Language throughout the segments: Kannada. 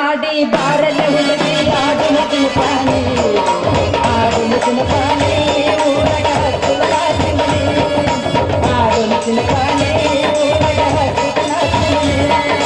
ಮಾಡಿ ಬಾರಲ್ಲ ಹುಡುಗಿ ಆಡು ಮುತ್ತಿನ ಪಾನಿ ಆಡು ಮುತ್ತಿನ ಪಾನಿ ಊರಗ ಹತ್ತುವ ರಾತ್ರಿ ಮನೆ ಆಡು ಮುತ್ತಿನ ಪಾನಿ ಊರಗ ಹತ್ತುವ ರಾತ್ರಿ ಮನೆ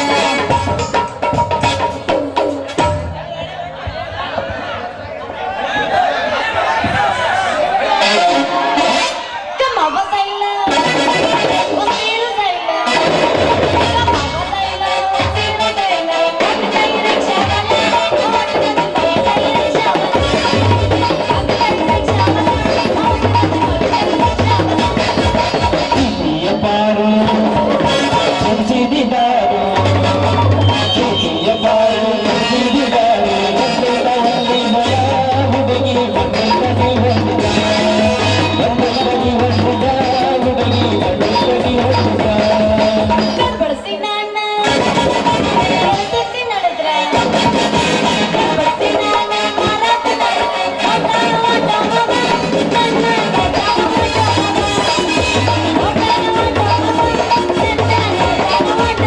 Come on, what's that love? What's that love? Come on, what's that love? What's that love? What the hell is that love? What the hell is that love? What the hell is that love? What the hell is that love? ಪ್ರೀತಿಯ ಪಾರು ಸಂಚಿದಿದಾರು ಪ್ರೀತಿಯ ಪಾರು ಸಂಚಿದಿದಾರು ಒಂದೆಲ್ಲ ಒಂದೇ ಮಯ ಹುಡುಗಿ ಒಂದೆಲ್ಲದಿ ಹೊಂದಿದ ಒಂದೆಲ್ಲದಿ ಹೊಂದಿದ ಹುಡುಗಿ ಒಂದೆಲ್ಲದಿ ಹೊಂದಿದ ಕಬಡ್ಸಿ ನಾನ ಕಬಡ್ಸಿ ನಡೆದ್ರ ಕಬಡ್ಸಿ ನಾನ ಮಾರಾಟ ನಡೆದ್ರ ಓಟ ಓಟ ಮಗ ನನ್ನ ಗಜ ಓಟ ಓಟ ಓಟ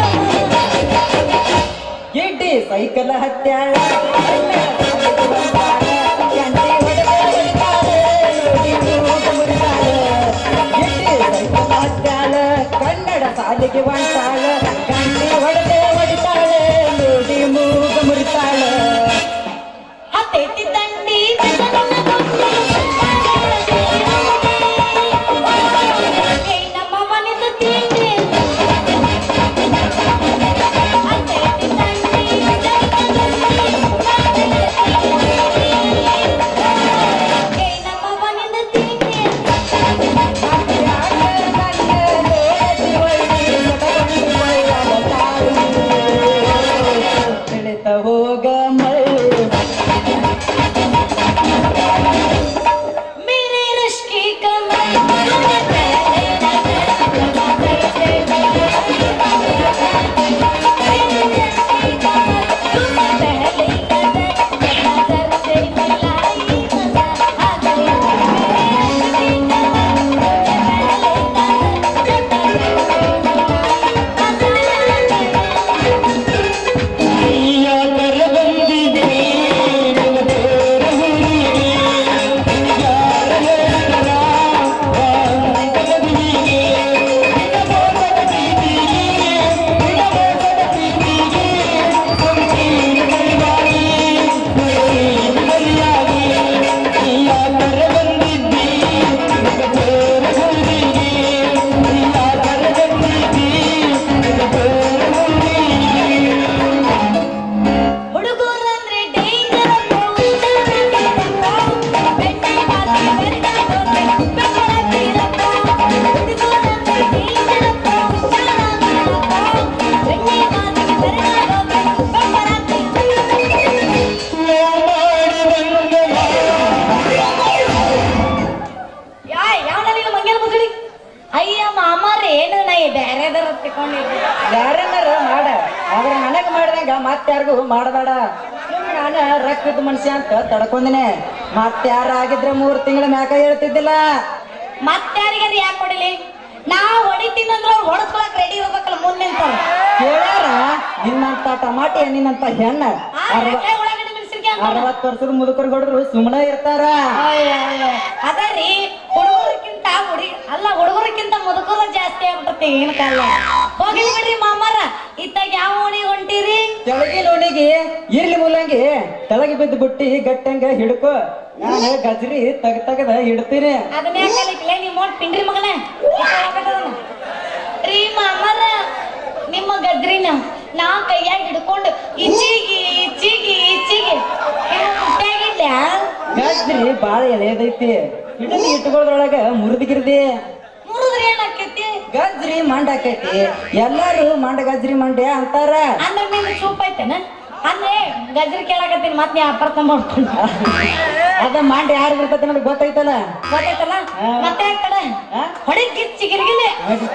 ಗಿಡ್ಡಿ ಸೈಕಲ್ ಹತ್ಯಾಳ ಗಂಟೆ ಹೊಡೆದ ಹೊಡಿತಾಳೆ, ನೋಡಿ ಮೂಗು ಮುರಿತಾಳೆ. ಗಿಡ್ಡಿ ಸೈಕಲ್ ಹತ್ಯಾಳ ಕನ್ನಡ ಸಾಲಿಗೆ ಹೊಂಟಾಳ ಗಂಟೆ ಹೊಡೆದ ಹೊಡಿತಾಳೆ ನೋಡಿ ಮೂಗ ಮುರಿತಾಳೆ ಹತ್ತೈತಿ ತಂಡಿ ನಮ್ಮ ಮನೆದು ತಿಂಡಿ ಹತ್ತೈತಿ ತಂಡಿ ನಮ್ಮ ಮನೆದು ತಿಂಡಿ ತಿಳಿತ ಹೋಗ ಮಳೆ मेरे रश की कमर तुम्हें पहले नजर से मेरे रश की कमर तुम्हें पहले नजर नजर से मिलाई मजा आ गया मेरे रश की कमर तुम्हें ಯಾಕರ ಬಂದಿದೆ ನಿನ್ನ ತೋರ ಹುಡುಗಿ ಯಾರ ಹೇಳ್ತಾರ ಬಾಂಧವರಿಗೆ ನಿನ್ನ ಮೋಸದ ಪ್ರೀತಿಗೆ ನಿನ್ನ ಮೋಸದ ಪ್ರೀತಿಗೆ ಕೊಡ್ತೀನಿ ಬಲಿಯಾಗಿ ಕೊಡ್ತೀನಿ ಬಲಿಯಾಗಿ ಯಾಕರ ಬಂದಿದ್ದಿ ನಿನ್ನ ತೋರ ಹುಡುಗಿ ಯಾಕರ ಬಂದಿದ್ದಿ ನಿನ್ನ ತೋರ ಹುಡುಗಿ ಹುಡುಗರಂದ್ರೆ ಡೇಂಜರ್ ಬೆಣ್ಣೆ ಮಾತಿ ಬೆರಗಾಗೋದ್ರೆ ಬೆಂಬಲಕ್ಕಿರಪ್ಪ ಹುಡುಗರಂದ್ರೆ ಡೇಂಜರ್ ಬೆಣ್ಣೆ ಮಾತಿ ಬೆರಗಾಗೋದ್ರೆ ಯಾಯ್ ಯಾವನಿಗೆ ಮಂಗೇನ ಮುಸುಡಿ ಅಯ್ಯ ಮಾಮಾರ ಏನು ನಾ ಬೇರೆದರ ತಿಕೊಂಡಿದ್ದೆ ಯಾರನ್ನಾರ ಮಾಡ ಆದ್ರೆ ನನಗ್ ಮಾಡ್ದಂಗ ಮತ್ತಾರ್ಗೂ ಮಾಡಬೇಡ ಸುಮ್ ನಾನ ರಕ್ತದ ಮನುಷ್ಯ ಅಂತ ತಡ್ಕೊಂದಿನಿ ಮತ್ತಾರ ಆಗಿದ್ರೆ ಮೂರ್ ತಿಂಗಳ ಮ್ಯಾಕ ಹೇಳ್ತಿದ್ದಿಲ್ಲ ಮತ್ತಾರಿಗೆ ಅದು ಯಾಕೆ ಹೊಡಿಲಿ ನಾ ಹೊಡಿತೀನಂದ್ರ ಅವ್ರು ಹೊಡೆಸ್ಕೊಳಕ್ ರೆಡಿ ಇರ್ಬೇಕಲ್ಲ ಮುಂದೆ ನಿಂತವ್ರು. ಕೇಳ್ಯಾರ ನಿನ್ನಂತ ಟಮಾಟಿ ನಿನ್ನಂತ ಹೆಣ್ಣ ಆ, ಅರವ ಎಡ್ಡೆ ಉಳ್ಳಾಗಡ್ಡಿ ಮೆಣಸಿನ್ಕಾಯಿ ಅಂತಾರ. ಅರವತ್ ವರ್ಷದ ಮುದುಕರು ಹೊಡ್ರು ಸುಮ್ಮನೆ ಇರ್ತಾರ ಅಯ್ಯ, ಅಯ್ಯ. ಅದರಿ ಹುಡುಗರಕ್ಕಿಂತ ಹುಡಿ ಅಲ್ಲ ಹುಡುಗರಕ್ಕಿಂತ ಮುದುಕರ ಜಾಸ್ತಿ ಆಗ್ಬಿಟ್ಟತಿ ಏನ್ ಕಾಲ ಹೋಗಿ ಬಿಡ್ರಿ ಮಾಮಾರ ಇತ್ತಾಗ ಯಾವ ಓಣಿ ಹೊಂಟಿರಿ ತೆಳಗಿ ನೋಣಿಗೆ ಇರ್ಲಿ ಮೂಲಂಗಿ ತೆಳಗಿ ಬಿದ್ದು ಬುಟ್ಟಿ ಗಟ್ಟಂಗ ಹಿಡ್ಕೊ ನಾನು ಗಜ್ರಿ ತಗ ತಗದ ಇಡ್ತೀನಿ ಅದನ್ನ ಯಾಕೆ ಕಲಿತಿಲ್ಲ ನೀವು ನೋಡಿ ಪಿಂಡ್ರಿ ಮಗನ ರೀ ಮಾಮಾರ ನಿಮ್ಮ ಗದ್ರಿನ ನಾ ಕೈಯಾಗ ಹಿಡ್ಕೊಂಡು ಇಚ್ಚಿಗಿ ಇಚ್ಚಿಗಿ ಇಚ್ಚಿಗಿ ಮುಟ್ಟಾಗಿಲ್ಲ ಗಜ್ರಿ ಬಾಳ ಎಳೆದೈತಿ ಹಿಡಿದು ಇಟ್ಕೊಳ್ಳೋದ್ರೊಳಗ ಮುರಿದಿಗಿರ್ದಿ ಮುರಿದ್ರೆ ಏನಾಕೈತಿ ಗಜ್ರಿ ಮಂಡ ಆಕೈತಿ ಎಲ್ಲಾರು ಮಂಡ ಗಜ್ರಿ ಮಂಡ್ಯ ಅಂತಾರ ಅಂದ್ರೆ ನಿಮ್ಗೆ ಸೂಪ್ ಐತೆನ ಅಂದ್ರೆ ಗಜ್ರಿ ಕೇಳಕತ್ತೀನಿ ಮತ್ತೆ ನೀ ಅಪರ್ಥ ಮಾಡ್ಕೊಂಡು ಅದ ಮಂಡ ಯಾರು ಬರ್ತೈತಿ ನನಗೆ ಗೊತ್ತೈತಲ್ಲ ಗೊತ್ತಾಯ್ತಲ್ಲ ಮತ್ತೆ ಆಗ್ತಾಳೆ ಆ? ಹೊಡಿ ಕಿಚ್ಚಿ ಗಿರಿಗಿಲಿ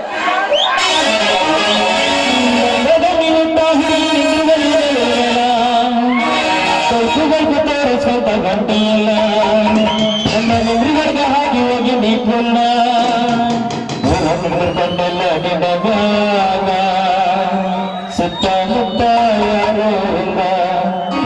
ಸ್ವಲ್ಪ ಗಂಟೆಯಲ್ಲ ನನ್ನ ನೆಂದ್ರಿಗರ್ಗ ಹಾಗೆ ಹೋಗಿ ನೀಪುಲ್ಲ ಬಂದೆಲ್ಲ ಗಿಡಗಾಗ ಸುತ್ತಮುತ್ತ ಯಾರೋ ಇಲ್ಲ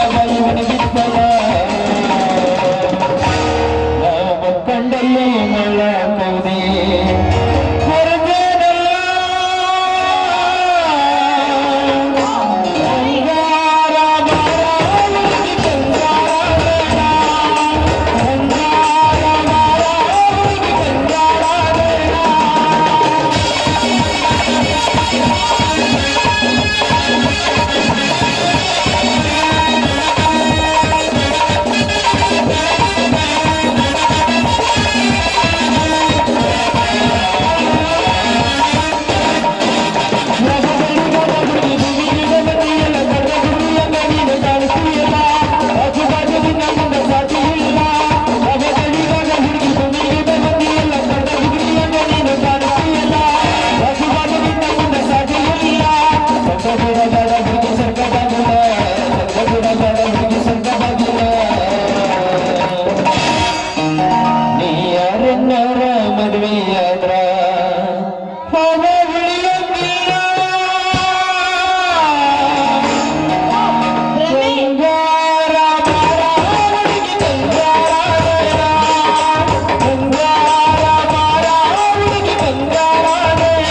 ಬಾಯಿ ಒಣಗಿತ್ತಲ್ಲ ನಾವು ಕಂಡಲ್ಲೇ ಮಳ್ಳ ಕೌದಿ ಹೊರಗೇನಲ್ಲ ಬಂಗಾರ ಮಾರ ಹುಡುಗಿ ಬಂಗಾರ ಬೇಡ. ಬಂಗಾರ ಮಾರ ಹುಡುಗಿ ಬಂಗಾರ ಬೇಡ. ಮದುವೆಯಾದ್ರ ಹೋಗ ಉಳಿಯಂಗಿಲ್ಲ ಬಂಗಾರ ಮಾರ ಹುಡುಗಿ ಬಂಗಾರ ಬೇಡ. ಬಂಗಾರ ಮಾರ ಹುಡುಗಿ ಬಂಗಾರ ಬೇಡ.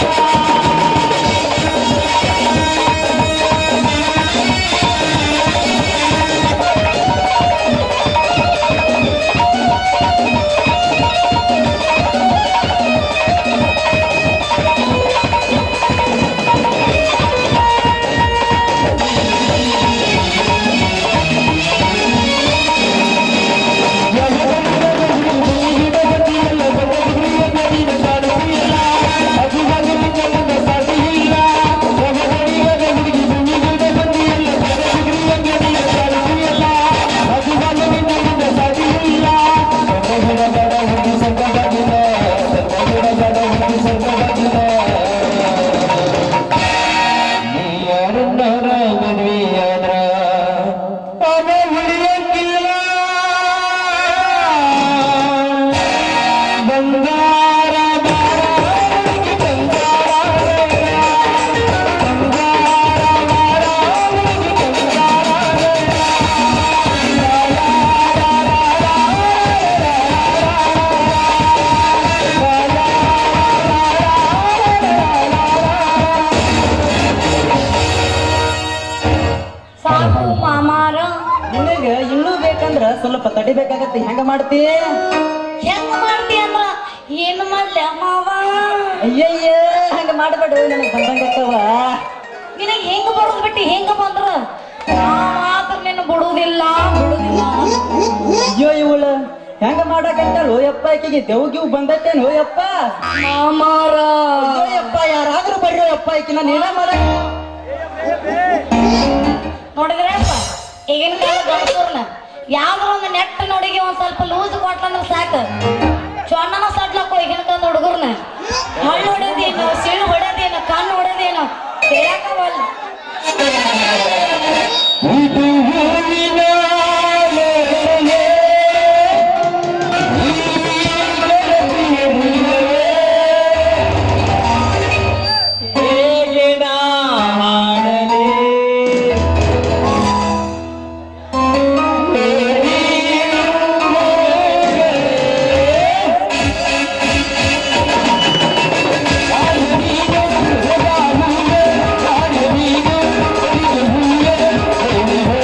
ಯಾರನ್ನಾರ ಮದುವೆಯಾದ್ರ ಅವ ಉಳಿಯಂಗಿಲ್ಲ ಬಂಗಾರ ಮಾರ ಹುಡುಗಿ ಬಂಗಾರ ಬೇಡ. ಬಂಗಾರ ಮಾರ ಹುಡುಗಿ ಬಂಗಾರ ಬೇಡ. ಸಾಕು ಮಾಮಾರ ನಿನಗೆ ಇನ್ನೂ ಬೇಕಂದ್ರ ಸ್ವಲ್ಪ ತಡಿಬೇಕಾಗತ್ತೆ ಹೆಂಗ ಮಾಡ್ತಿ ಹೆಂಗ ಮಾಡ್ತಿ ಅಂದ್ರ ಏನು ಮಾಡ್ಲ ಮಾವ ಅಯ್ಯಯ್ಯ ಹಂಗ ಮಾಡಬೇಡ ನನಗೆ ಬಂದಂಗತ್ತವ ನಿನಗ್ ಹೆಂಗ ಬಡದ್ ಬಿಟ್ಟು ಹೆಂಗ ಬಂದ್ರ ನಾ ಮಾತ್ರ ನಿನ್ನ ಬಿಡುವುದಿಲ್ಲ ಬಿಡುವುದಿಲ್ಲ ಅಯ್ಯೋ ಇವಳು ಹೆಂಗ ಮಾಡಕಂತಳು ಯಪ್ಪ ಆಕಿಗೆ ದೇವ್ಗಿವ್ ಬಂದೈತೇನು ಯಪ್ಪ ಮಾಮಾರ ಯಪ್ಪ ಯಾರಾದ್ರೂ ಬರ್ರಿ ಯಪ್ಪ ಈಕಿನ ನೀನ ಮಾಡಕ್ ನೋಡಿದ್ರಪ್ಪ ಈಗಿನ ಕಾಲ ಗಂಡಸೂರ್ನ ಯಾವ್ದೋ ಒಂದು ನೆಟ್ಟ ನೋಡಿಗೆ ಒಂದ್ ಸ್ವಲ್ಪ ಲೂಸ್ ಕೊಟ್ಲಂದ್ರ ಸಾಕು ಚೊಣ್ಣನ ಸಡ್ಲಕ್ಕ ಈಗಿನ ಕಾಲ ಹುಡುಗರ್ನ ಹಳ್ಳು ಹೊಡೆದೇನು ಸಿಳ್ಳು ಹೊಡೆದೇನು ಕಣ್ಣು ಹೊಡೆದೇನು ತಿಳಿಯಾಕವಲ್ಲ ಇದು ಹೂವಿನ ಲೋಲೆ, ಈ ಬೆಳಕಿನ ಮುಲ್ಲವೇ. ಹೇಗೆ ನಾ ಹಾಡಲಿ? ನೀನು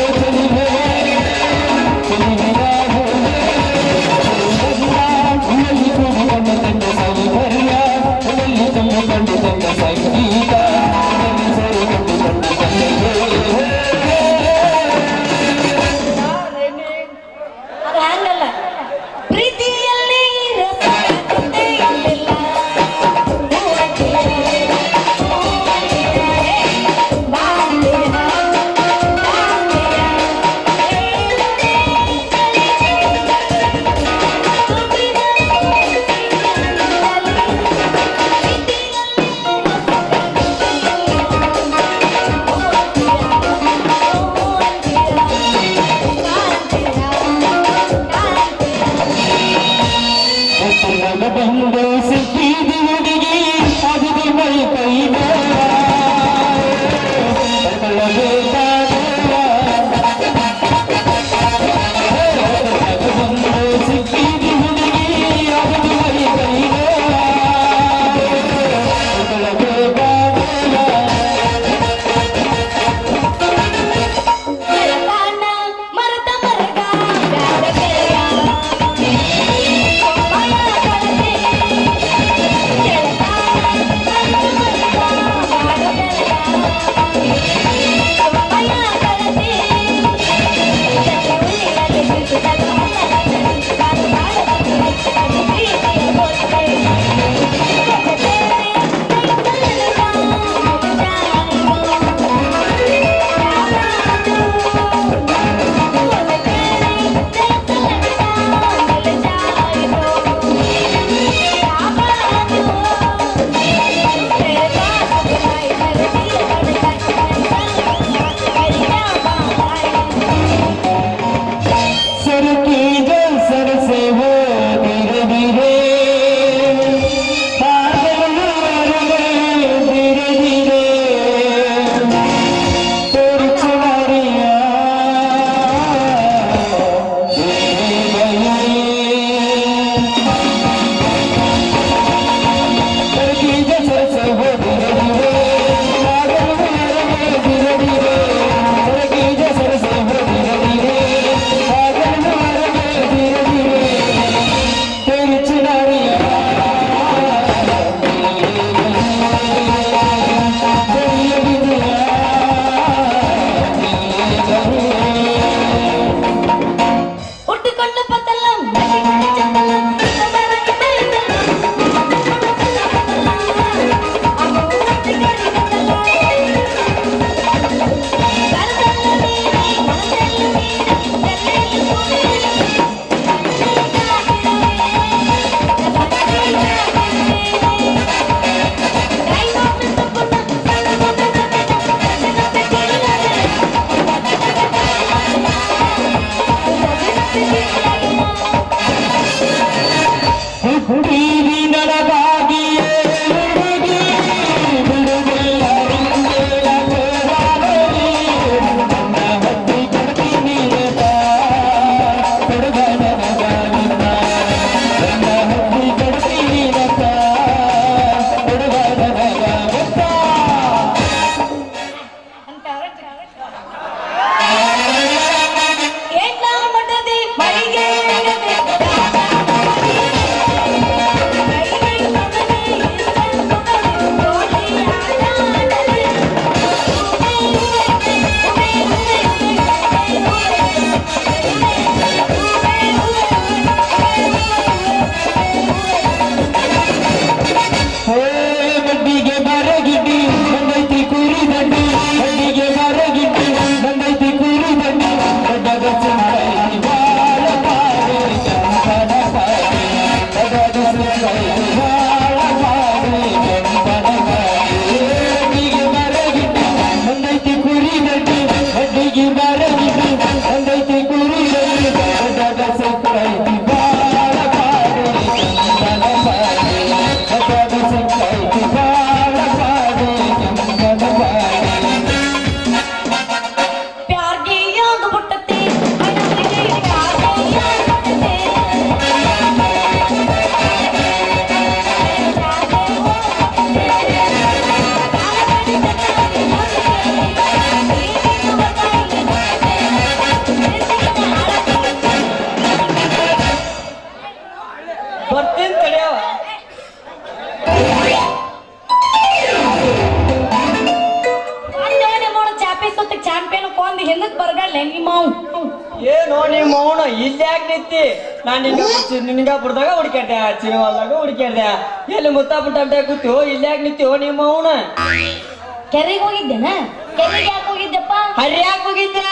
ಏನೋ ನಿಮ್ಮ ಅವನು ಇಲ್ಲಿ ಯಾಕೆ ನಿಂತಿ ನಾನು ನಿನ್ನ ನಿನ್ಗಾಪುರದಾಗ ಹುಡುಕ್ಯಾಡ್ದೆ ಚಿರವಲ್ದಾಗ ಹುಡುಕ್ಯಾಡ್ದೆ ಎಲ್ಲಿ ಮುತ್ತಾಪುಟ್ಟ ಅಡ್ಡ ಕೂತು ಇಲ್ಲಿ ಯಾಕೆ ನಿಂತೀವೋ ನಿಮ್ಮ ಅವನ ಕೆರೆಗೆ ಹೋಗಿದ್ದೇನ ಕೆರೆಗೆ ಯಾಕೆ ಹೋಗಿದ್ದೆಪ್ಪ ಹರಿಯಾಕ್ ಹೋಗಿದ್ದೆ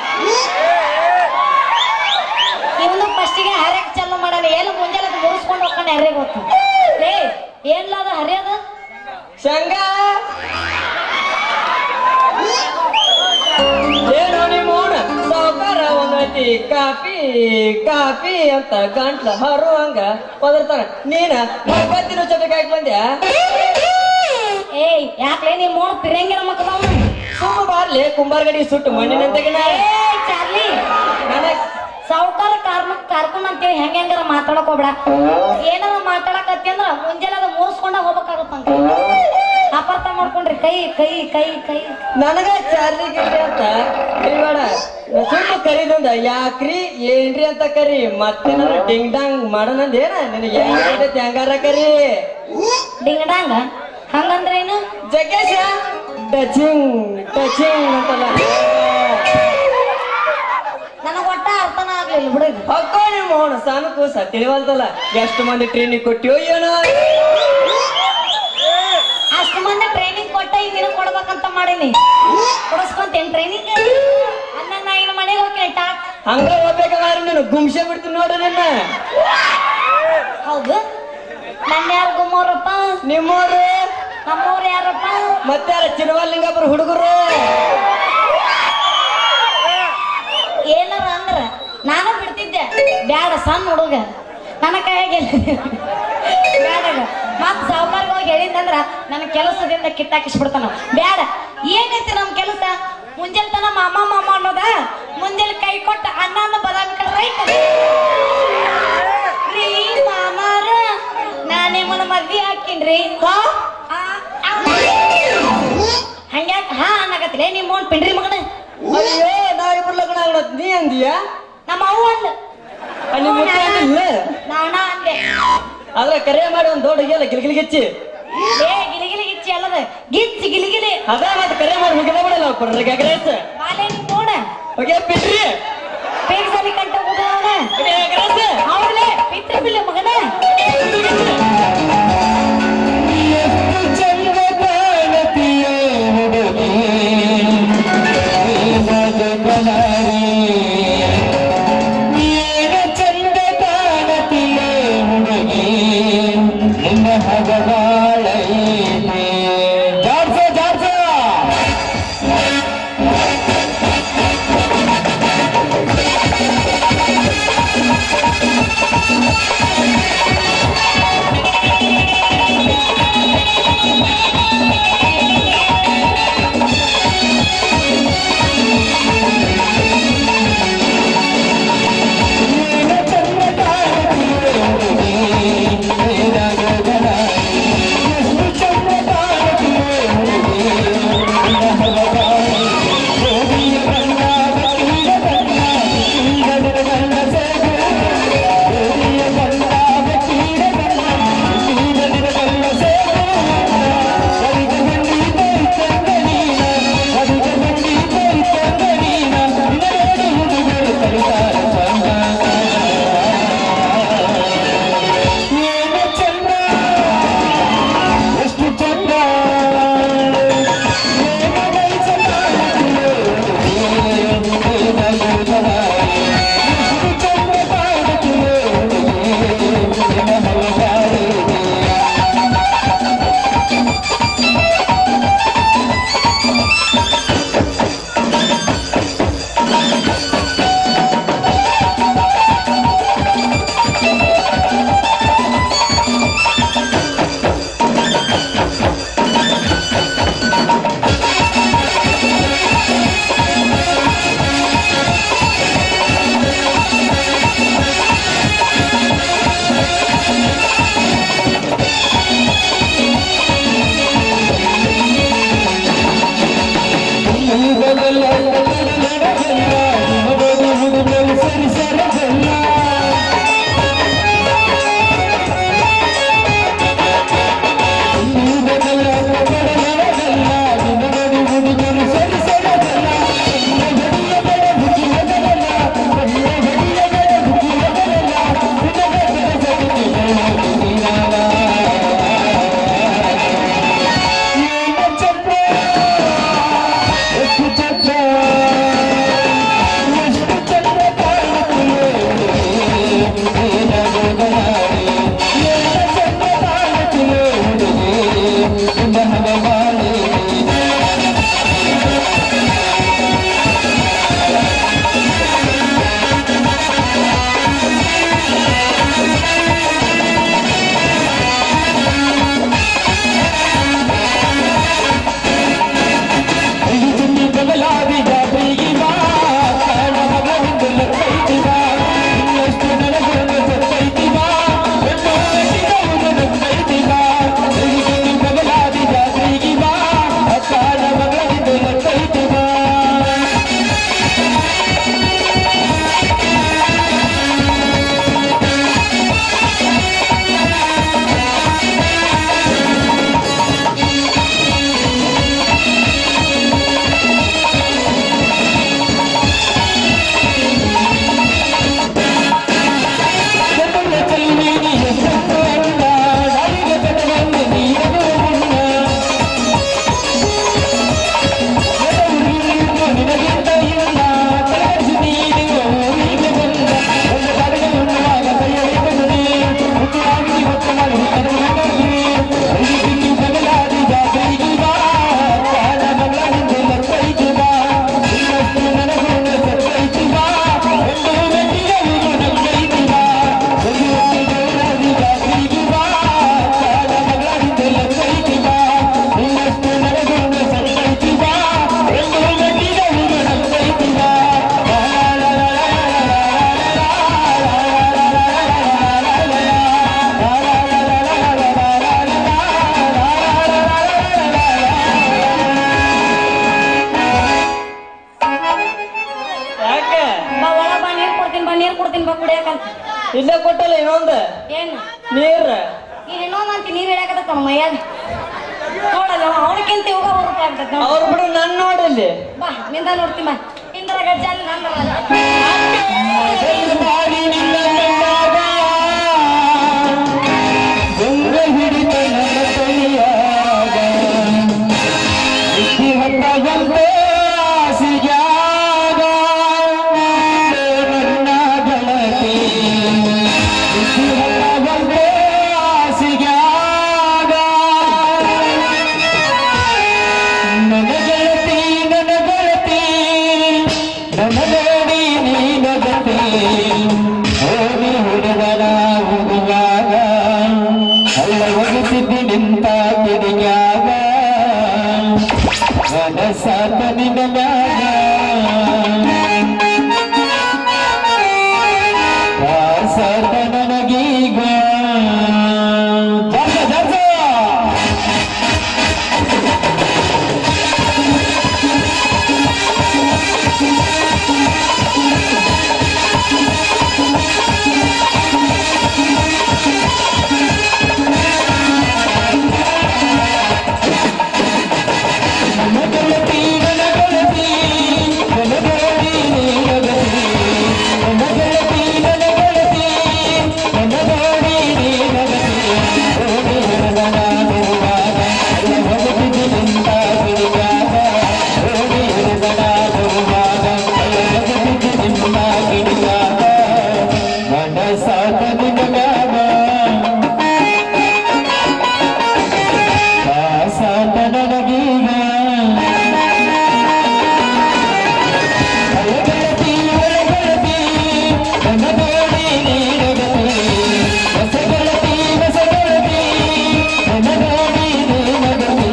ಇವನು ಫಸ್ಟಿಗೆ ಹರ್ಯಾಕ್ ಚಾಲು ಮಾಡಾನ ಎಲ್ಲ ಮುಂಜಾನೆ ಅದು ಮುರಿಸ್ಕೊಂಡು ಹೋಗ್ಕೊಂಡು ಹರ್ಯಾಗ ಹೋಗ್ತಾನೆ ಏ ಏನ್ಲಾದ ಹರ್ಯಾದ ಶಂಗ ಏನೋ ನಿಮ್ಮ ಅವನ ಸಾವುಕಾರ ಒಂದೈತಿ ಕಾಫಿ ಕಾಫಿ ಅಂತ ಗಂಟ್ಲ ಹರುವಂಗ ಒದರ್ತಾನ ನೀನ ಭಗವತಿನ ಚಟಕ್ಕೆ ಹಾಕಿ ಬಂದ್ಯಾ ಏಯ್ ಯಾಕ್ಲೆ ನಿಮ್ಮ ಮೋಣ ಪಿರಂಗಿನ ಮಕ್ಕಳವನು ಸುಮ್ಮ ಬಾರ್ಲಿ ಕುಂಬಾರ್ಗಡಿ ಸುಟ್ಟು ಮಣ್ಣಿನಂತೆಗಿನ ಏಯ್ ಚಾರ್ಲಿ ನನಗ್ ಸಾವುಕಾರ ಕಾರ್ನ ಕಾರ್ಕೊಂಡ್ ಅಂತೇಳಿ ಹೆಂಗ ಹೆಂಗಾರ ಮಾತಾಡಕ್ ಹೋಗ್ಬೇಡ ಏನಾರ ಮಾತಾಡಕತ್ತಿ ಅಂದ್ರ ಮುಂಜಾನೆ ಅದು ಮುರಿಸ್ಕೊಂಡ ಹೋಗ್ಬೇಕಾಗತ್ತಂತ ಅಪಾರ್ಥ ಮಾಡ್ಕೊಂಡ್ರಿ ಕೈ ಕೈ ಕೈ ಕೈ ನನಗ ಚಾರ್ಲಿ ಗಿರ್ಲಿ ಅಂತ ಕರಿಬೇಡ ಸುಮ್ಮ ಕರಿದೊಂದ ಯಾಕ್ರಿ ಏನ್ರಿ ಅಂತ ಕರಿ ಮತ್ತೆ ನಾನು ಡಿಂಗ್ ಡಾಂಗ್ ಮಾಡನಂದೇನ ನಿನಗೆ ಹೆಂಗೈತೆ ಹೆಂಗಾರ ಕರಿ ಡಿಂಗಡಾಂಗ ಹಂಗಂದ್ರೇನು ಜಗ್ಗೇಶ ಟಚಿಂಗ್ ಟಚಿಂಗ್ ಅಂತಲ್ಲ ನನಗ್ ಒಟ್ಟ ಅರ್ಥನ ಆಗ್ಲಿಲ್ಲ ಬಿಡಿದು ಅಕ್ಕೋ ನಿಮ್ಮ ಅವನು ಸಣ್ಣ ಕೂಸ ತಿಳಿವಲ್ತಲ್ಲ ಎಷ್ಟು ಮಂದಿ ಟ್ರೈನಿಂಗ್ ಕೊಟ್ಟಿಯೋ ಏನೋ ಅಷ್ಟು ಮಂದಿ ಟ್ರೈನಿಂಗ್ ಕೊಟ್ಟ ಈಗ ನಿನಗ್ ಕೊಡ್ಬೇಕಂತ ಮಾಡೀನಿ ಕೊಡಿಸ್ಕೊಂತೇನ್ ಟ್ರೈನಿಂಗ್ ಅನ್ನ ನಾ ಇನ್ನು ಮನೆಗೆ ಹೋಗಿ ಟಾಕ್ ಹಂಗ ಹೋಗ್ಬೇಕಾದ್ರೆ ನೀನು ಗುಮ್ಸೆ ಬಿಡ್ತೀನಿ ನೋಡು ನಿನ್ನ ಹೌದು ನನ್ನ ಯಾರು ಗುಮ್ಮೋರಪ್ಪ ನಿಮ್ಮವ್ರು ನಮ್ಮವ್ರು ಯಾರಪ್ಪ ಮತ್ತೆ ಯಾರ ಚಿರವಲ್ಲಿಂಗಬ್ರು ಹುಡುಗರು ಏನಾರ ಅಂದ್ರ ನಾನು ಬಿಡ್ತಿದ್ದೆ ಬ್ಯಾಡ ಸಣ್ಣ ಹುಡುಗ ನನ್ನ ಕೈಯಾಗಿಲ್ಲ ಬ್ಯಾಡ ಮತ್ ಸಾವುಕಾರ್ಗ ಹೋಗಿ ಹೇಳಿದಂದ್ರ ನನ್ನ ಕೆಲಸದಿಂದ ಕಿತ್ತಾಕಿಸ್ಬಿಡ್ತಾನ ಬ್ಯಾಡ ಏನೈತಿ ನಮ್ ಕೆಲಸ ಮುಂಜಾನೆ ತನ ಮಾಮ ಮಾಮ ಅನ್ನೋದ ಮುಂಜಾನೆ ಕೈ ಕೊಟ್ಟ ಅನ್ನ ಬದಾಮಿ ಕಡೆ ರೈಟ್ ರೀ ಮಾಮಾರ ನಾ ನಿಮ್ಮನ್ನ ಮದ್ವಿ ಹಾಕಿನ್ರಿ ಹಾ ಹಂಗ್ಯಾಕ ಹಾ ಅನ್ನಕತ್ತಿಲ್ಲ ನಿಮ್ಮ ಪಿಂಡ್ರಿ ಮಗನ ಅಯ್ಯೋ ನಾ ಇಬ್ರು ಲಗ್ನ ಆಗೋದ್ ನೀ ಅಂದಿಯ ನಮ್ಮ ಅವ್ವ ಅಂದ ನಿಮ್ಮ ಇಲ್ಲ ನಾನ ಅಂದೆ ಆದ್ರೆ ಕರೆ ಮಾಡಿ ಒಂದ್ ದೊಡ್ಡ ಗೆಲ್ಲ ಗಿಲ್ಗಿಲ್ ಗಿಚ್ಚಿ ಏ ಗಿಲಿಗಿಲಿ ಗಿಚ್ಚಿ ಅಲ್ಲದ ಗಿಚ್ಚಿ ಗಿಲಿಗಿಲಿ ಅದ ಮತ್ತೆ ಕರೆ ಮಾಡಿ ಮುಗಿದ ಬಿಡಲ್ಲ ಕೊಡ್ರಿ ಗ್ಯಾಗ್ರೇಸ್ ಬಾಲೆ ನೀನ್ ನೋಡ ಓಕೆ ಬಿಡ್ರಿ ಬೇಗ ಸರಿ ಕಂಟ ಹೋಗೋಣ ಗ್ಯಾಗ್ರೇಸ್ ಅವ್ರಲೇ ಪಿತ್ರ ಬಿಲ್ಲ ಮಗನ ಚಂದ ಕಾಣತಿಯ ಹುಡುಗಿ ನೀನು ಚಂದ ಕಾಣತಿಯ ಹುಡುಗಿ ನಿನ್ನ ಹಗವಾಳೈತೆ ಜಾಡ್ಸ ಜಾಡ್ಸ ನೀರ್ ಕೊಡ್ತೀನಿ ಬಾ ಕುಡಿಯಾಕಂತ ಇಲ್ಲೇ ಕೊಟ್ಟಲ್ಲ ಇನ್ನೊಂದು ಏನು ನೀರ್ ಈಗ ಇನ್ನೊಂದ್ ಅಂತಿ ನೀರ್ ಇಡಾಕತ್ತ ಮೈಯಾಗ ನೋಡಲ್ಲ ಅವನಕ್ಕಿಂತ ಇವಾಗ ಅವ್ರ ರೂಪಾಯಿ ಆಗ್ತೈತೆ ನೋಡು. ಅವ್ರು ಬಿಡು ನನ್ ನೋಡಿಲ್ಲಿ ಬಾ ನಿಂದ ನೋಡ್ತೀನಿ ಬಾ ಇಂದ್ರ ಗಜ್ಜಲ್ ನಂದ ಮಾಡಿ ನಿನ್ನ ಕಂಡಾಗ ಗಂಗ ಹಿಡಿತ ನನ್ನ ಕೈಯಾಗ ಇಕ್ಕಿ ಹೊತ್ತಾಗಂತೆ ಆಸಿಗ್ಯಾಗ ನನ್ನ ಗೆಳತಿ ಇಕ್ಕಿ ಹೊತ್ತಾಗಂತೆ ಆಸಿಗ್ಯಾಗ ನನ್ನ ಗೆಳತಿ ನನ್ನ ಗೆಳತಿ ನನ್ನ ನೋಡಿ ನೀನಗತಿ ಹೋಗಿ ಹುಡುಗನ ಹೋಗುವಾಗ ಅಲ್ಲ ಒಗಿಸಿದ್ದಿ ನಿಂತ ಕಿಡಿಗ್ಯಾಗ ಮನಸಾತ ನಿನ್ನ ಮ್ಯಾಗ ಕಾಸಾತ ನನಗೀಗ ಜರ್ಸ ಜರ್ಸ ನನ್ನ ಗೆಳತಿ ನನ್ನ ಗೆಳತಿ ನನ್ನ ಗೆಳತಿ ನೀನಗತಿ ನನ್ನ ಗೆಳತಿ ನನ್ನ ಗೆಳತಿ ನನ್ನ ಗೆಳತಿ ನೀನಗತಿ ಓಡಿ ನನ್ನ ನೋವಾಗ ಅಲ್ಲ ಹೊರಟಿದ್ದು ನಿಂತ ಬಿಡಿಯಾಗ ಓಡಿ ನನ್ನ ನೋವಾಗ ಅಲ್ಲ ಹೊರಟಿದ್ದು ನಿನ್ನ ಬಿಡಿಯಾಗ ಮನಸಾತ ನಿನ್ನ ಮ್ಯಾಗ ಕಾಸಾತ ನನಗೀಗ ಅಳಗಳತಿ ಅಳಗಳತಿ ನನ್ನ ನೋಡಿ ನೀನಗತಿ ಹೊಸಗಳತಿ ಹೊಸಗಳತಿ ನನ್ನ ನೋಡಿ ನೀನಗತಿ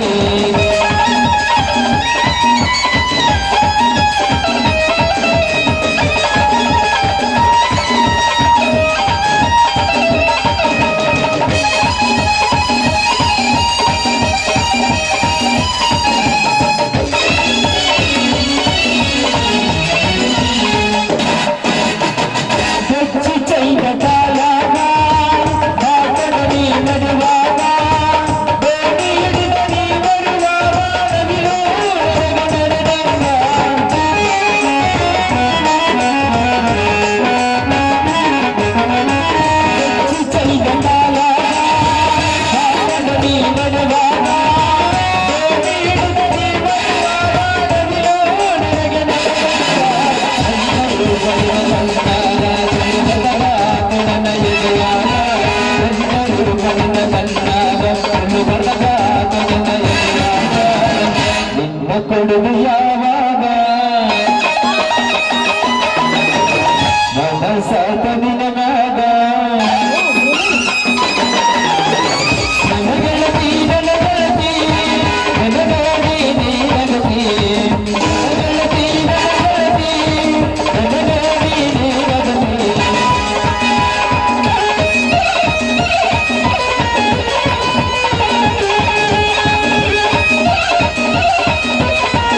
ಹೆಚ್ಚು ಚೈನ ಕಾಲಾಗ ಕಾಕಡನಿ ನಡುವಾಗ ಬೇಡಿ ಹಿಡಿದ ನೀ ಬರುವಾಗ ನವಿಲು ನಡೆದಂಗ ಹೆಚ್ಚು ಚೈನ ಕಾಲಾಗ ಕಾಕಡನಿ ನಡುವಾಗ ಬೇಡಿ ಹಿಡಿದ ನೀ ಬರುವಾಗ ನವಿಲು ನಿನ್ನ ಕೊಡುಗೆ ಯಾವಾಗ ಮನಸಾತ ನಿನ ಮ್ಯಾಗ ನನ್ನ ಗೆಳತಿ ನನ್ನ ಗೆಳತಿ ನನ್ನ ಗೆಳತಿ ನೀನಗತಿ ನನ್ನ ಗೆಳತಿ ನನ್ನ ಗೆಳತಿ ನನ್ನ ಗೆಳತಿ ನೀನಗತಿ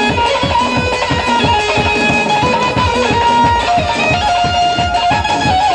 ¡Ay,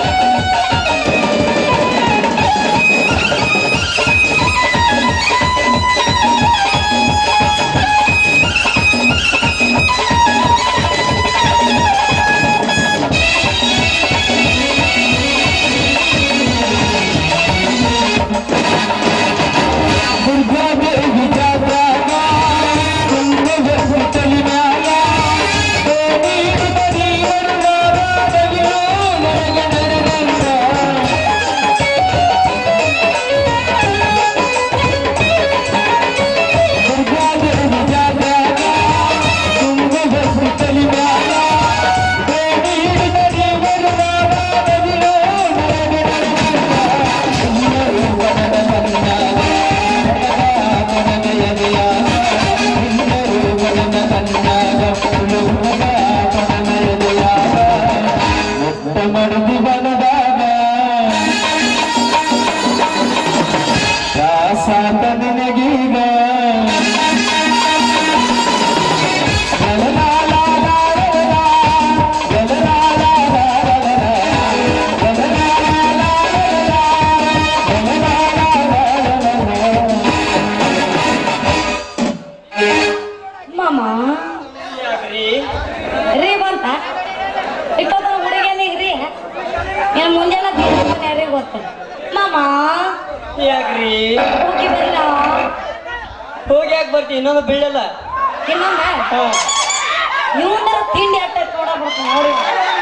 ಯಾಕ್ರಿ ಹೋಗಿ ಬರ್ಲಾ ಹೋಗಿ ಯಾಕೆ ಬರ್ತಿ ಇನ್ನೊಂದು ಬೀಳಲ್ಲ ಇನ್ನೊಮ್ಮೆ ಹಾ. ಇವನ್ನ ತಿಂಡಿ ಅಟ್ಟ ನೋಡ ಬರ್ತಾನೆ ನೋಡಿ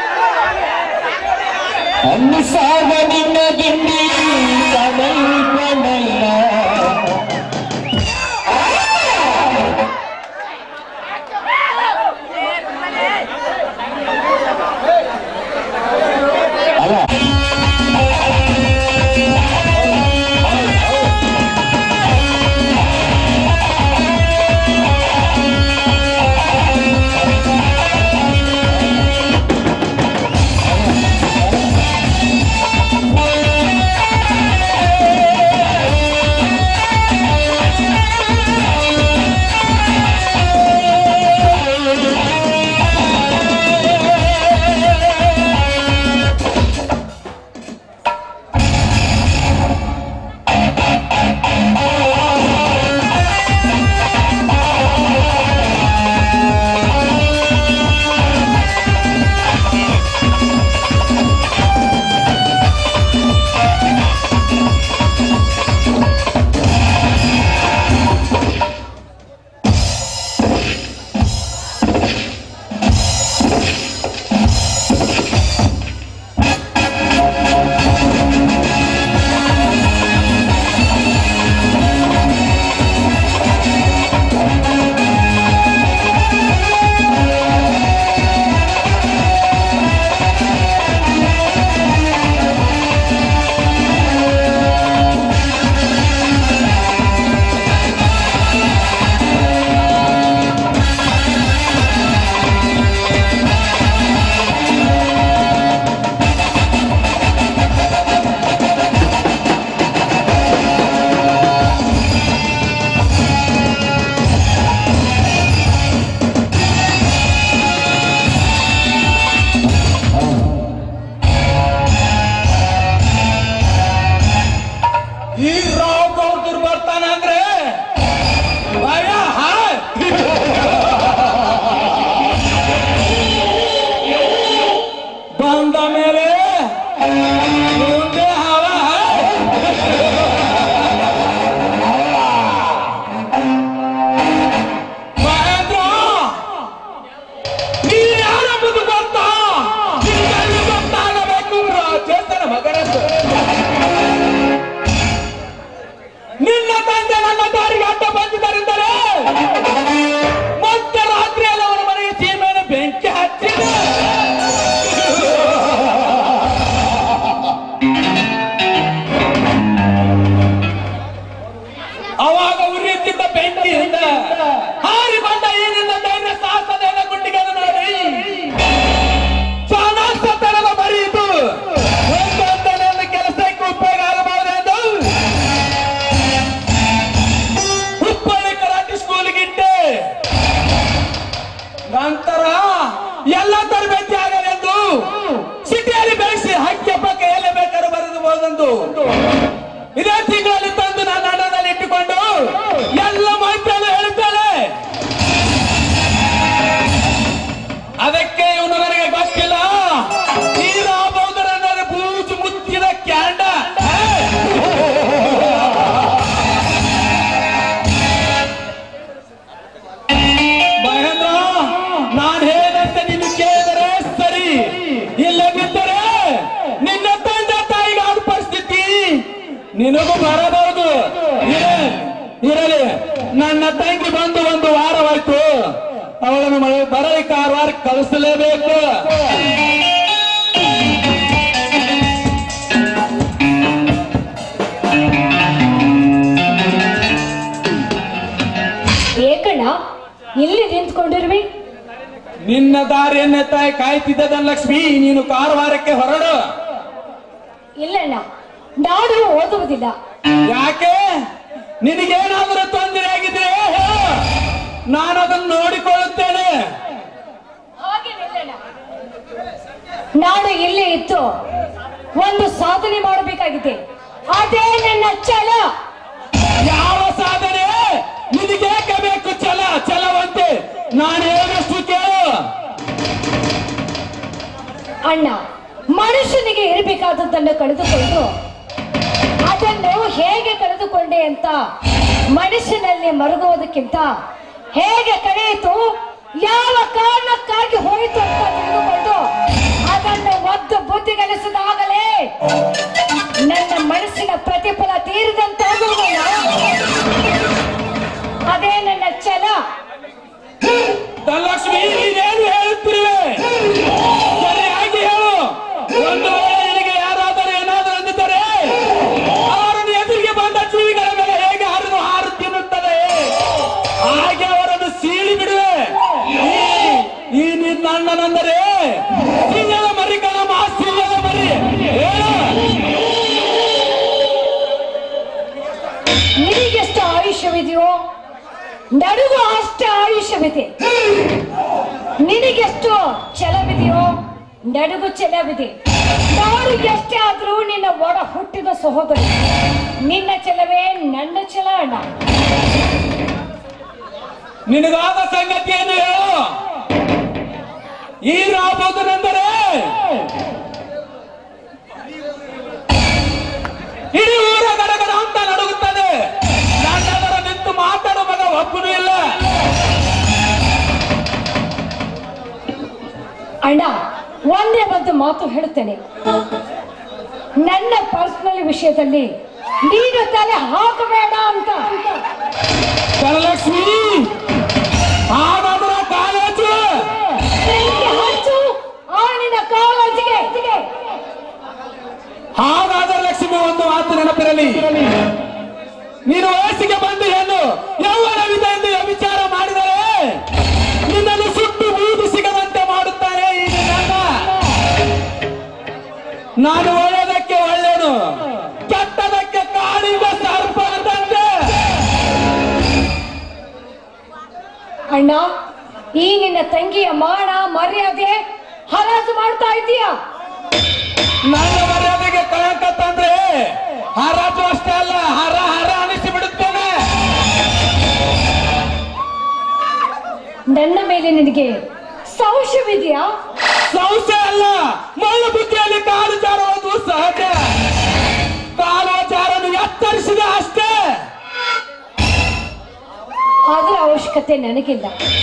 ಅನ್ನಸಾಗ ನಿನ್ನ ಗಿಂಡಿ ಕಡಲ್ ಕಡಲ್ಲ ಅಲ್ಲ ಈ ರಾವ್ ಗೌಡ್ರು ಬರ್ತಾನೆ ಅಂದ್ರೆ ಭಯ ಹಾಯ್. ಬಂದ ಮೇಲೆ ಮುಂದೆ ಹವ ಮಹೇಂದ್ರ ನೀನ್ ಯಾರೆಂಬುದು ಗೊತ್ತಾ ನಿನಗೆ ಗೊತ್ತಾಗಬೇಕು ರಾಜೇಂದ್ರನ ಮಗನದ್ದು ನಿನ್ನ ತಂದೆ ನನ್ನ ದಾರಿಗೆ ಅಡ್ಡ ಬಂದಿದ್ದರಿಂದಲೇ ಮತ್ತೆ ರಾತ್ರಿ ಎಲ್ಲ ಅವನ ಮನೆಗೆ ಸೀಮೆಯನ್ನು ಬೆಂಕಿ ಹಚ್ಚಿದ ಅವಾಗ ಉರಿಯುತ್ತಿದ್ದ ಬೆಂಕಿಯಿಂದ ಹಾರಿ ಬಂದ ಈ ನಿನ್ನ ಧೈರ್ಯ ಸಾಹಸದ ಗುಂಡಿಗೆ ನೋಡಿ ಚಾಣಾಕ್ಷತನದ ಬರೀತು ಒಂದೊಂದು ನನ್ನ ಕೆಲಸಕ್ಕೆ ಉಪಯೋಗ ಆಗಬಹುದೆಂದು ಹುಬ್ಬಳ್ಳಿ ಕರಾಟೆ ಸ್ಕೂಲ್ಗಿಟ್ಟೆ ನಂತರ ಎಲ್ಲ ತರಬೇತಿ ಆಗಲೆಂದು ಸಿಟಿಯಲ್ಲಿ ಬೆಳೆಸಿ ಹಕ್ಕಿ ಪಕ್ಕ ಎಲ್ಲ ಬೇಕಾದ್ರೂ ಬರೆದು ಬಹುದೆಂದು ಇದೇ ತಿಂಗಳಲ್ಲಿ ತಂದು ನನ್ನ ಹಣದಲ್ಲಿ ಇಟ್ಟುಕೊಂಡು ಎಲ್ಲ ಮಾಹಿತಿಯನ್ನು ಹೇಳುತ್ತೇನೆ ಅದಕ್ಕೆ ಇವನು ನನಗೆ ಗೊತ್ತಿಲ್ಲ ತೀರಾ ಬೌದ್ಧರನ್ನ ಬೂಜು ಮುಚ್ಚಿದ ಕ್ಯಾಂಡ ಮಹೇಂದ್ರ ನಾನು ಹೇಳಿದಂತೆ ನೀನು ಕೇಳಿದರೆ ಸರಿ ಇಲ್ಲದಿದ್ದರೆ ನಿನ್ನ ತಂದೆ ತಾಯಿಗೆ ಆದ ಪರಿಸ್ಥಿತಿ ನಿನಗೂ ಬರಬಹುದು ಇರ- ಇರಲಿ ನನ್ನ ತಂಗಿ ಬಂದು ಒಂದು ವಾರವಾಯ್ತು ಅವಳನ್ನು ಮಳೆ ಬರಲಿ ಕಾರವಾರ ಕಳಿಸಲೇಬೇಕು ಏಕಣ್ಣ ಇಲ್ಲಿ ನಿಂತ್ಕೊಂಡಿರ್ವಿ ನಿನ್ನ ದಾರಿಯನ್ನೇ ತಾಯಿ ಕಾಯ್ತಿದ್ದ ಲಕ್ಷ್ಮಿ ನೀನು ಕಾರವಾರಕ್ಕೆ ಹೊರಡು ಇಲ್ಲಣ್ಣ ನಾನು ಓದುವುದಿಲ್ಲ ಯಾಕೆ ನಿನಗೇನಾದರೂ ತೊಂದರೆ ಆಗಿದ್ರೆ ಹೇಳು. ನಾನು ಅದನ್ನು ನೋಡಿಕೊಳ್ಳುತ್ತೇನೆ ಹಾಗೇನಿಲ್ಲಣ್ಣ. ನಾನು ಇಲ್ಲೇ ಇತ್ತು ಒಂದು ಸಾಧನೆ ಮಾಡಬೇಕಾಗಿದೆ ಅದೇ ನನ್ನ ಛಲ ಯಾವ ಸಾಧನೆ ನಿನಗೇಕೆ ಬೇಕು ಛಲ ಛಲವಂತೆ ನಾನು ಹೇಳಿದಷ್ಟು ಕೇಳು ಅಣ್ಣ ಮನುಷ್ಯನಿಗೆ ಇರಬೇಕಾದದ್ದನ್ನು ಕಳೆದುಕೊಂಡು ಅದನ್ನು ಹೇಗೆ ಕಳೆದುಕೊಂಡೆ ಅಂತ ಮನುಷ್ಯನಲ್ಲಿ ಮರುಗುವುದಕ್ಕಿಂತ ಹೇಗೆ ಕಳೆಯಿತು ಯಾವ ಕಾರಣಕ್ಕಾಗಿ ಹೋಯಿತು ಅಂತ ತಿಳಿದುಕೊಂಡು ಅದನ್ನು ಒದ್ದು ಬುದ್ಧಿಗಳಿಸಿದಾಗಲೇ ನನ್ನ ಮನಸ್ಸಿನ ಪ್ರತಿಫಲ ತೀರಿದಂತಾಗುವುದಲ್ಲ ಅದೇ ನನ್ನ ಛಲ ಧನಲಕ್ಷ್ಮಿ ನೀನೇನು ಹೇಳುತ್ತಿರುವೆ ಸರಿಯಾಗಿ ಹೇಳು ಒಂದು ವೇಳೆ ನಿನಗೆ ಯಾರಾದರೂ ಏನಾದರೂ ಅಂದಿದ್ದರೆ ಅವರನ್ನು ಎದುರಿಗೆ ಬಂದ ಜೀವಿಗಳ ಮೇಲೆ ಹೇಗೆ ಹರಿದು ಹಾರು ತಿನ್ನುತ್ತದೆ ಹಾಗೆ ಅವರನ್ನು ಸೀಳಿ ಬಿಡುವೆ ಈ- ಈ ನಿನ್ನ ಅಣ್ಣನೆಂದರೆ ಸಿಂಹದ ಮರಿ ಕಣಮ್ಮ ಸಿಂಹದ ಮರಿ ಹೇಳು ನಿನಗೆಷ್ಟು ಆಯುಷ್ಯವಿದೆಯೋ ನನಗೂ ಅಷ್ಟು ಆಯುಷ್ಯವಿದೆ ನಿನಗೆಷ್ಟು ಛಲವಿದೆಯೋ ನನಗೂ ಛಲವಿದೆ ನಾನು ಎಷ್ಟೇ ಆದ್ರೂ ನಿನ್ನ ಒಡ ಹುಟ್ಟಿದ ಸಹೋದರಿ ನಿನ್ನ ಛಲವೇ ನನ್ನ ಛಲ ಅಣ್ಣ ನಿನಗಾದ ಸಂಗತಿಯನ್ನು ಹೇಳು ಈ ರಾಬೋದನೆಂದರೆ ಇಡೀ ಊರ ಗಡಗಡ ಅಂತ ನಡುಗುತ್ತದೆ ನನ್ನದರ ನಿಂತು ಮಾತಾಡೋ ಮಗ ಒಬ್ಬನು ಇಲ್ಲ ಅಣ್ಣ ಒಂದೇ ಒಂದು ಮಾತು ಹೇಳುತ್ತೇನೆ ನನ್ನ ಪರ್ಸನಲ್ ವಿಷಯದಲ್ಲಿ ನೀನು ತಲೆ ಹಾಕಬೇಡ ಅಂತ ಧನಲಕ್ಷ್ಮಿ ಹಾಗಾದ್ರೆ ಕಾಲೇಜು ಬೆಂಕಿ ಹಚ್ಚು ಆ ನಿನ್ನ ಕಾಲೇಜಿಗೆ ಹಾಗಾದರೆ ಲಕ್ಷ್ಮಿ ಒಂದು ಮಾತು ನೆನಪಿರಲಿ ನೀನು ವಯಸ್ಸಿಗೆ ಬಂದು ಏನು ಯೌವನವಿದೆ ಎಂದು ವಿಚಾರ ಮಾಡಿದರೆ ನಿನ್ನನ್ನು ಸುಟ್ಟು ಬೂದು ಸಿಗದಂತೆ ಮಾಡುತ್ತಾರೆ ಈ ನಿನ್ನಣ್ಣ ನಾನು ಒಳ್ಳೆಯದಕ್ಕೆ ಒಳ್ಳೆಯನು ಕೆಟ್ಟದಕ್ಕೆ ಕಾಳಿಂಗ ಸರ್ಪ ಅಂತಂತೆ ಅಣ್ಣ ಈ ನಿನ್ನ ತಂಗಿಯ ಮಾನ ಮರ್ಯಾದೆ ಹರಾಜು ಮಾಡ್ತಾ ಇದೀಯಾ ನನ್ನ ಮರ್ಯಾದೆಗೆ ಕಳಂಕ ತಂದ್ರೆ ಹರಾಜು ಅಷ್ಟೇ ಅಲ್ಲ ಹರ ಹರ ಅನಿಸಿ ಬಿಡುತ್ತೇನೆ ನನ್ನ ಮೇಲೆ ನಿನಗೆ ಸಂಶಯವಿದೆಯಾ ಸಂಶಯ ಅಲ್ಲ ಮಣ್ಣು ಬುದ್ಧಿಯಲ್ಲಿ ಕಾಲು ಜಾರುವುದು ಸಹಜ ಕಾಲು ಜಾರನ್ನು ಎತ್ತರಿಸಿದ ಅಷ್ಟೇ ಅದರ ಅವಶ್ಯಕತೆ ನನಗಿಲ್ಲ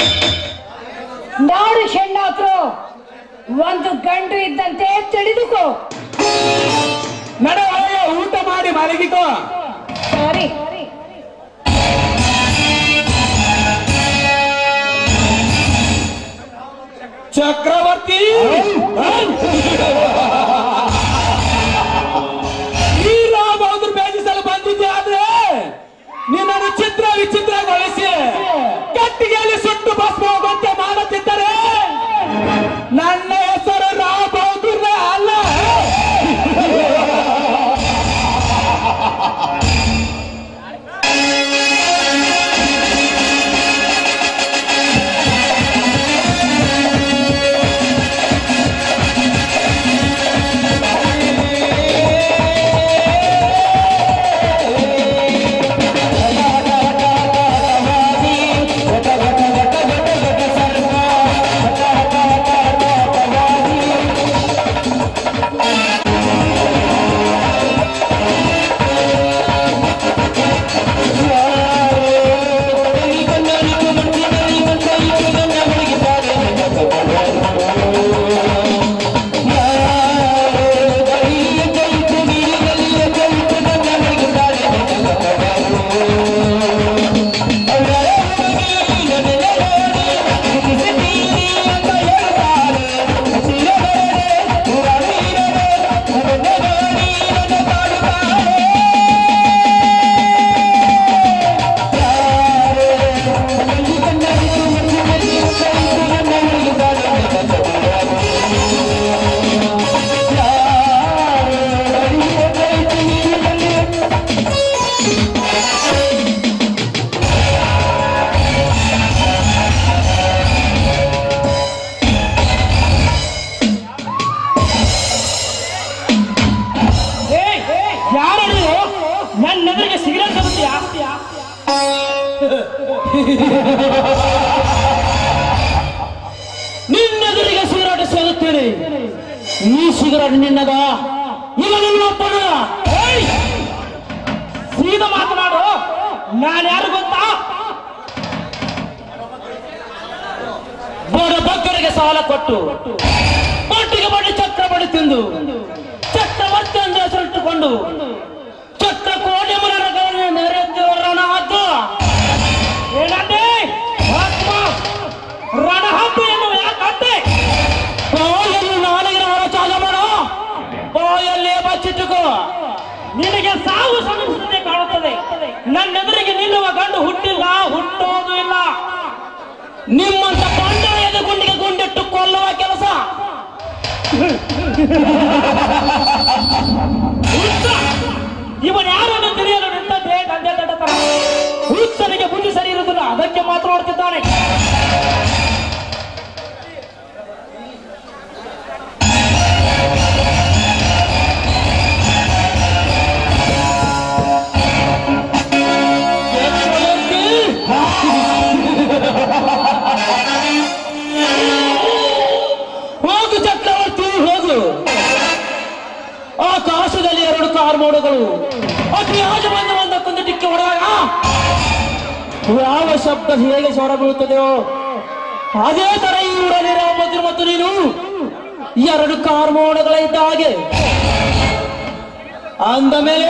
ನಾನು ಹೆಣ್ಣಾದ್ರು ಒಂದು ಗಂಡು ಇದ್ದಂತೆ ತಿಳಿದುಕೋ ನಡೆ ಒಳಗೆ ಊಟ ಮಾಡಿ ಮಲಗಿಕೋ ಸಾರಿ ಚಕ್ರವರ್ತಿ ಈ ರಾಮಬಹದ್ದೂರ್ ಬೇಜಿಸಲು ಬಂದಿದ್ದೆ ಆದ್ರೆ ನಿನ್ನನ್ನು ಚಿತ್ರ ವಿಚಿತ್ರಗೊಳಿಸಿ ಕಟ್ಟಿಗೆಯಲ್ಲಿ ಸುಟ್ಟು ಭಸ್ಮ ಹೋಗುವಂತೆ ಮಾಡುತ್ತಿದ್ದರೆ ನನ್ನ ಹೆಸರು ರಾಮ್ ಬಹದ್ದೂರ್ ಅಲ್ಲ ಯಾರು ನೀವು ನನ್ನ ಎದುರಿಗೆ ಸಿಗರೇಟ್ ತಗೋತೀಯಾ ನಿನ್ನೆದುರಿಗೆ ಸಿಗರೇಟ್ ಸೇರುತ್ತೇನೆ ಈ ಸಿಗರೇಟ್ ನಿನ್ನದ ಈಗ ನಿನ್ನ ಒಪ್ಪಣ ಸೀದಾ ಮಾತನಾಡು ನಾನು ಯಾರು ಗೊತ್ತಾ ಬಡ ಭಕ್ತರಿಗೆ ಸಾಲ ಕೊಟ್ಟು ಒಟ್ಟಿಗೆ ಬಡ್ಡಿ ಚಕ್ರ ಬಡಿ ತಿಂದು ಚಕ್ರವರ್ತಿ ಎಂದು ಹೆಸರಿಟ್ಟುಕೊಂಡು ಚಕ್ರ ಕೋಟಿ ಮುನರಗಳನ್ನು ನೆರೆದಿವರಣ ಆದ್ದು ಏನಂದೆ ಆತ್ಮ ರಣಹದ್ದು ಎನ್ನುವ ಯಾಕಂತೆ ಬಾಯಲ್ಲಿ ನಾಲಿಗಿನ ಹೊರ ಚಾಲ ಮಾಡೋ ಬಾಯಲ್ಲೇ ಬಚ್ಚಿಟ್ಟುಕೋ ನಿನಗೆ ಸಾವು ಸಮೀಪಿಸದೆ ಕಾಣುತ್ತದೆ ನನ್ನೆದುರಿಗೆ ನಿಲ್ಲುವ ಗಂಡು ಹುಟ್ಟಿಲ್ಲ ಹುಟ್ಟೋದು ಇಲ್ಲ ನಿಮ್ಮಂತ ಬಂಡಾಯದ ಗುಂಡಿಗೆ ಗುಂಡಿಟ್ಟು ಕೊಲ್ಲುವ ಕೆಲಸ ಹುಚ್ಚ! ಇವನ್ ಯಾರು ಅಂತ ತಿಳಿಯಲು ನಿಂತದ್ದೇ ತಂದೆ ತಡತರ ಹುಚ್ಚನಿಗೆ ಬುದ್ಧಿ ಸರಿ ಇರುವುದಿಲ್ಲ ಅದಕ್ಕೆ ಮಾತನಾಡುತ್ತಿದ್ದಾನೆ ಹೋಗು ಚಕ್ರವರ್ತಿ ಹೋಗು ಆಕಾಶದಲ್ಲಿ ಎರಡು ಕಾರ್ ಮೋಡಗಳು ಅತಿ ಬಂದ ಒಂದಕ್ಕೊಂದು ಡಿಕ್ಕಿ ಹೊಡೆದಾಗ ಯಾವ ಶಬ್ದ ಹೇಗೆ ಸ್ವರ ಬೀಳುತ್ತದೆಯೋ ಅದೇ ತರ ಈ ಊರಲ್ಲಿರೋ ಮಧುರ ಮತ್ತು ನೀನು ಎರಡು ಕಾರ್ ಮೋಡಗಳ ಇದ್ದ ಹಾಗೆ ಅಂದ ಮೇಲೆ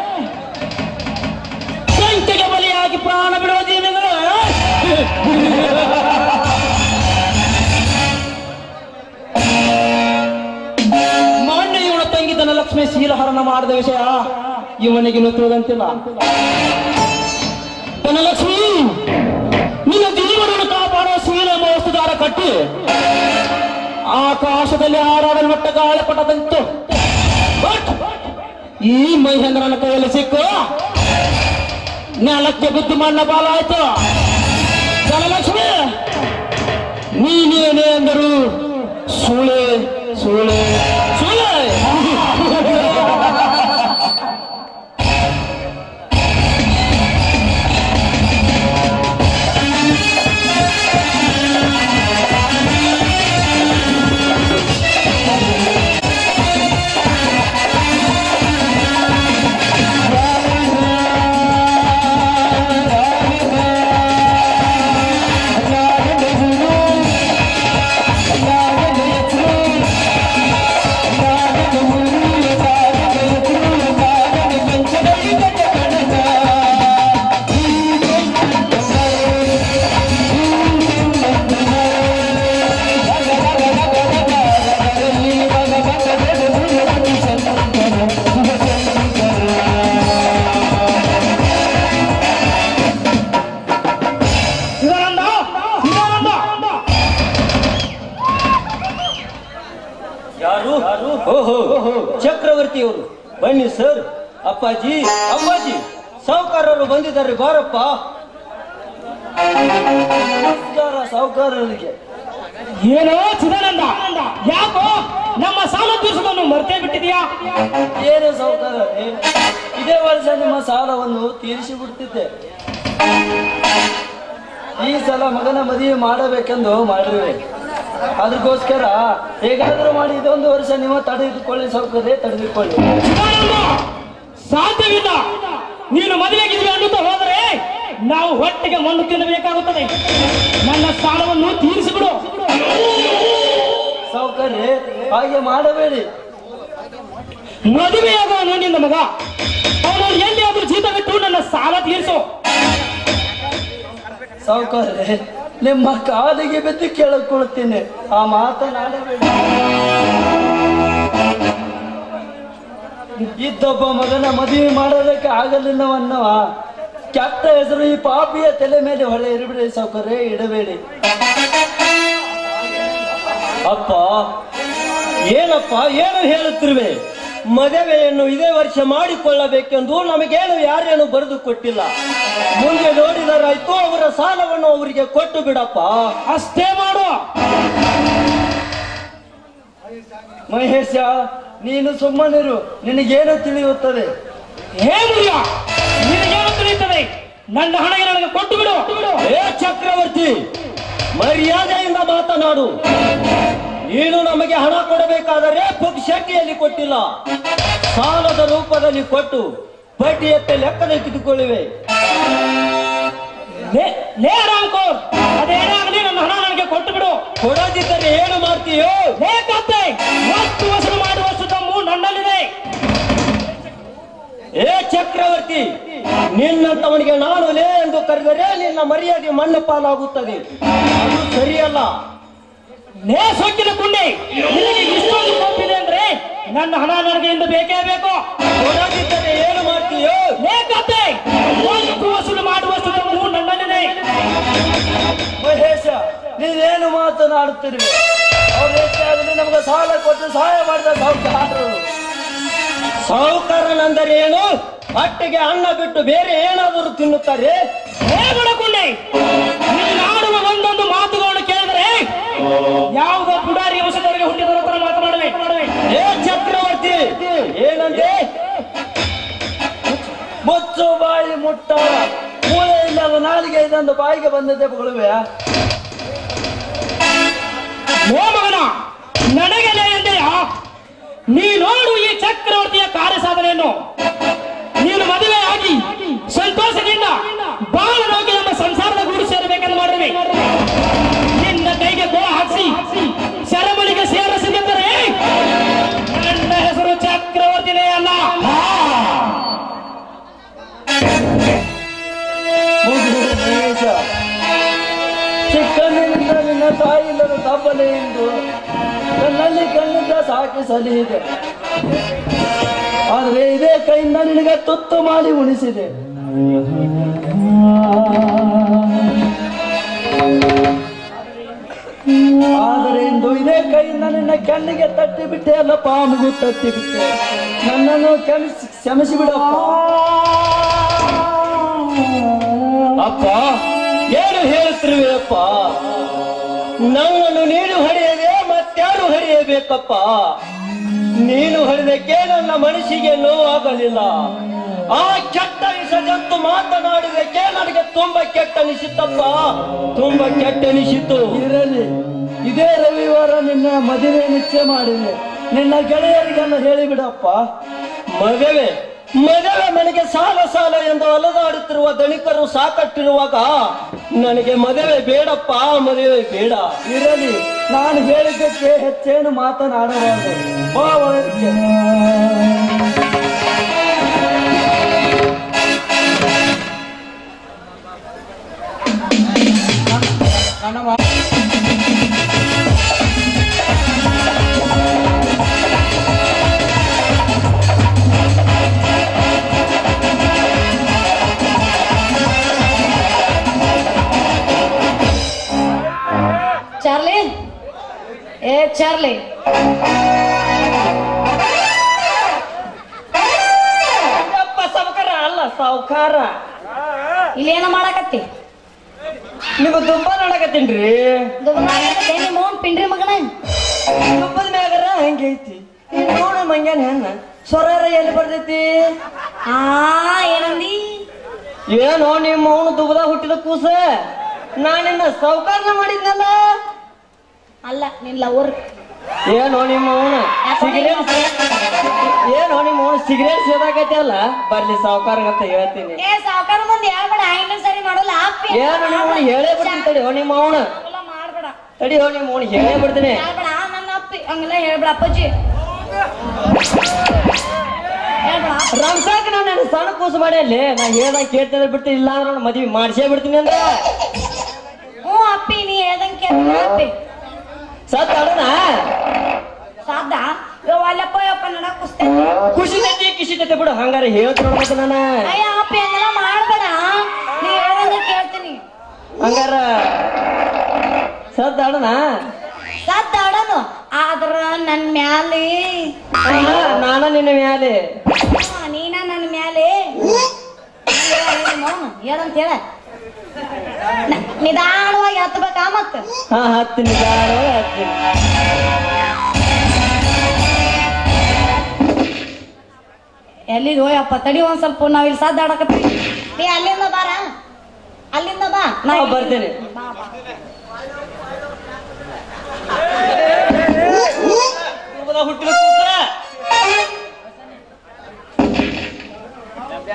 ಸಂಖ್ಯೆಗೆ ಬಲಿಯಾಗಿ ಪ್ರಾಣ ಬಿಡುವ ಜೀವಿಗಳು ಮೊನ್ನೆ ಇವನ ತಂಗಿ ಧನಲಕ್ಷ್ಮಿ ಶೀಲಹರಣ ಮಾಡಿದ ವಿಷಯ ಇವನಿಗೆ ತಿಳಿದಂತಿಲ್ಲ ಧನಲಕ್ಷ್ಮಿ ನಿನ್ನ ಜೀವನವನ್ನು ಕಾಪಾಡುವ ಶೀಲ ಎಂಬ ವಸ್ತುದಾರ ಕಟ್ಟಿ ಆಕಾಶದಲ್ಲಿ ಹಾರಾಡಲು ಮಟ್ಟ ಗಾಳಿಪಟದಂತು ಬಟ್ ಈ ಮಹೇಂದ್ರನ ಕೈಯಲ್ಲಿ ಸಿಕ್ಕು ನೆಲಕ್ಕೆ ಬಿದ್ದು ಮಣ್ಣ ಬಾಲಾಯ್ತು ಧನಲಕ್ಷ್ಮಿ ನೀನೇನೇ ಅಂದರು ಸುಳೆ ಸುಳೆ ಸುಳೆ ಶಿವಾನಂದ ಶಿವಾನಂದ ಯಾರು ಓಹೋ ಚಕ್ರವರ್ತಿಯವರು ಬನ್ನಿ ಸರ್ ಅಪ್ಪಾಜಿ ಅಮ್ಮಾಜಿ ಸಾಹುಕಾರರು ಬಂದಿದ್ದಾರೆ ಬಾರಪ್ಪ ನಮಸ್ಕಾರ ಸಾಹುಕಾರರಿಗೆ ಏನೋ ಚಿದಾನಂದ ಯಾಕೋ ನಮ್ಮ ಸಾಲ ತೀರಿಸೋದನ್ನು ಮರ್ತೇ ಬಿಟ್ಟಿದ್ಯಾ ಏನು ಸಾಹುಕಾರ ಇದೇ ವರ್ಷ ನಿಮ್ಮ ಸಾಲವನ್ನು ತೀರಿಸಿ ಬಿಡ್ತಿದ್ದೆ ಈ ಸಲ ಮಗನ ಮದುವೆ ಮಾಡಬೇಕೆಂದು ಮಾಡಿರುವೆ ಅದಕ್ಕೋಸ್ಕರ ಹೇಗಾದರೂ ಮಾಡಿ ಇದೊಂದು ವರ್ಷ ನೀವು ತಡೆದುಕೊಳ್ಳಿ ಸೌಕರ್ಯ ತಡೆದುಕೊಳ್ಳಿ ಚಿದಾನಂದ ಸಾಧ್ಯವಿಲ್ಲ ನೀನು ಮದುವೆಗಿದ್ವಿ ಅನ್ನುತ್ತಾ ಹೋದರೆ ನಾವು ಹೊಟ್ಟೆಗೆ ಮಣ್ಣು ತಿನ್ನಬೇಕಾಗುತ್ತದೆ ನನ್ನ ಸಾಲವನ್ನು ತೀರಿಸಿಬಿಡು ಸೌಕರ್ಯ ಹಾಗೆ ಮಾಡಬೇಡಿ ಮದುವೆಯಾಗುವ ನಿನ್ನ ಮಗ ಅವನು ಎಲ್ಲಿಯಾದ್ರೂ ಜೀತ ಬಿಟ್ಟು ನನ್ನ ಸಾಲ ತೀರಿಸು ಸಾವುಕಾರ್ರೆ ನಿಮ್ಮ ಕಾಲಿಗೆ ಬಿದ್ದು ಕೇಳಿಕೊಳ್ತೀನಿ ಆ ಮಾತನಾಡಬೇಡಿ ಇದ್ದೊಬ್ಬ ಮಗನ ಮದುವೆ ಮಾಡೋದಕ್ಕೆ ಆಗಲಿಲ್ಲವನ್ನವ ಕೆಟ್ಟ ಹೆಸರು ಈ ಪಾಪಿಯ ತಲೆ ಮೇಲೆ ಹೊಳೆ ಇರಬೇಡಿ ಸಾವುಕಾರ್ರೆ ಇಡಬೇಡಿ ಅಪ್ಪ ಏನಪ್ಪ ಏನು ಹೇಳುತ್ತಿರುವೆ ಮದುವೆಯನ್ನು ಇದೇ ವರ್ಷ ಮಾಡಿಕೊಳ್ಳಬೇಕೆಂದು ನಮಗೇನು ಯಾರೇನು ಬರೆದು ಕೊಟ್ಟಿಲ್ಲ ಮುಂದೆ ನೋಡಿದರಾಯ್ತು ಅವರ ಸಾಲವನ್ನು ಅವರಿಗೆ ಕೊಟ್ಟು ಬಿಡಪ್ಪ ಅಷ್ಟೇ ಮಾಡು ಮಹೇಶ ನೀನು ಸುಮ್ಮನಿರು ನಿನಗೇನು ತಿಳಿಯುತ್ತದೆ ಹೇ ಮುರಿಯ ನಿನಗೇನು ತಿಳಿಯುತ್ತದೆ ನನ್ನ ಹಣಗೆ ನನಗೆ ಕೊಟ್ಟು ಬಿಡು ಏ ಚಕ್ರವರ್ತಿ ಮರ್ಯಾದೆಯಿಂದ ಮಾತನಾಡು ನೀನು ನಮಗೆ ಹಣ ಕೊಡಬೇಕಾದರೆ ಪುಕ್ ಶೆಟ್ಟಿಯಲ್ಲಿ ಕೊಟ್ಟಿಲ್ಲ ಸಾಲದ ರೂಪದಲ್ಲಿ ಕೊಟ್ಟು ಬಡ್ಡಿಯತ್ತ ಲೆಕ್ಕದ ಕಿತ್ತುಕೊಳ್ಳಿವೆ ಲೇ- ಲೇ ರಾಮ್ಕೋರ್ ಅದೇನೇ ಆಗಲಿ ನನ್ನ ಹಣ ನನಗೆ ಕೊಟ್ಟು ಬಿಡು ಕೊಡದಿದ್ದರೆ ಏನು ಮಾಡ್ತೀಯೋ ಲೇ ಕತ್ತೆ ಮತ್ತು ವಸೂಲು ಮಾಡುವಷ್ಟು ದಮ್ಮು ನನ್ನಲ್ಲಿದೆ ಏ ಚಕ್ರವರ್ತಿ ನಿನ್ನಂತವನಿಗೆ ನಾನು ಲೇ ಎಂದು ಕರೆದರೆ ನಿನ್ನ ಮರ್ಯಾದೆ ಮಣ್ಣು ಪಾಲಾಗುತ್ತದೆ ಅದು ಸರಿಯಲ್ಲ ಲೇ ಸೊಕ್ಕಿನ ಕುಂಡಿ ನಿನಗೆ ಇಷ್ಟೊಂದು ಕೋಪಿದೆ ಅಂದ್ರೆ ನನ್ನ ಹಣ ನನಗೆ ಇಂದು ಬೇಕೇ ಬೇಕು ಕೊಡದಿದ್ದರೆ ಏನು ಮಾಡ್ತೀಯೋ ಲೇ ಕತ್ತೆ ಮತ್ತು ವಸೂಲು ಮಾಡುವಷ್ಟು ದಮ್ಮು ನನ್ನಲ್ಲಿದೆ ಮಹೇಶ ನೀವೇನು ಮಾತನಾಡುತ್ತಿರುವೆ ಅವ್ರು ಹೆಚ್ಚಾಗಲಿ ನಮ್ಗೆ ಸಾಲ ಕೊಟ್ಟು ಸಹಾಯ ಮಾಡಿದ ಸಾಹುಕಾರರು ಸಾಹುಕಾರನೆಂದರೆ ಏನು ಹೊಟ್ಟೆಗೆ ಅನ್ನ ಬಿಟ್ಟು ಬೇರೆ ಏನಾದರೂ ತಿನ್ನುತ್ತಾರೆ ಲೇ ಬಡಕುಂಡಿ ನೀನಾಡುವ ಒಂದೊಂದು ಮಾತುಗಳನ್ನು ಕೇಳಿದರೆ ಯಾವುದೋ ಪುಡಾರಿ ವಂಶದವರಿಗೆ ಹುಟ್ಟಿದವರ ಹತ್ರ ಮಾತನಾಡವೆ ಏ ಚಕ್ರವರ್ತಿ ಏನಂತೆ ಮುಚ್ಚು ಬಾಯಿ ಮುಟ್ಟ ಮೂಳೆ ಇಲ್ಲದ ನಾಲಿಗೆ ಇದೊಂದು ಬಾಯಿಗೆ ಬಂದದ್ದೇ ಬಗಳುವೆ ಓ ಮಗನ ನನಗೆ ಲೇ ಎಂದೆಯ ನೀ ನೋಡು ಈ ಚಕ್ರವರ್ತಿಯ ಕಾರ್ಯ ಸಾಧನೆಯನ್ನು ನೀನು ಮದುವೆ ಆಗಿ ಸಂತೋಷದಿಂದ ಬಾಳನೋಗಿ ನಮ್ಮ ಸಂಸಾರದ ಗೂಡು ಸೇರಬೇಕೆಂದು ಮಾಡಿದ್ವಿ ನಿನ್ನ ಕೈಗೆ ಗೋಳ ಹಾಕಿಸಿ ಸೆರೆಮನಿಗೆ ಸೇರಿಸಿದ್ದರೆ ನನ್ನ ಹೆಸರು ಚಕ್ರವರ್ತಿನೇ ಅಲ್ಲ ಮುಗಿದು ಮಹೇಶ ಚಿಕ್ಕಂದಿನಿಂದ ನಿನ್ನ ತಾಯಿ ಇಲ್ಲದ ತಪ್ಪಲೆ ಎಂದು ಕಣ್ಣಲ್ಲಿ ಕಣ್ಣಿದ್ದ ಸಾಕಿ ಸಲಿಹಿದೆ ಆದರೆ ಇದೇ ಕೈಯಿಂದ ನಿನಗೆ ತುತ್ತು ಮಾಡಿ ಉಣಿಸಿದೆ ಆದರೆ ಇಂದು ಇದೇ ಕೈಯಿಂದ ನಿನ್ನ ಕಣ್ಣಿಗೆ ತಟ್ಟಿ ಬಿಟ್ಟೆ ಅಲ್ಲ ಪಾಮುಗು ತಟ್ಟಿ ಬಿಟ್ಟೆ ನನ್ನನ್ನು ಕ್ಷಮಿಸಿ ಕ್ಷಮಿಸಿ ಬಿಡಪ್ಪ ಅಪ್ಪ ಏನು ಹೇಳುತ್ತಿರುವೆ ಅಪ್ಪ ನನ್ನನ್ನು ನೀನು ಹೊಡೆಯದೆ ಮತ್ಯಾರು ಹೊಡೆಯಬೇಕಪ್ಪ ನೀನು ಹೊಡೆದಕ್ಕೆ ನನ್ನ ಮನಸ್ಸಿಗೆ ನೋವಾಗಲಿಲ್ಲ ಆ ಕೆಟ್ಟ ವಿಷ ಜಂತು ಮಾತನಾಡಿದಕ್ಕೆ ನನಗೆ ತುಂಬಾ ಕೆಟ್ಟ ಅನಿಸಿತ್ತಪ್ಪ ತುಂಬಾ ಕೆಟ್ಟ ಅನಿಸಿತು ಇರಲಿ ಇದೇ ರವಿವಾರ ನಿನ್ನ ಮದುವೆ ನಿಶ್ಚಯ ಮಾಡಿದೆ ನಿನ್ನ ಗೆಳೆಯರಿಗೆಲ್ಲ ಹೇಳಿಬಿಡಪ್ಪ ಮದುವೆ ಮದುವೆ ನನಗೆ ಸಾಲ ಸಾಲ ಎಂದು ಅಲದಾಡುತ್ತಿರುವ ದಣಿಕರು ಸಾಕಟ್ಟಿರುವಾಗ ನನಗೆ ಮದುವೆ ಬೇಡಪ್ಪ ಮದುವೆ ಬೇಡ ಇರಲಿ ನಾನು ಹೇಳಿದ್ದಕ್ಕೆ ಹೆಚ್ಚೇನು ಮಾತನಾಡಬಾರದು ಬಾ ಒಳಗೆ. ಚಾರ್ಲಿ ಏ ಚಾರ್ಲಿ ಅಪ್ಪ ಸಾವುಕಾರ ಅಲ್ಲ ಸಾವುಕಾರ ಇಲ್ಲೇನ ಮಾಡಕತ್ತಿ ನೀವು ತುಂಬ ನೋಡಕತ್ತೀನ್ರಿ ದುಬಾರಿ ನಿಮ್ಮ ಅವ್ನ್ ಪಿಂಡ್ರಿ ಮಗನ ತುಪ್ಪದ ಮ್ಯಾಗರ ಹಂಗೈತಿ ನೋಡ ಮಂಗ್ಯಾನ ಹೆಣ್ಣ ಸ್ವರ ಎಲ್ಲಿ ಬರ್ತೈತಿ ಆ ಏನಂದಿ ಏನೋ ನಿಮ್ಮ ಅವನು ದುಬ್ಬದ ಹುಟ್ಟಿದ ಕೂಸ ನಾನಿನ್ನ ಸಾವುಕಾರನ ಮಾಡಿದ್ನಲ್ಲ ಅಲ್ಲ ನಿನ್ ಲವರ್ ಏನೋ ನಿಮ್ಮ ಅವನು ಸಿಗರೇಟ್ ಏನೋ ನಿಮ್ಮ ಅವನು ಸಿಗರೇಟ್ ಸೇದಾಕೈತಿ ಅಲ್ಲ ಬರ್ಲಿ ಸಾವುಕಾರ ಅಂತ ಹೇಳ್ತೀನಿ ಏ ಸಾವುಕಾರ ಮುಂದೆ ಹೇಳ್ಬೇಡ ಆಯ್ನ ಸರಿ ಮಾಡಲ್ಲ ಆಪಿ ಏನು ನಿಮ್ಮ ಅವನು ಹೇಳೇ ಬಿಡ್ತೀನಿ ತಡಿ ಓ ನಿಮ್ಮ ಅವನು ಎಲ್ಲ ಮಾಡ್ಬೇಡ ತಡಿ ಓ ನಿಮ್ಮ ಅವನು ಹೇಳೇ ಬಿಡ್ತೀನಿ ಹೇಳ್ಬೇಡ ನನ್ನ ಅಪ್ಪಿ ಹಂಗೆಲ್ಲ ಹೇಳ್ಬೇಡ ಅಪ್ಪಾಜಿ ಹೇಳ್ಬೇಡ ರಂಸಾಕ ನಾನು ನನ್ನ ಸಣ್ಣ ಕೂಸು ಮಾಡಿ ಅಲ್ಲಿ ನಾ ಹೇಳ್ದಂಗೆ ಕೇಳ್ತಿದ್ರೆ ಬಿಟ್ಟು ಇಲ್ಲ ಅಂದ್ರೆ ನಾನು ಮದ್ವಿ ಮಾಡಿಸೇ ಬಿಡ್ತೀನಿ ಅಂದ್ರೆ ಹ್ಞೂ ಅಪ್ಪಿ ನೀ ಹೇಳ್ದಂಗೆ ಕೇಳ್ತೀನಿ ಅಪ್ಪಿ ಸತ್ ಅಡನ ಸಾಧ್ಯ ಅಲ್ಲಪ್ಪ ಯಪ್ಪ ನಡ ಕುಸ್ತೈತಿ ಖುಷಿ ತೈತಿ ಖುಷಿ ತೈತಿ ಬಿಡು ಹಂಗಾರೆ ಹೇಳ್ತೀನಿ ನೋಡ್ಬೇಕು ನಾನು ಅಯ್ಯ ಅಪ್ಪಿ ಹಂಗೆಲ್ಲ ಮಾಡ್ಬೇಡ ನೀ ಹೇಳ್ದಂಗೆ ಕೇಳ್ತೀನಿ ಹಂಗಾರ ಸತ್ ಅಡನ ಸದ್ದ ಆಡೋನು ಆದ್ರ ನನ್ ಮ್ಯಾಲೆ ನಾನ ನಿನ್ನ ಮ್ಯಾಲೆ ಹಾ, ನೀನ ನನ್ನ ಮ್ಯಾಲೆ ಹೇಳಂತ ಹೇಳ ನ- ನಿಧಾನವಾಗಿ ಹತ್ಬೇಕಾ ಮತ್ತ ಹಾ ಹತ್ತೀನಿ ಗಾಢ ಹತ್ತೀನಿ ಎಲ್ಲಿಗೆ ಹೋಯಪ್ಪ ತಡಿ ಒಂದ್ ಸ್ವಲ್ಪ ನಾವ್ ಇಲ್ಲಿ ಸದ್ದ ಆಡಕತ್ತೀವಿ ನೀ ಅಲ್ಲಿಂದ ಬಾರ ಅಲ್ಲಿಂದ ಬಾ ನಾ ಹಾ, ಬರ್ತೇನೆ. ಬಾ, ಬಾ. ಹುಟ್ಟಿದ ಕೂಸ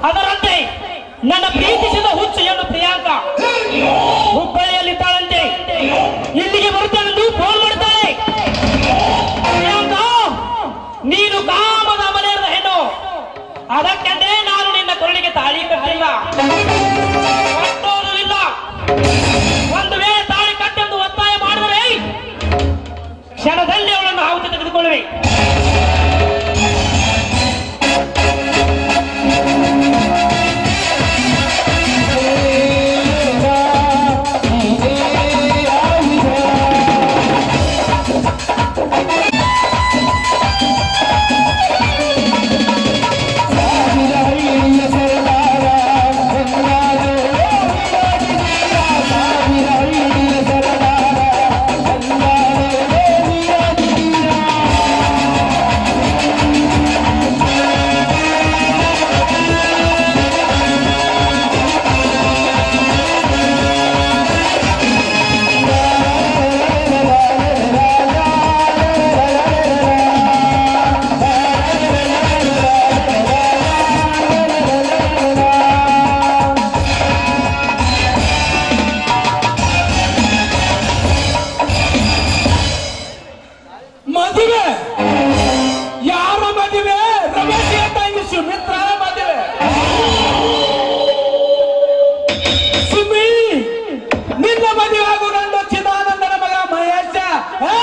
ಅದರಂತೆ ನನ್ನ ಪ್ರೀತಿಸಿದ ಹುಚ್ಚು ಹೆಣ್ಣು ಪ್ರಿಯಾಂಕ ಹುಬ್ಬಳ್ಳಿಯಲ್ಲಿದ್ದಾಳಂತೆ ಇಲ್ಲಿಗೆ ಬರುತ್ತಾಳೆಂದು ಫೋನ್ ಮಾಡ್ತಾಳೆ ಪ್ರಿಯಾಂಕ ನೀನು ಕಾಮದ ಮನೆಯದ ಹೆಣ್ಣು ಅದಕ್ಕಂತೆ ನಾನು ನಿನ್ನ ಕೊರಳಿಗೆ ತಾಳಿ ಕಟ್ಟಿಲ್ಲ ಕಟ್ಟೋದು ಇಲ್ಲ ಒಂದು ವೇಳೆ ತಾಳಿ ಕಟ್ಟೆಂದು ಒತ್ತಾಯ ಮಾಡಿದರೆ ಕ್ಷಣದಲ್ಲಿ ಅವಳನ್ನು ಆಹುತಿ ತೆಗೆದುಕೊಳ್ಳುವೆ ಮದುವೆ ಯಾರ ಮದುವೆ ರಮೇಶ್ ತಂಗಿ ಸುಮಿತ್ರ ಮದುವೆ ಸುಮಿ ನಿನ್ನ ಮದುವೆ ಆಗು ಗಂಡು ಚಿದಾನಂದನ ಮಗ ಮಹೇಶ ಹೇ?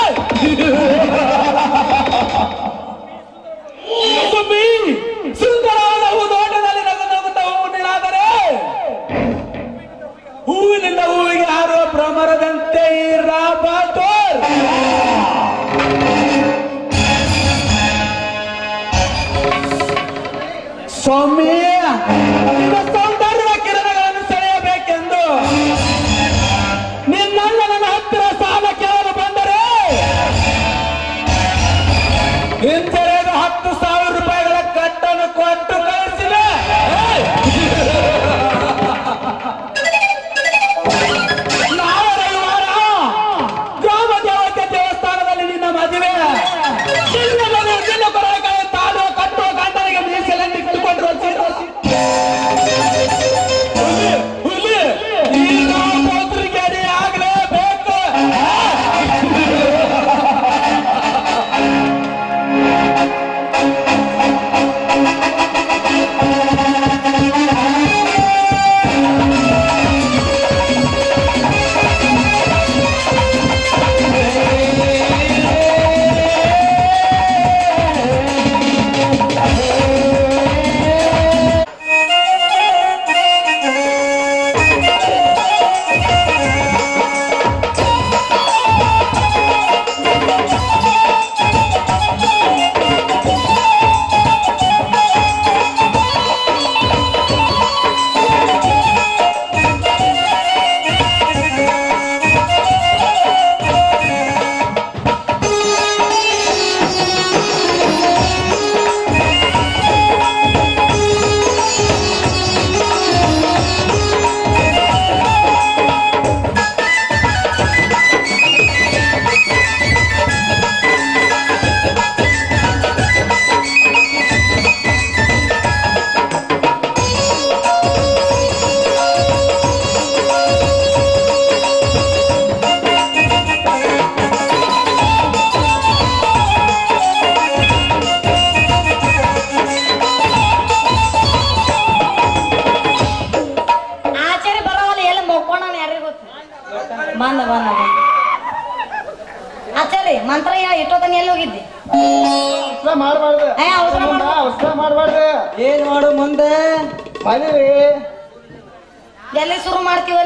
ಸುಮಿ ಸುಂದರವಾದ ಹೂ ತೋಟದಲ್ಲಿ ನಗು ನಗುತ್ತಾ ಹೂವಿನಾದರೆ ಹೂವಿನಿಂದ ಹೂವಿಗೆ ಹಾರುವ ಭ್ರಮರದಂತೆ ಇರಬಾರ್ದು ಸ್ವಾಮಿ ನಿನ್ನ ಸೌಂದರ್ಯ ಕಿರಣಗಳನ್ನು ಸೆಳೆಯಬೇಕೆಂದು ನಿನ್ನಲ್ಲ ನನ್ನ ಹತ್ತಿರ ಸಾಲ ಕೇಳಲು ಬಂದರೆ ಹಿಂತೆರೆದು ಹತ್ತು ಸಾವಿರ ರೂಪಾಯಿಗಳ ಕಟ್ಟನ್ನು ಕೊಟ್ಟು ಕಳಿಸಿದೆ ನಾಳೆ ರವಿವಾರ ಗ್ರಾಮ ದೇವತೆ ದೇವಸ್ಥಾನದಲ್ಲಿ ನಿನ್ನ ಮದುವೆ ನಿನ್ನ ಮದುವೆ ನಿನ್ನ ಕೊರಳಕಾಯಿ ತಾನು ಕಟ್ಟುವ ಗಂಡನಿಗೆ ಮೀಸಲನ್ನು ಇಟ್ಟುಕೊಂಡಿರುವ ಹುಲಿ ಹುಲಿ ಈಗ ಪೌತ್ರಿಗೆ ಆಗಲೇಬೇಕು ಆಚಾರ್ಯ ಬರೋವಲ್ಲ ಎಲ್ಲ ಮಕ್ಕೋಣ ಯಾರಿಗೂ ಗೊತ್ತು ಬಂದ ಬಂದ ಬಂದ ಆಚಾರ್ಯ ಮಂತ್ರ ಇಟ್ಟೋತನ ಎಲ್ಲಿ ಹೋಗಿದ್ದಿ ಮಾಡಬಾರ್ದು ಏ ಅವಸರ ಮಾಡ್ಬೇಡ. ಅವಸರ ಮಾಡಬಾರ್ದು ಏನ್ ಮಾಡು ಮುಂದೆ ಮದುವೆ ಎಲ್ಲಿ ಶುರು ಮಾಡ್ತೀವ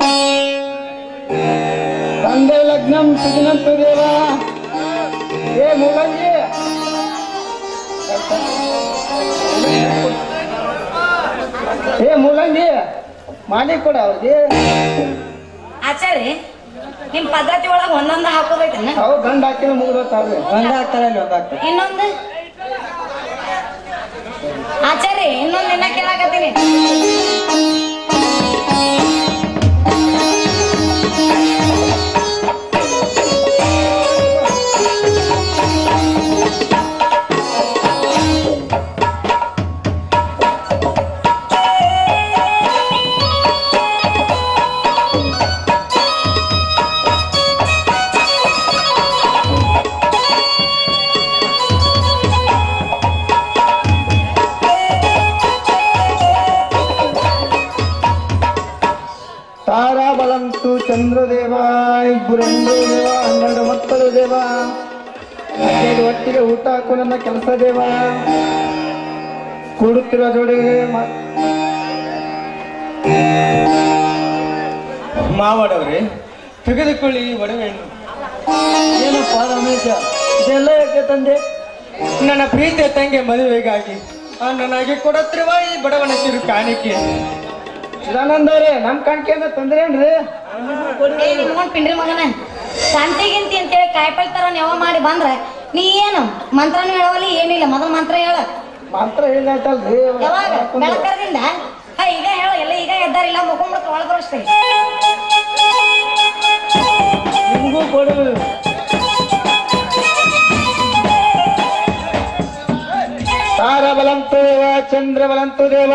ತಂದೆ ಲಗ್ನಂ ಸುದಿನಂತು ದೇವ ಏ ಮುಗಂಜಿ ಏ ಮುಗಂಜಿ ಮಾಡಿ ಕೊಡ ಅವ್ರಿಗೆ ಆಚಾರ್ಯ ನಿಮ್ ಪದ್ಧತಿ ಒಳಗ ಒಂದೊಂದ ಹಾಕೋದೈತೇನ ಅವು ಗಂಡ ಹಾಕಿನ ಮುಗಿದವ್ರಿ ಒಂದ್ ಹಾಕ್ತಾರೆ ಅಲ್ಲಿ ಒಂದ್ ಹಾಕ್ತಾರೆ ಇನ್ನೊಂದು ಆಚಾರ್ಯ ಇನ್ನೊಂದು ನಿನ್ನ ಕೇಳಾಕತ್ತೀನಿ ಚಂದ್ರದೇವ ಇಬ್ಬರು ದೇವ ಹನ್ನೆರಡು ಮಕ್ಕಳು ದೇವ ಹನ್ನೆರಡು ಒಟ್ಟಿಗೆ ಊಟ ಹಾಕು ನನ್ನ ಕೆಲಸ ದೇವ ಕೂಡುತ್ತಿರುವ ಜೋಡಿಗೆ ಮ- ಮಾವಡವ್ರೆ ತೆಗೆದುಕೊಳ್ಳಿ ಈ ಒಡವೆಯನ್ನು ಏನಪ್ಪ ರಮೇಶ ಇದೆಲ್ಲ ಯಾಕೆ ತಂದೆ ನನ್ನ ಪ್ರೀತಿಯ ತಂಗಿ ಮದುವೆಗಾಗಿ ಆ ನನಗೆ ಕೊಡುತ್ತಿರುವ ಈ ಬಡವನ ಕಿರು ಕಾಣಿಕೆ ಚಿದಾನಂದ ಅವರೇ ನಮ್ ಕಾಣಿಕೆಯಿಂದ ತಂದ್ರೇನ್ರಿ ಏ ನಿಮ್ಗೊಂದ್ ಪಿಂಡ್ರಿ ಮಗನ ಸಂತಿಗಿಂತಿ ಅಂತೇಳಿ ಕಾಯಿಪಲ್ಲೆ ತರ ನೆವ ಮಾಡಿ ಬಂದ್ರೆ ನೀ ಏನು ಮಂತ್ರನೂ ಹೇಳವಲ್ಲಿ ಏನಿಲ್ಲ ಮೊದಲು ಮಂತ್ರ ಹೇಳ ಮಾತ್ರ ಹೇಳಿದಾಯ್ತಲ್ರಿ ಯಾವಾಗ ಬೆಳಕರದಿಂದ ಹಾ ಈಗ ಹೇಳ ಎಲ್ಲ ಈಗ ಎದ್ದಾರಿಲ್ಲ ಮುಖಂಡ್ ಒಳಗೆ ಅಷ್ಟೇ ನಿಮಗೂ ಕೊಡು ತಾರ ಬಲಂತು ದೇವ ಚಂದ್ರ ಬಲಂತು ದೇವ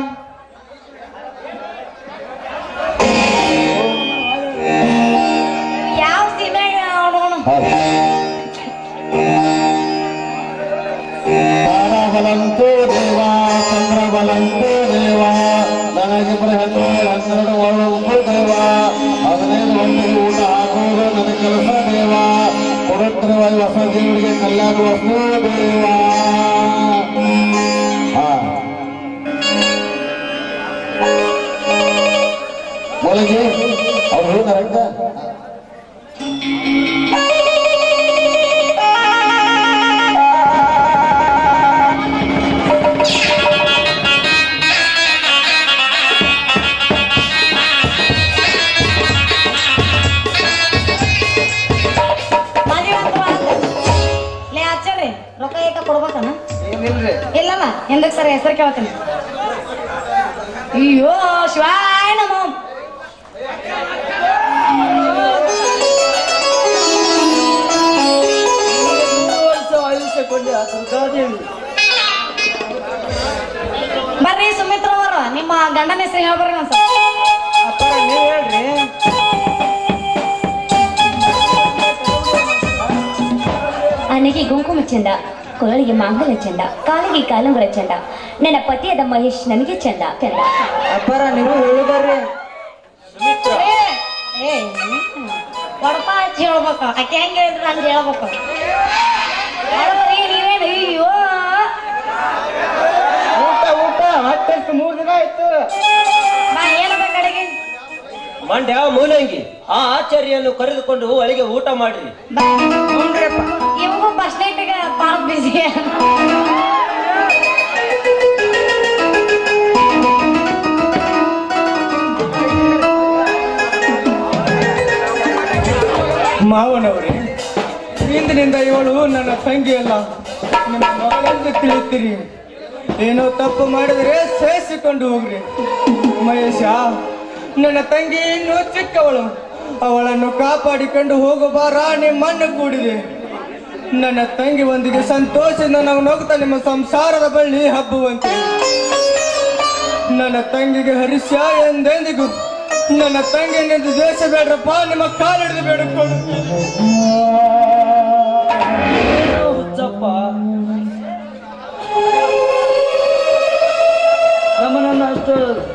ಯಾವ ಸೀಮೆಗ ನೋಡೋಣ ಬಲಂತೋ ದೇವ ಚಂದ್ರ ಬಲಂತೋ ದೇವ ನನಗಿಬ್ಬರು ಹೆಣ್ಣು ಹನ್ನೆರಡು ಒಬ್ಬರು ದೇವ ಹದಿನೈದು ಗಂಟೆಗೆ ಊಟ ಹಾಕುವುದು ನನ್ನ ಕೆಲಸ ದೇವ ಕೊಡುತ್ತಿರುವ ಈ ಹೊಸ ಜೀವನಿಗೆ ಕಲ್ಯಾಣ ವಸ್ತು ದೇವ ಹಾ ಒಳಗೆ ಅವ್ರು ಹೋದಾರಂತ ಮದುವೆ ಅಂತ ಆತ. ಲೇ ಆಚಾರ್ಯ ರೊಕ್ಕ ಏಕ ಕೊಡ್ಬೇಕನ ಏನಿಲ್ರಿ ಇಲ್ಲಲ್ಲ ಎಂದಕ್ಕೆ ಸರ್ ಹೆಸರು ಕೇಳ್ತೀನಿ ಅಯ್ಯೋ ಶಿವಾಯ ನಮೋ ಮೂರು ವರ್ಷ ಆಯುಷ್ಯ ಕೊಂಡೆ ಆ ದುರ್ಗಾದೇವಿ ಬರ್ರಿ ಸುಮಿತ್ರ ಅವರು ನಿಮ್ಮ ಗಂಡನ ಹೆಸರು ಹೇಳ್ಬರ್ರಿ ಒಂದ್ಸಲ ಅಪ್ಪ ನೀವ್ ಹೇಳ್ರಿ ಆನೆಗೆ ಕುಂಕುಮ ಚಂದ ಕೊರಳಿಗೆ ಮಾಂಗಲ್ಯ ಚಂದ ಕಾಲಿಗೆ ಕಾಲುಂಗುರ ಚಂದ ನನ್ನ ಪತಿಯಾದ ಮಹೇಶ್ ನನಗೆ ಚಂದ ಚಂದ ಅಪ್ಪರ ನೀವು ಹೇಳಿದಾರ್ರಿ ಏ ಕೊಡಪ ಹಚ್ಚಿ ಹೇಳ್ಬೇಕು ಆಕೆ ಹೆಂಗೆ ಹೇಳಿದ್ರು ಹಂಗೆ ಹೇಳ್ಬೇಕು ಹೇಳ್ರಿ ನೀವೇನು ಅಯ್ಯೋ ಊಟ ಊಟ ಮತ್ತೆಷ್ಟು ಮೂರ್ ದಿನ ಆಯ್ತು ನಾ ಹೇಳ್ಬೇಕು ಅಡಿಗೆ ಮಂಡ್ಯ ಮೂಲಂಗಿ ಆ ಆಚಾರ್ಯನ್ನು ಕರೆದುಕೊಂಡು ಒಳಗೆ ಊಟ ಮಾಡ್ರಿ ಇವಂಗೂ ಫಸ್ಟ್ ನೈಟ್ಗೆ ಭಾಳ ಬಿಸಿ ಮಾವನವರೇ ಇಂದಿನಿಂದ ಇವಳು ನನ್ನ ತಂಗಿ ಅಲ್ಲ ನಿಮ್ಮ ಮಗಳೆಂದು ತಿಳಿತೀರಿ ಏನೋ ತಪ್ಪು ಮಾಡಿದ್ರೆ ಸಹಿಸಿಕೊಂಡು ಹೋಗ್ರಿ ಮಹೇಶ ನನ್ನ ತಂಗಿ ಇನ್ನೂ ಚಿಕ್ಕವಳು ಅವಳನ್ನು ಕಾಪಾಡಿಕೊಂಡು ಹೋಗಬಾರ ನಿಮ್ಮನ್ನು ಕೂಡಿದೆ ನನ್ನ ತಂಗಿ ಒಂದಿಗೆ ಸಂತೋಷದಿಂದ ನಾವು ನಗುತ್ತಾ ನಿಮ್ಮ ಸಂಸಾರದ ಬಳ್ಳಿ ಹಬ್ಬುವಂತೆ ನನ್ನ ತಂಗಿಗೆ ಹರಿಷ್ಯ ಎಂದೆಂದಿಗೂ ನನ್ನ ತಂಗಿನಿಂದ ದ್ವೇಷ ಬೇಡ್ರಪ್ಪ ನಿಮ್ಮ ಕಾಲಿಡಿದು ಬೇಡಿಕೊಂಡು ಹುಚ್ಚಪ್ಪ ನಮ್ಮನನ್ನು ಅಷ್ಟು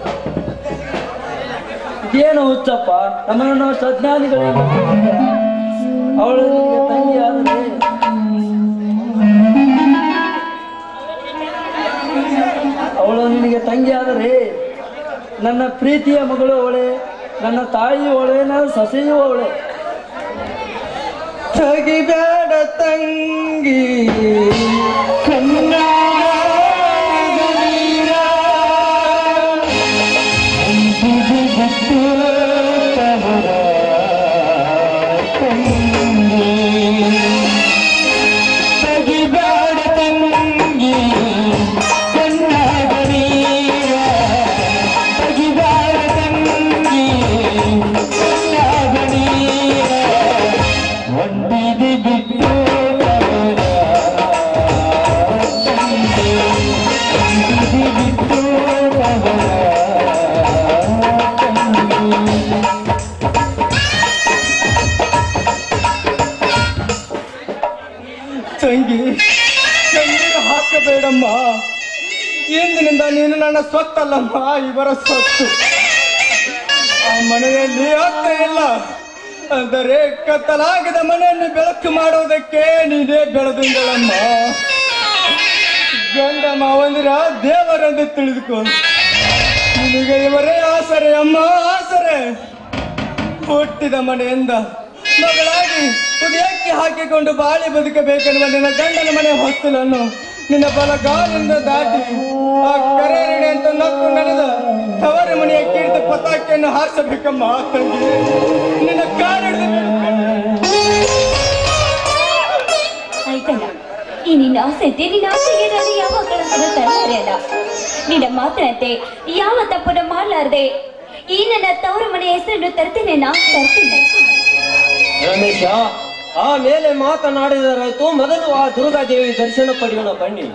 ಏನು ಹುಚ್ಚಪ್ಪ ನಮ್ಮನನ್ನು ಅಷ್ಟು ಅಜ್ಞಾನಿಗಳು ಅವಳು ನಿನಗೆ ತಂಗಿ ಆದರೆ ಅವಳು ನಿನಗೆ ತಂಗಿ ಆದರೆ ನನ್ನ ಪ್ರೀತಿಯ ಮಗಳು ಅವಳೆ ನನ್ನ ತಾಯಿ ಅವಳೆ ನನ್ನ ಸೊಸೆಯೂ ಅವಳೆ ತಗಿಬೇಡ ತಂಗಿ ತಂಗಿ ಕಣ್ಣೀರು ಹಾಕಬೇಡಮ್ಮ ಇಂದಿನಿಂದ ನೀನು ನನ್ನ ಸ್ವತ್ತಲ್ಲಮ್ಮ ಇವರ ಸ್ವತ್ತು ಆ ಮನೆಯಲ್ಲಿ ಅತ್ತ ಇಲ್ಲ ಅಂದರೆ ಕತ್ತಲಾಗದ ಮನೆಯನ್ನು ಬೆಳಕು ಮಾಡುವುದಕ್ಕೆ ನೀನೇ ಬೆಳೆದಿಂಗಳಮ್ಮ ಗಂಡ ಮಾವಂದಿರ ದೇವರೆಂದು ತಿಳಿದುಕೋ ನಿನಗೆ ಇವರೇ ಆಸರೆ ಅಮ್ಮ ಆಸರೆ ಹುಟ್ಟಿದ ಮನೆಯಿಂದ ಮಗಳಾಗಿ ಕುಡಿಯಕ್ಕೆ ಹಾಕಿಕೊಂಡು ಬಾಳಿ ಬದುಕಬೇಕೆನ್ನುವ ನಿನ್ನ ಗಂಡನ ಮನೆ ಹೊತ್ತಲನ್ನು ನಿನ್ನ ಬಲಗಾಲಿಂದ ದಾಟಿ ಆ ಕರೇರಿಣೆ ಅಂತ ನಕ್ಕು ನಡೆದ ತವರ ಮನೆಯ ಕೀರ್ತಿ ಪತಾಕೆಯನ್ನು ಹಾರಿಸಬೇಕಮ್ಮ ತಂಗಿ ನಿನ್ನ ಕಾಲಿಡಿದ ಆಯ್ತಲ್ಲ ಈ ನಿನ್ನ ಆಸೆ ಐತೆ ನಿನ್ನ ಆಸೆಗೆ ನಾನು ಯಾವಾಗ ತರಲಾರೆಯಲ್ಲ ನಿನ್ನ ಮಾತಿನಂತೆ ಯಾವ ತಪ್ಪನ್ನು ಮಾಡಲಾರ್ದೆ ಈ ನನ್ನ ತವರು ಮನೆ ಹೆಸರನ್ನು ತರ್ತೀನಿ ನಾ ತರ್ತೀನಿ ರಮೇಶ ಆಮೇಲೆ ಮಾತನಾಡಿದರಾಯ್ತು ಮೊದಲು ಆ ದುರ್ಗಾದೇವಿ ದರ್ಶನ ಪಡೆಯೋಣ ಬನ್ನಿ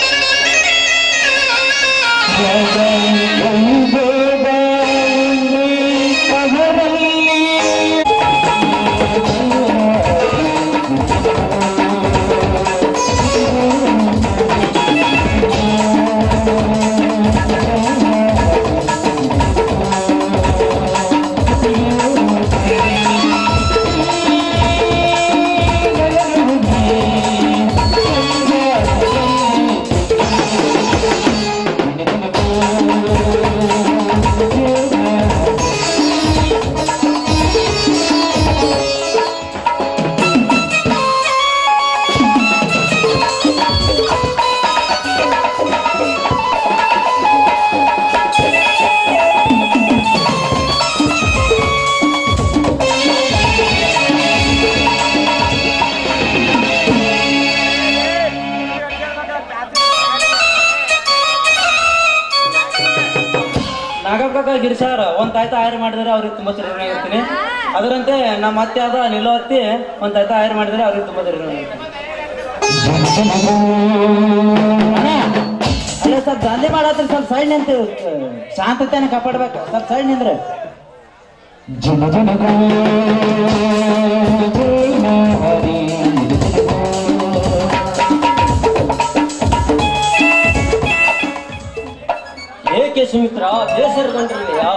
ನಾಗಕ್ಕ ಗಿರಿಸಾರ ಒಂದ್ ತಾಯ್ತ ಆಯ್ರ್ ಮಾಡಿದ್ರೆ ಅವ್ರಿಗೆ ತುಂಬಾ ಇರ್ತೀನಿ ಅದರಂತೆ ನಮ್ಮ ಅತ್ತೆ ಆದ ನಿಲವತ್ತಿ ಒಂದ್ ತಾಯ್ತ ಆಯ್ರ್ ಮಾಡಿದ್ರೆ ಅವ್ರಿಗೆ ತುಂಬಾ ಇರ್ತೀನಿ ಅಲ್ಲ ಸ್ವಲ್ಪ ದಂಧೆ ಮಾಡತ್ರಿ ಸ್ವಲ್ಪ ಸೈಡ್ ನಿಂತು ಶಾಂತತೆನ ಕಾಪಾಡ್ಬೇಕು ಸ್ವಲ್ಪ ಸೈಡ್ ನಿಂದ್ರೆ ಏಕೆ ಸುಮಿತ್ರ ಬೇಸರಗೊಂಡಿರ್ಲಿಯಾ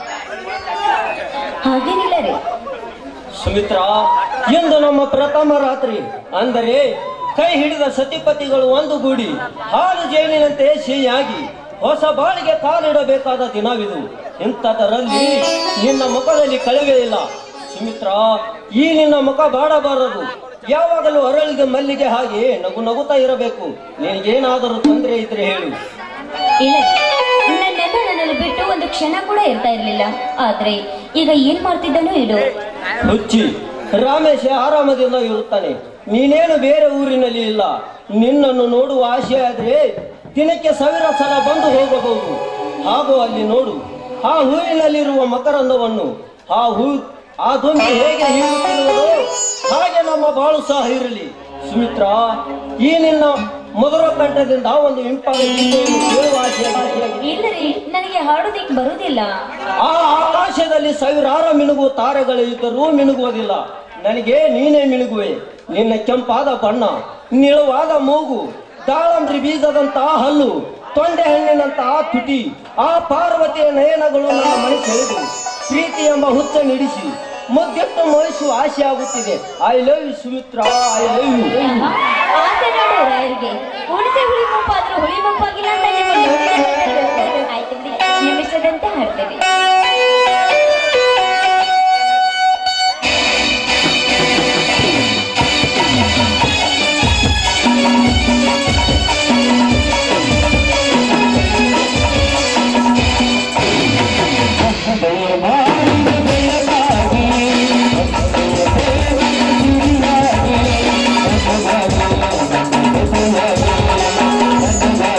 ಹಾಗೇನಿಲ್ಲ ರೀ ಸುಮಿತ್ರ ಇಂದು ನಮ್ಮ ಪ್ರಥಮ ರಾತ್ರಿ ಅಂದರೆ ಕೈ ಹಿಡಿದ ಸತಿಪತಿಗಳು ಒಂದುಗೂಡಿ ಹಾಲು ಜೇನಿನಂತೆ ಸಿಹಿಯಾಗಿ ಹೊಸ ಬಾಳಿಗೆ ಕಾಲಿಡಬೇಕಾದ ದಿನವಿದು ಇಂಥದರಲ್ಲಿ ನಿನ್ನ ಮುಖದಲ್ಲಿ ಕಳವೆ ಇಲ್ಲ ಸುಮಿತ್ರ ಈ ನಿನ್ನ ಮುಖ ಬಾಡಬಾರದು ಯಾವಾಗಲೂ ಅರಳಿಗೆ ಮಲ್ಲಿಗೆ ಹಾಗೆ ನಗು ನಗುತ್ತಾ ಇರಬೇಕು ನಿನಗೇನಾದರೂ ತೊಂದರೆ ಇದ್ರೆ ಹೇಳು ಇಲ್ಲ ನನ್ನೆಲ್ಲ ನನ್ನಲ್ಲಿ ಬಿಟ್ಟು ಒಂದು ಕ್ಷಣ ಕೂಡ ಇರ್ತಾ ಇರ್ಲಿಲ್ಲ ಆದ್ರೆ ಈಗ ಏನ್ ಮಾಡ್ತಿದ್ದಾನೋ ಇಡು ಹುಚ್ಚಿ ರಾಮೇಶ ಆರಾಮದಿಂದ ಇರುತ್ತಾನೆ ನೀನೇನು ಬೇರೆ ಊರಿನಲ್ಲಿ ಇಲ್ಲ ನಿನ್ನನ್ನು ನೋಡುವ ಆಸೆ ಆದ್ರೆ ದಿನಕ್ಕೆ ಸಾವಿರ ಸಲ ಬಂದು ಹೋಗಬಹುದು ಹಾಗೂ ಅಲ್ಲಿ ನೋಡು ಆ ಹೂವಿನಲ್ಲಿರುವ ಮಕರಂದವನ್ನು ಆ ಹೂ ಆ ದುಂಬಿ ಹೇಗೆ ಹೀರುತ್ತಿರುವುದೋ ಹಾಗೆ ನಮ್ಮ ಬಾಳು ಸಹ ಇರಲಿ ಸುಮಿತ್ರ ಈ ನಿನ್ನ ಮಧುರ ಕಂಠದಿಂದ ಒಂದು ಇಂಪಾದ ಗೀತೆಯನ್ನು ಕೇಳುವ ಆಸೆ ಆಗಿದೆ. ಇಲ್ಲ ರೀ ನನಗೆ ಹಾಡೋದಿಕ್ ಬರುದಿಲ್ಲ ಆ ಆಕಾಶದಲ್ಲಿ ಸಾವಿರಾರು ಮಿನುಗುವ ತಾರೆಗಳು ಇದ್ದರೂ ಮಿನುಗುವುದಿಲ್ಲ ನನಗೆ ನೀನೇ ಮಿನುಗುವೆ ನಿನ್ನ ಕೆಂಪಾದ ಬಣ್ಣ ನಿಳುವಾದ ಮೂಗು ದಾಳಂಬ್ರಿ ಬೀಜದಂತಹ ಹಲ್ಲು ತೊಂಡೆ ಹಣ್ಣಿನಂತಹ ತುಟಿ ಆ ಪಾರ್ವತಿಯ ನಯನಗಳು ನನ್ನ ಮನೆ ಸೆಳೆದು ಪ್ರೀತಿ ಎಂಬ ಹುಚ್ಚ ನಿಡಿಸಿ ಮುದ್ದೆಟ್ಟು ಮೋಹಿಸುವ ಆಸೆ ಆಗುತ್ತಿದೆ I love you Sumitra I love you ಆಹಾ, ಆಸೆ ನೋಡು ರಾಯರಿಗೆ ಉಳಿಸಿ ಹುಳಿ ಮುಪ್ಪಾದ್ರೂ ಹುಳಿ ಮುಪ್ಪಾಗಿಲ್ಲ ಅಂತ ನಿಮ್ಮನ್ನ ನೋಡಿದ್ರೆ ಆಯ್ತು ಬಿಡಿ ನಿಮಿಷದಂತೆ ಹಾಡ್ತೇವೆ ಿ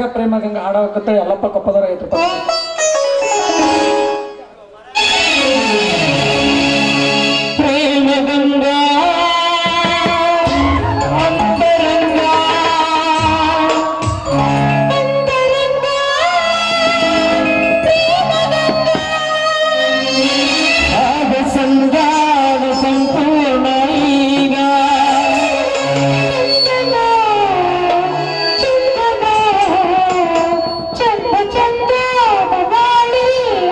ಪ್ರೇಮ ಗಂಗಾ ಹಾಡೋಕತ್ತ ಎಲ್ಲಪ್ಪ ಕೊಪ್ಪದವ್ರ ಐತ್ರಪ್ಪ ಪ್ರೇಮ ಗಂಗಾ ಅಂತರಂಗಾ ಆದ ಸಂಧಾನ ಸಂಪೂರ್ಣ ಈಗ ಚಂದ ಚಂದ ಬಾಳಿ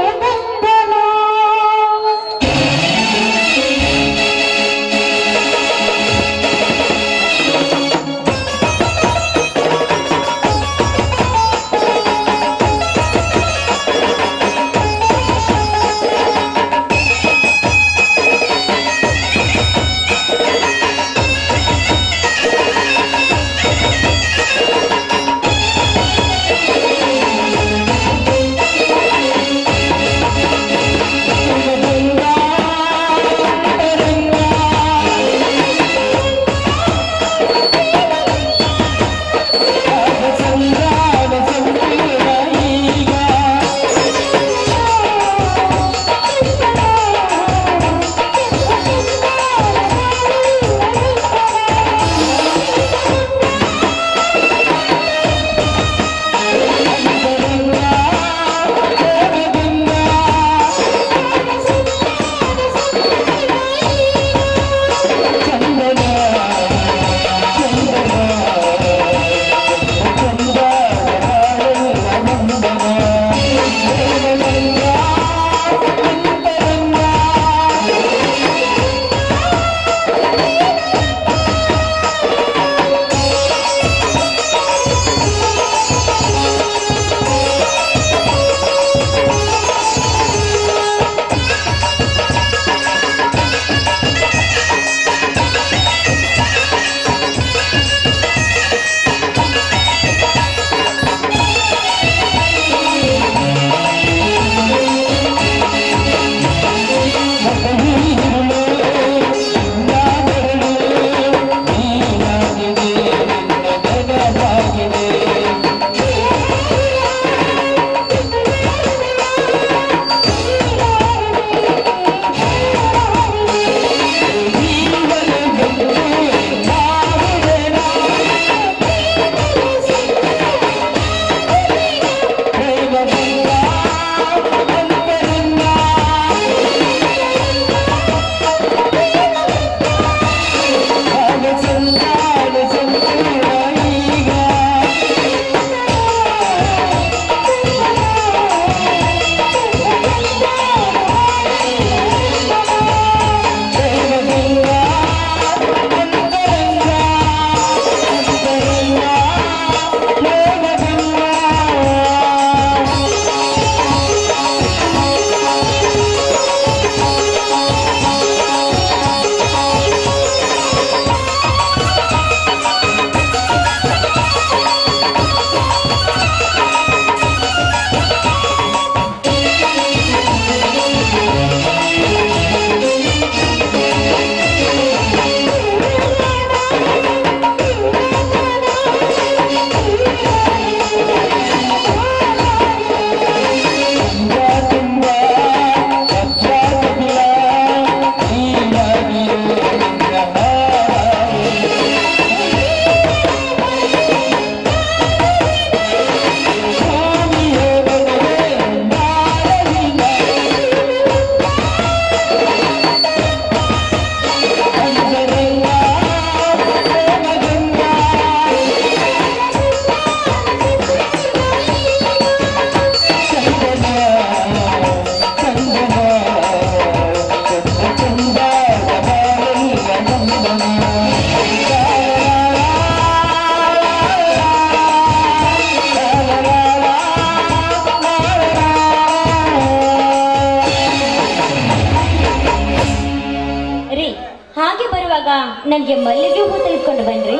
ನನ್ಗೆ ಮಲ್ಲಿಗೆ ಹೂ ತೆಗೆದುಕೊಂಡು ಬನ್ರಿ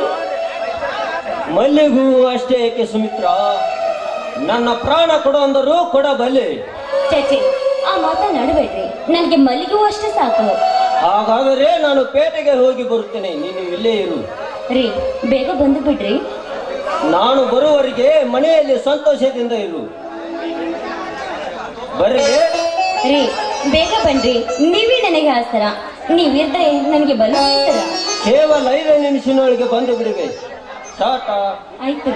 ಮಲ್ಲಿಗೂ ಅಷ್ಟೇ ಏಕೆ ಸುಮಿತ್ರ ನನ್ನ ಪ್ರಾಣ ಕೊಡು ಅಂದರು ಕೊಡಬಲ್ಲೆ ಚಚೆ ಆ ಮಾತನಾಡಬೇಡ್ರಿ ನನ್ಗೆ ಮಲ್ಲಿಗೆ ಹೂ ಅಷ್ಟೇ ಸಾಕು ಹಾಗಾದರೆ ನಾನು ಪೇಟೆಗೆ ಹೋಗಿ ಬರುತ್ತೇನೆ ನೀನು ಇಲ್ಲೇ ಇರು ರೀ ಬೇಗ ಬಂದು ಬಿಡ್ರಿ ನಾನು ಬರುವವರೆಗೆ ಮನೆಯಲ್ಲಿ ಸಂತೋಷದಿಂದ ಇರು ಬರ್ರಿ ರೀ ಬೇಗ ಬನ್ರಿ ನೀವೇ ನನಗೆ ಆಸರ ನೀವಿದ್ರೆ ನನಗೆ ಬಲು ಆಸರ ಕೇವಲ ಐದು ನಿಮಿಷದೊಳಗೆ ಬಂದು ಬಿಡುವೆ ಟಾಟಾ ಆಯ್ತು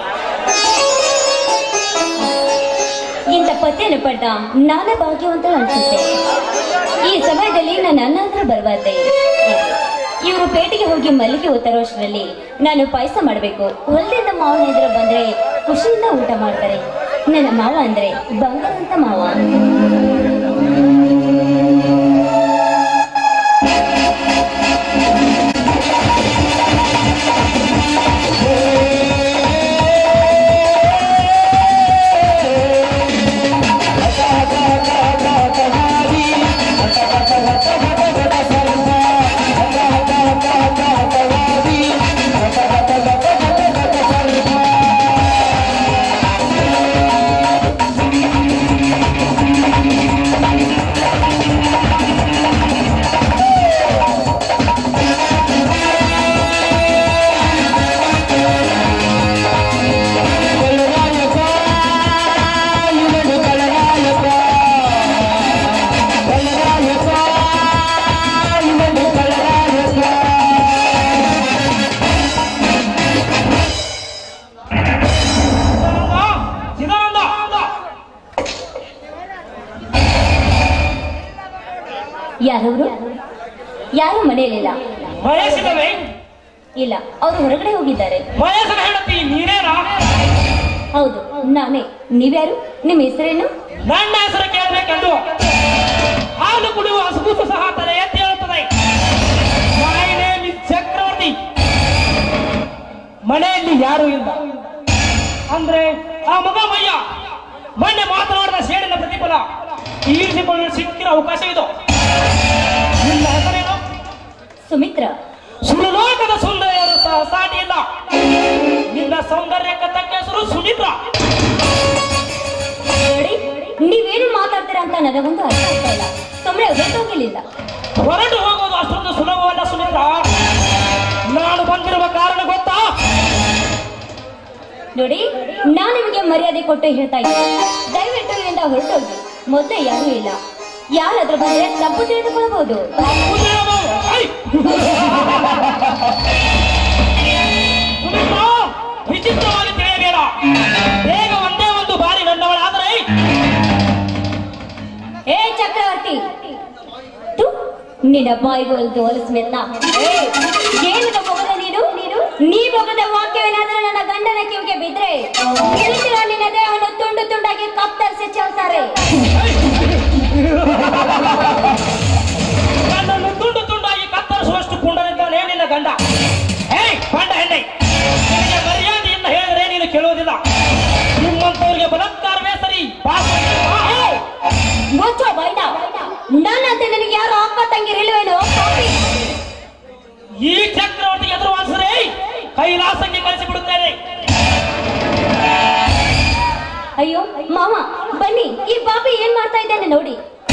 ಇಂಥ ಪತಿಯನ್ನು ಪಡ್ಡ ನಾನೇ ಭಾಗ್ಯವಂತ ಅನ್ಸುತ್ತೆ ಈ ಸಮಯದಲ್ಲಿ ನಾನು ನನ್ನ ಹತ್ರ ಬರಬಾರ್ದೆ ಇವರು ಪೇಟೆಗೆ ಹೋಗಿ ಮಲ್ಲಿಗೆ ತರೋಷ್ಟರಲ್ಲಿ ನಾನು ಪಾಯಸ ಮಾಡಬೇಕು ಹೊಲದಿಂದ ಮಾವನ ಎದುರು ಬಂದ್ರೆ ಖುಷಿಯಿಂದ ಊಟ ಮಾಡ್ತಾರೆ ನನ್ನ ಮಾವ ಅಂದ್ರೆ ಬಂಗಾರಂತ ಮಾವ ಯಾರವರು ಯಾರು ಮನೆಯಲ್ಲಿಲ್ಲ ವಯಸ್ಸಿನವೇ ಇಲ್ಲ ಅವರು ಹೊರಗಡೆ ಹೋಗಿದ್ದಾರೆ ವಯಸ್ಸಿನ ಹೆಂಡತಿ ನೀನೇನಾ ಹೌದು ನಾನೇ ನೀವ್ಯಾರು ನಿಮ್ಮ ಹೆಸರೇನು ನನ್ನ ಹೆಸರು ಕೇಳಬೇಕೆಂದು ಹಾಲು ಕುಡಿಯುವ ಹಸುಗೂಸು ಸಹ ತಲೆ ಎತ್ತಿ ಹೇಳುತ್ತದೆ My name is ಚಕ್ರವರ್ತಿ ಮನೆಯಲ್ಲಿ ಯಾರೂ ಇಲ್ಲ ಅಂದ್ರೆ ಆ ಮಗ ಮಯ್ಯ ಮೊನ್ನೆ ಮಾತನಾಡಿದ ಸೇಡಿನ ಪ್ರತಿಫಲ ಈರಿಸಿಕೊಳ್ಳಲು ಸಿಕ್ಕಿರೋ ಅವಕಾಶ ಇದು ನಿನ್ನ ಹೆಸರೇನು ಸುಮಿತ್ರ ಸುರಲೋಕದ ಸುಂದರಿಯರು ಸಹ ಸಾಟಿ ಇಲ್ಲ ನಿನ್ನ ಸೌಂದರ್ಯಕ್ಕೆ ತಕ್ಕ ಹೆಸರು ಸುಮಿತ್ರ ನೋಡಿ ನೀವೇನು ಮಾತಾಡ್ತೀರಾ ಅಂತ ನನಗೊಂದು ಅರ್ಥ ಆಗ್ತಾ ಇಲ್ಲ ಸುಮ್ಮನೆ ಹೊರಟೋಗಿಲಿಲ್ಲ ಹೊರಟು ಹೋಗೋದು ಅಷ್ಟೊಂದು ಸುಲಭವಲ್ಲ ಸುಮಿತ್ರ ನಾನು ಬಂದಿರುವ ಕಾರಣ ಗೊತ್ತಾ ನೋಡಿ ನಾನು ನಿಮಗೆ ಮರ್ಯಾದೆ ಕೊಟ್ಟು ಹೇಳ್ತಾ ಇದ್ದೀನಿ ದಯವಿಟ್ಟು ಇಲ್ಲಿಂದ ಹೊರಟೋಗಿ ಮೊದಲೇ ಯಾರೂ ಇಲ್ಲ ಯಾರಾದ್ರೂ ಬಂದ್ರೆ ತಪ್ಪು ತಿಳಿದುಕೊಳ್ಳಬಹುದು ಕುದುರೆಯವರು, ಐ! ಸುಮಿತ್ರ ವಿಚಿತ್ರವಾಗಿ ತಿಳಿಯಬೇಡ ಬೇಗ ಒಂದೇ ಒಂದು ಬಾರಿ ನನ್ನವಳಾದರೆ ಏ ಚಕ್ರವರ್ತಿ ತು, ನಿನ್ನ ಬಾಯಿಗೆ ಒಂದು ಹೊಲಸ್ಮೆಲ್ಲ ಏನದ ಮೊಗದ ನೀನು ನೀನು ನೀ ಮೊಗದ ವಾಕ್ಯವೇನಾದ್ರೂ ನನ್ನ ಗಂಡನ ಕಿವಿಗೆ ಬಿದ್ರೆ ನಿಲ್ಸಿರೋ ನಿನ್ನ ದೇಹವನ್ನು ತುಂಡು ತುಂಡಾಗಿ ಕತ್ತರಿಸಿ ಚೆಲ್ತಾರೆ ನನ್ನನ್ನು ತುಂಡು ತುಂಡಾಗಿ ಕತ್ತರಿಸುವಷ್ಟು ಪುಂಡರಿದ್ದಾನೆ ನಿನ್ನ ಗಂಡ ಏಯ್ ಗಂಡ ಹೆಣ್ಣೆ ನಿನಗೆ ಮರ್ಯಾದೆಯಿಂದ ಹೇಳಿದರೆ ನೀನು ಕೇಳುವುದಿಲ್ಲ ನಿಮ್ಮಂತವರಿಗೆ ಬಲಾತ್ಕಾರವೇ ಸರಿ ಪಾಪ ಆ, ಏಯ್! ಮುಚ್ಚೋ ಬೈದ ನನ್ನಂತೆ ನನಗೆ ಯಾರು ಅಕ್ಕ ತಂಗಿರಿಲ್ವೇನೋ ಪಾಪಿ ಈ ಚಕ್ರವರ್ತಿ ಎದುರು ವಾಸಿಸರೆ ಕೈಲಾಸಕ್ಕೆ ಕಳಿಸಿಬಿಡುತ್ತೇನೆ ಅಯ್ಯೋ ಮಾಮ ಬನ್ನಿ ಈ ಪಾಪಿ ಏನ್ ಮಾಡ್ತಾ ಇದ್ದಾನೆ ನೋಡಿ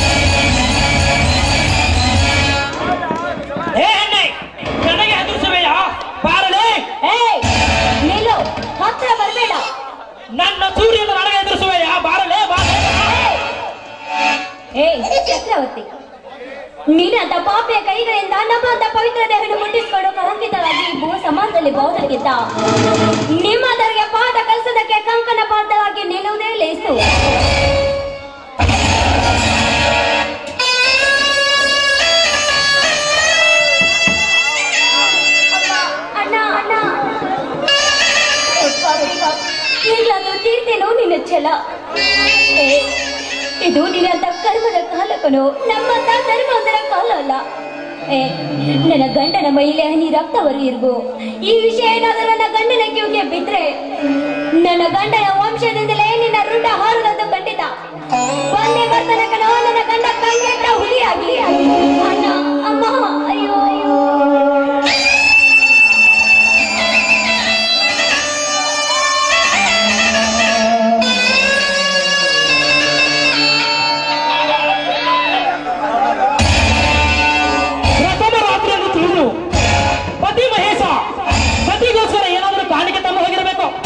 ಏ ಹೆಣ್ಣೆ ನನಗೆ ಹೆದರಿಸುವೆಯಾ ಬಾರಲೇ ಏಯ್ ನಿಲ್ಲು ಹತ್ರ ಬರ್ಬೇಡ ನನ್ನ ಸೂರ್ಯನ ನನಗೆ ಹೆದರಿಸುವೆಯಾ ಬಾರಲೇ ಬಾರಲೇ ಏಯ್ ಚಕ್ರವರ್ತಿ ನೀನಂತ ಪಾಪಿಯ ಕೈಗಳಿಂದ ನಮ್ಮಂತ ಪವಿತ್ರ ದೇಹವನ್ನು ಮುಟ್ಟಿಸಿಕೊಂಡು ಕಳಂಕಿತರಾಗಿ ಭೂ ಸಮಾಜದಲ್ಲಿ ಬೌದ್ಧಕ್ಕಿದ್ದ ನಿಮ್ಮದರಿಗೆ ಪಾದ ಕಲಿಸೋದಕ್ಕೆ ಕಂಕಣ ಪಾತ್ರವಾಗಿ ನಿಲ್ಲುವುದೇ ಲೇಸು ಅಣ್ಣ ಅಣ್ಣ ಈಗಲಾದ್ರೂ ತೀರ್ತೇನೋ ನಿನ್ನ ಛಲ ಏ, ಇದು ನಿನ್ನಂತ ಕರ್ಮದ ಕಾಲಕನು ನಮ್ಮಂತ ಧರ್ಮವಂತರ ಕಾಲ ಅಲ್ಲ ಏ ನನ್ನ ಗಂಡನ ಮೈಲೆ ಹನಿ ರಕ್ತವರು ಇರ್ಬು ಈ ವಿಷಯ ಏನಾದರೂ ನನ್ನ ಗಂಡನ ಕಿವಿಗೆ ಬಿದ್ರೆ ನನ್ನ ಗಂಡನ ವಂಶದಿಂದಲೇ ನಿನ್ನ ರುಂಡ ಹಾರುವುದು ಖಂಡಿತ ಒಂದೇ ಬರ್ತಾನೆ ಕಣೋ ನನ್ನ ಗಂಡ ಕಂಗೆಟ್ಟ ಹುಲಿಯಾಗಿ ಅಣ್ಣ ಅಮ್ಮ ಅಯ್ಯೋ ಅಯ್ಯೋ ಪ್ರಥಮ ರಾತ್ರಿಯನ್ನು ತಿಳಿದು ಪತಿ ಮಹೇಶ ಸತಿಗೋಸ್ಕರ ಏನಾದರೂ ಕಾಣಿಕೆ ತಂದು ಹೋಗಿರಬೇಕು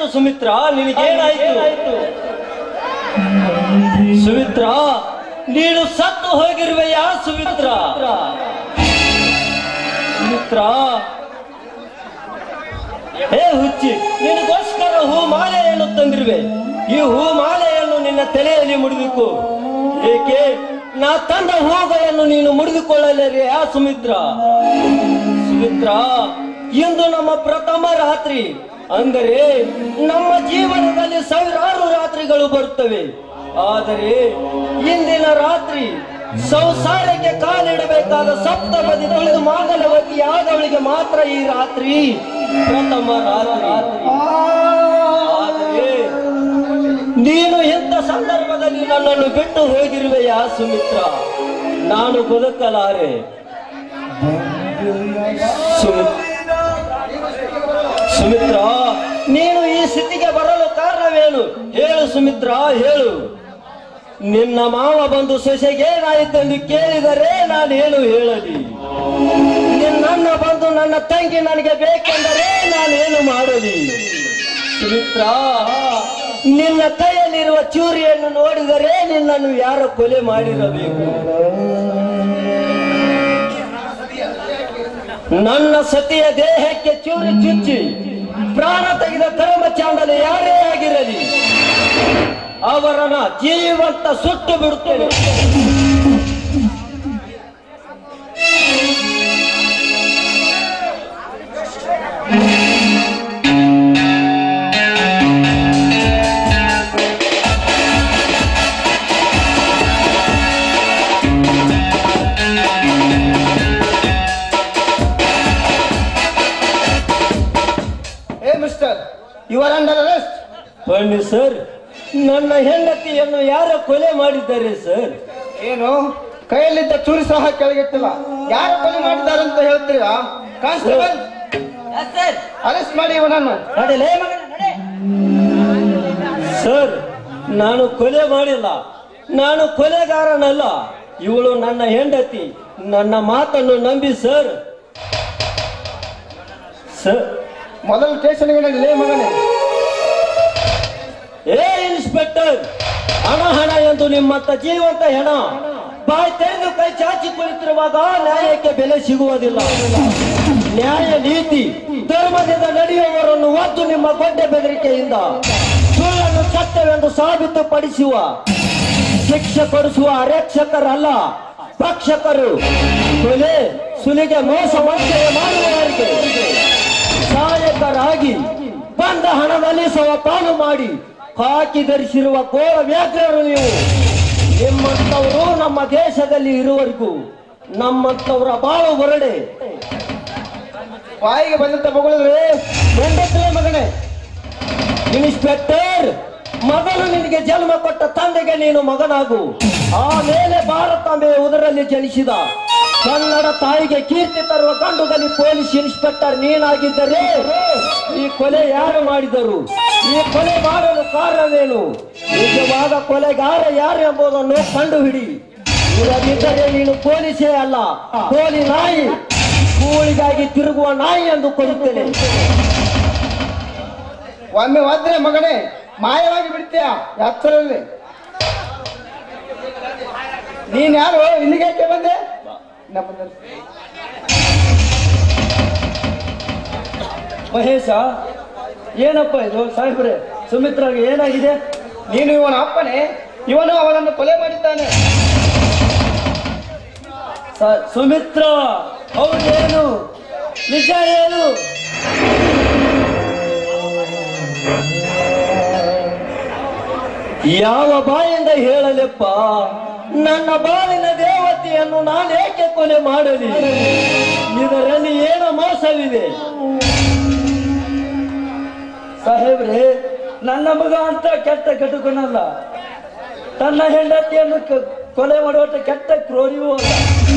ಸುಮಿತ್ರ ನಿನಗೇನಾಯ್ತು ಸುಮಿತ್ರ ನೀನು ಸತ್ತು ಹೋಗಿರುವೆಯಾ ಸುಮಿತ್ರ ಸುಮಿತ್ರ ಹೇ ಹುಚ್ಚಿ ನಿನಗೋಸ್ಕರ ಹೂ ಮಾಲೆಯನ್ನು ತಂದಿರುವೆ ಈ ಹೂ ಮಾಲೆಯನ್ನು ನಿನ್ನ ತಲೆಯಲ್ಲಿ ಮುಡಿದಿಕು ಏಕೆ ನಾ ತಂದ ಹೂಗಳನ್ನು ನೀನು ಮುಡಿದುಕೊಳ್ಳಲೇರಿ ಆ ಸುಮಿತ್ರ ಸುಮಿತ್ರ ಇಂದು ನಮ್ಮ ಪ್ರಥಮ ರಾತ್ರಿ ಅಂದರೆ ನಮ್ಮ ಜೀವನದಲ್ಲಿ ಸಾವಿರಾರು ರಾತ್ರಿಗಳು ಬರುತ್ತವೆ ಆದರೆ ಇಂದಿನ ರಾತ್ರಿ ಸಂಸಾರಕ್ಕೆ ಕಾಲಿಡಬೇಕಾದ ಸಪ್ತಪದಿ ತುಳಿದು ಮಾಂಗಲವತಿ ಆದವಳಿಗೆ ಮಾತ್ರ ಈ ರಾತ್ರಿ ಪ್ರಥಮ ರಾತ್ರಿ ಆದರೆ ನೀನು ಇಂಥ ಸಂದರ್ಭದಲ್ಲಿ ನನ್ನನ್ನು ಬಿಟ್ಟು ಹೋಗಿರುವೆಯಾ ಸುಮಿತ್ರ ನಾನು ಬದುಕಲಾರೆ ಸುಮಿತ್ರ ಸುಮಿತ್ರ ನೀನು ಈ ಸ್ಥಿತಿಗೆ ಬರಲು ಕಾರಣವೇನು ಹೇಳು ಸುಮಿತ್ರ ಹೇಳು ನಿನ್ನ ಮಾವ ಬಂದು ಸೊಸೆಗೇನಾಯಿತೆಂದು ಕೇಳಿದರೆ ನಾನೇನು ಹೇಳಲಿ ನಿನ್ನನ್ನ ಬಂದು ನನ್ನ ತಂಗಿ ನನಗೆ ಬೇಕೆಂದರೆ ನಾನೇನು ಮಾಡಲಿ ಸುಮಿತ್ರ ನಿನ್ನ ಕೈಯಲ್ಲಿರುವ ಚೂರಿಯನ್ನು ನೋಡಿದರೆ ನಿನ್ನನ್ನು ಯಾರು ಕೊಲೆ ಮಾಡಿರಬೇಕು ನನ್ನ ಸತಿಯ ದೇಹಕ್ಕೆ ಚೂರಿ ಚುಚ್ಚಿ ಪ್ರಾಣ ತೆಗೆದ ಧರ್ಮಚಾಂಡಲು ಯಾರೇ ಆಗಿರಲಿ ಅವರನ್ನ ಜೀವಂತ ಸುಟ್ಟು ಬಿಡುತ್ತೇನೆ ಏ mister you are under arrest ಬನ್ನಿ ಸರ್ ನನ್ನ ಹೆಂಡತಿಯನ್ನು ಯಾರ ಕೊಲೆ ಮಾಡಿದ್ದಾರೆ ಸರ್ ಏನು ಕೈಯಲ್ಲಿದ್ದ ಚೂರಿ ಸಹ ಕೆಳಗಿಟ್ಟಿಲ್ಲ ಯಾರು ಕೊಲೆ ಮಾಡಿದ್ದಾರೆ ಅಂತ ಹೇಳ್ತೀರಾ ಕಾನ್ಸ್ಟೇಬಲ್ ಅರೆಸ್ಟ್ ಮಾಡಿ ಇವನನ್ನು ನಡೀಲೇ ಮಗನೇ, ನಡೆ. ಸರ್ ನಾನು ಕೊಲೆ ಮಾಡಿಲ್ಲ ನಾನು ಕೊಲೆಗಾರನಲ್ಲ ಇವಳು ನನ್ನ ಹೆಂಡತಿ ನನ್ನ ಮಾತನ್ನು ನಂಬಿ ಸರ್ ಸರ್ ಮೊದಲು ಸ್ಟೇಷನ್ಗೆ ನಡೀಲೇ ಮಗನೇ ಏ ಇನ್ಸ್ಪೆಕ್ಟರ್ ಹಣ ಹಣ ಎಂದು ನಿಮ್ಮಂತ ಜೀವಂತ ಹೆಣ ಬಾಯಿ ತೆರೆದು ಕೈ ಚಾಚಿ ಕುಳಿತಿರುವಾಗ ನ್ಯಾಯಕ್ಕೆ ಬೆಲೆ ಸಿಗುವುದಿಲ್ಲ ನ್ಯಾಯ ನೀತಿ ಧರ್ಮದಿಂದ ನಡೆಯುವವರನ್ನು ಒದ್ದು ನಿಮ್ಮ ಗೊಂಡೆ ಬೆದರಿಕೆಯಿಂದ ಸುಳ್ಳನ್ನು ಸತ್ಯವೆಂದು ಸಾಬೀತುಪಡಿಸುವ ಶಿಕ್ಷೆ ಕೊಡಿಸುವ ಅರಕ್ಷಕರಲ್ಲ ಭಕ್ಷಕರು ಕೊಲೆ ಸುಲಿಗೆ ಮೋಸ ವಂಚನೆ ಮಾಡುವವರಿಗೆ ಸಹಾಯಕರಾಗಿ ಬಂದ ಹಣದಲ್ಲಿ ಸಹ ಪಾಲು ಮಾಡಿ ಹಾಕಿ ಧರಿಸಿರುವ ಘೋರ ವ್ಯಾಘ್ರರು ನೀವು ನಿಮ್ಮಂಥವರು ನಮ್ಮ ದೇಶದಲ್ಲಿ ಇರುವವರೆಗೂ ನಮ್ಮಂಥವರ ಬಾಳು ಬರಡೆ ಬಾಯಿಗೆ ಬಂದಂತ ಬಗಳಿದ್ರೆ ಗಂಡಸರೇ ಮಗನೇ ಇನ್ಸ್ಪೆಕ್ಟರ್ ಮೊದಲು ನಿನಗೆ ಜನ್ಮ ಕೊಟ್ಟ ತಂದೆಗೆ ನೀನು ಮಗನಾಗು ಆಮೇಲೆ ಭಾರತಾಂಬೆಯ ಉದರಲ್ಲಿ ಜನಿಸಿದ ಕನ್ನಡ ತಾಯಿಗೆ ಕೀರ್ತಿ ತರುವ ಗಂಡುಗಲಿ ಪೊಲೀಸ್ ಇನ್ಸ್ಪೆಕ್ಟರ್ ನೀನಾಗಿದ್ದರೆ ಈ ಕೊಲೆ ಯಾರು ಮಾಡಿದರು ಈ ಕೊಲೆ ಮಾಡಲು ಕಾರಣವೇನು ನಿಜವಾದ ಕೊಲೆಗಾರ ಯಾರು ಎಂಬುದನ್ನು ಕಂಡುಹಿಡಿ ಇಲ್ಲದಿದ್ದರೆ ನೀನು ಪೊಲೀಸೇ ಅಲ್ಲ ಪೋಲಿ ನಾಯಿ ಕೂಳಿಗಾಗಿ ತಿರುಗುವ ನಾಯಿ ಎಂದು ಕೊಡುತ್ತೇನೆ ಒಮ್ಮೆ ಹೋದ್ರೆ ಮಗನೇ ಮಾಯವಾಗಿ ಬಿಡ್ತೀಯ ಎತ್ತರಲ್ಲಿ ನೀನ್ ಯಾರು ಇಲ್ಲಿಗೆ ಯಾಕೆ ಬಂದೆ ನಮ್ಮ ಮಹೇಶ ಏನಪ್ಪ ಇದು ಸಾಹೇಬ್ರೆ ಸುಮಿತ್ರಾಗೆ ಏನಾಗಿದೆ ನೀನು ಇವನ ಅಪ್ಪನೇ ಇವನು ಅವನನ್ನು ಕೊಲೆ ಮಾಡಿದ್ದಾನೆ ಸ- ಸುಮಿತ್ರ ಹೌದೇನು ನಿಜ ಏನು ಯಾವ ಬಾಯಿಂದ ಹೇಳಲೆಪ್ಪ ನನ್ನ ಬಾಳಿನ ದೇವತೆಯನ್ನು ನಾನು ಏಕೆ ಕೊಲೆ ಮಾಡಲಿ ಇದರಲ್ಲಿ ಏನು ಮೋಸವಿದೆ ಸಾಹೇಬ್ರೆ ನನ್ನ ಮಗ ಅಂತ ಕೆಟ್ಟ ಕೆಟ್ಟುಕೊನಲ್ಲ ತನ್ನ ಹೆಂಡತಿಯನ್ನು ಕ- ಕೊಲೆ ಮಾಡುವಟ ಕೆಟ್ಟ ಕ್ರೋರಿಯೂ ಅಲ್ಲ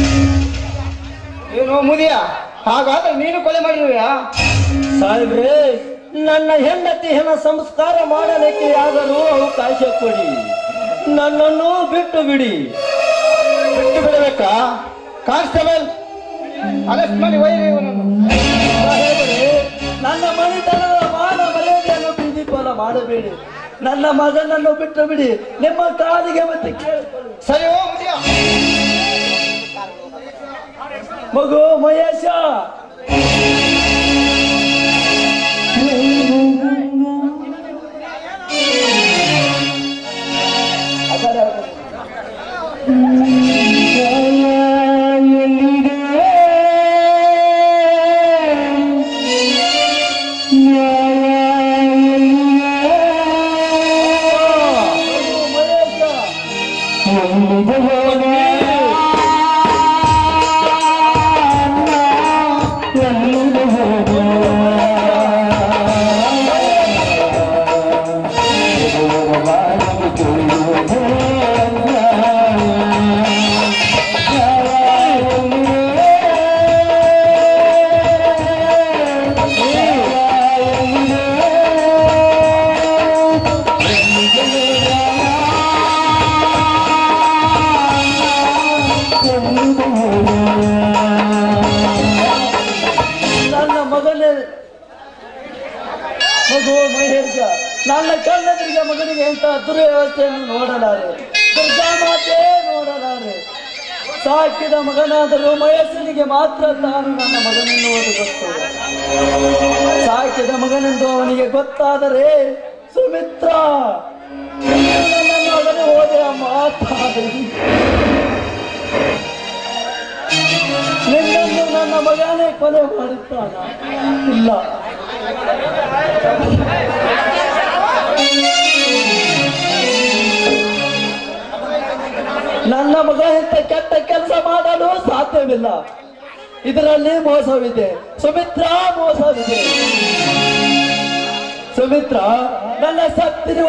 ಏನು ಮುದಿಯ ಹಾಗಾದ್ರೆ ನೀನು ಕೊಲೆ ಮಾಡಿರುವೆಯಾ ಸಾಹೇಬ್ರೆ ನನ್ನ ಹೆಂಡತಿ ಹೆಣ ಸಂಸ್ಕಾರ ಮಾಡಲಿಕ್ಕೆ ಯಾದರೂ ಅವಕಾಶ ಕೊಡಿ ನನ್ನನ್ನು ಬಿಟ್ಟು ಬಿಡಿ ಬಿಟ್ಟು ಬಿಡಬೇಕಾ ಕಾನ್ಸ್ಟೇಬಲ್ ಅರೆಸ್ಟ್ ಮಾಡಿ ಒಯ್ಯಿರಿ ಇವನನ್ನು ಸಾಹೇಬ್ರೆ ನನ್ನ ಮನೆತನದ ಮಾನ ಮರ್ಯಾದೆಯನ್ನು ಪ್ರೀತಿಪಲ ಮಾಡಬೇಡಿ ನನ್ನ ಮಗನನ್ನು ಬಿಟ್ಟು ಬಿಡಿ ನಿಮ್ಮ ಕಾಲಿಗೆ ಮತ್ತೆ ಕೇಳಿಕೊಳ್ಳಿ ಸರಿ ಹೋಗ್ತೀಯ ಮಗು ಮಹೇಶ ನನ್ನ ಮಗನೇ ಮಗು ಮಹೇಶ ನನ್ನ ಕಣ್ಣೆದುರಿಗೆ ಮಗನಿಗೆ ಎಂತ ದುರ್ವ್ಯವಸ್ಥೆಯನ್ನು ನೋಡಲಾರೆ ದುರ್ಗಾ ಮಾತೆ ನೋಡಲಾರೆ ಸಾಕಿದ ಮಗನಾದರೂ ಮಹೇಶನಿಗೆ ಮಾತ್ರ ತಾನು ನನ್ನ ಮಗನೆನ್ನುವುದು ಗೊತ್ತು ಸಾಕಿದ ಮಗನೆಂದು ಅವನಿಗೆ ಗೊತ್ತಾದರೆ ಸುಮಿತ್ರ ನನ್ನನ್ನು ಅದನ್ನು ಹೋದೆ ಮಾತಾಡಿ ನಿನ್ನನ್ನು ನನ್ನ ಮಗನೇ ಕೊಲೆ ಮಾಡುತ್ತಾನ ಇಲ್ಲ ನನ್ನ ಮಗ ಇಂಥ ಕೆಟ್ಟ ಕೆಲಸ ಮಾಡಲು ಸಾಧ್ಯವಿಲ್ಲ ಇದರಲ್ಲಿ ಮೋಸವಿದೆ ಸುಮಿತ್ರ ಮೋಸವಿದೆ ಸುಮಿತ್ರ ನನ್ನ ಸತ್ತಿರುವ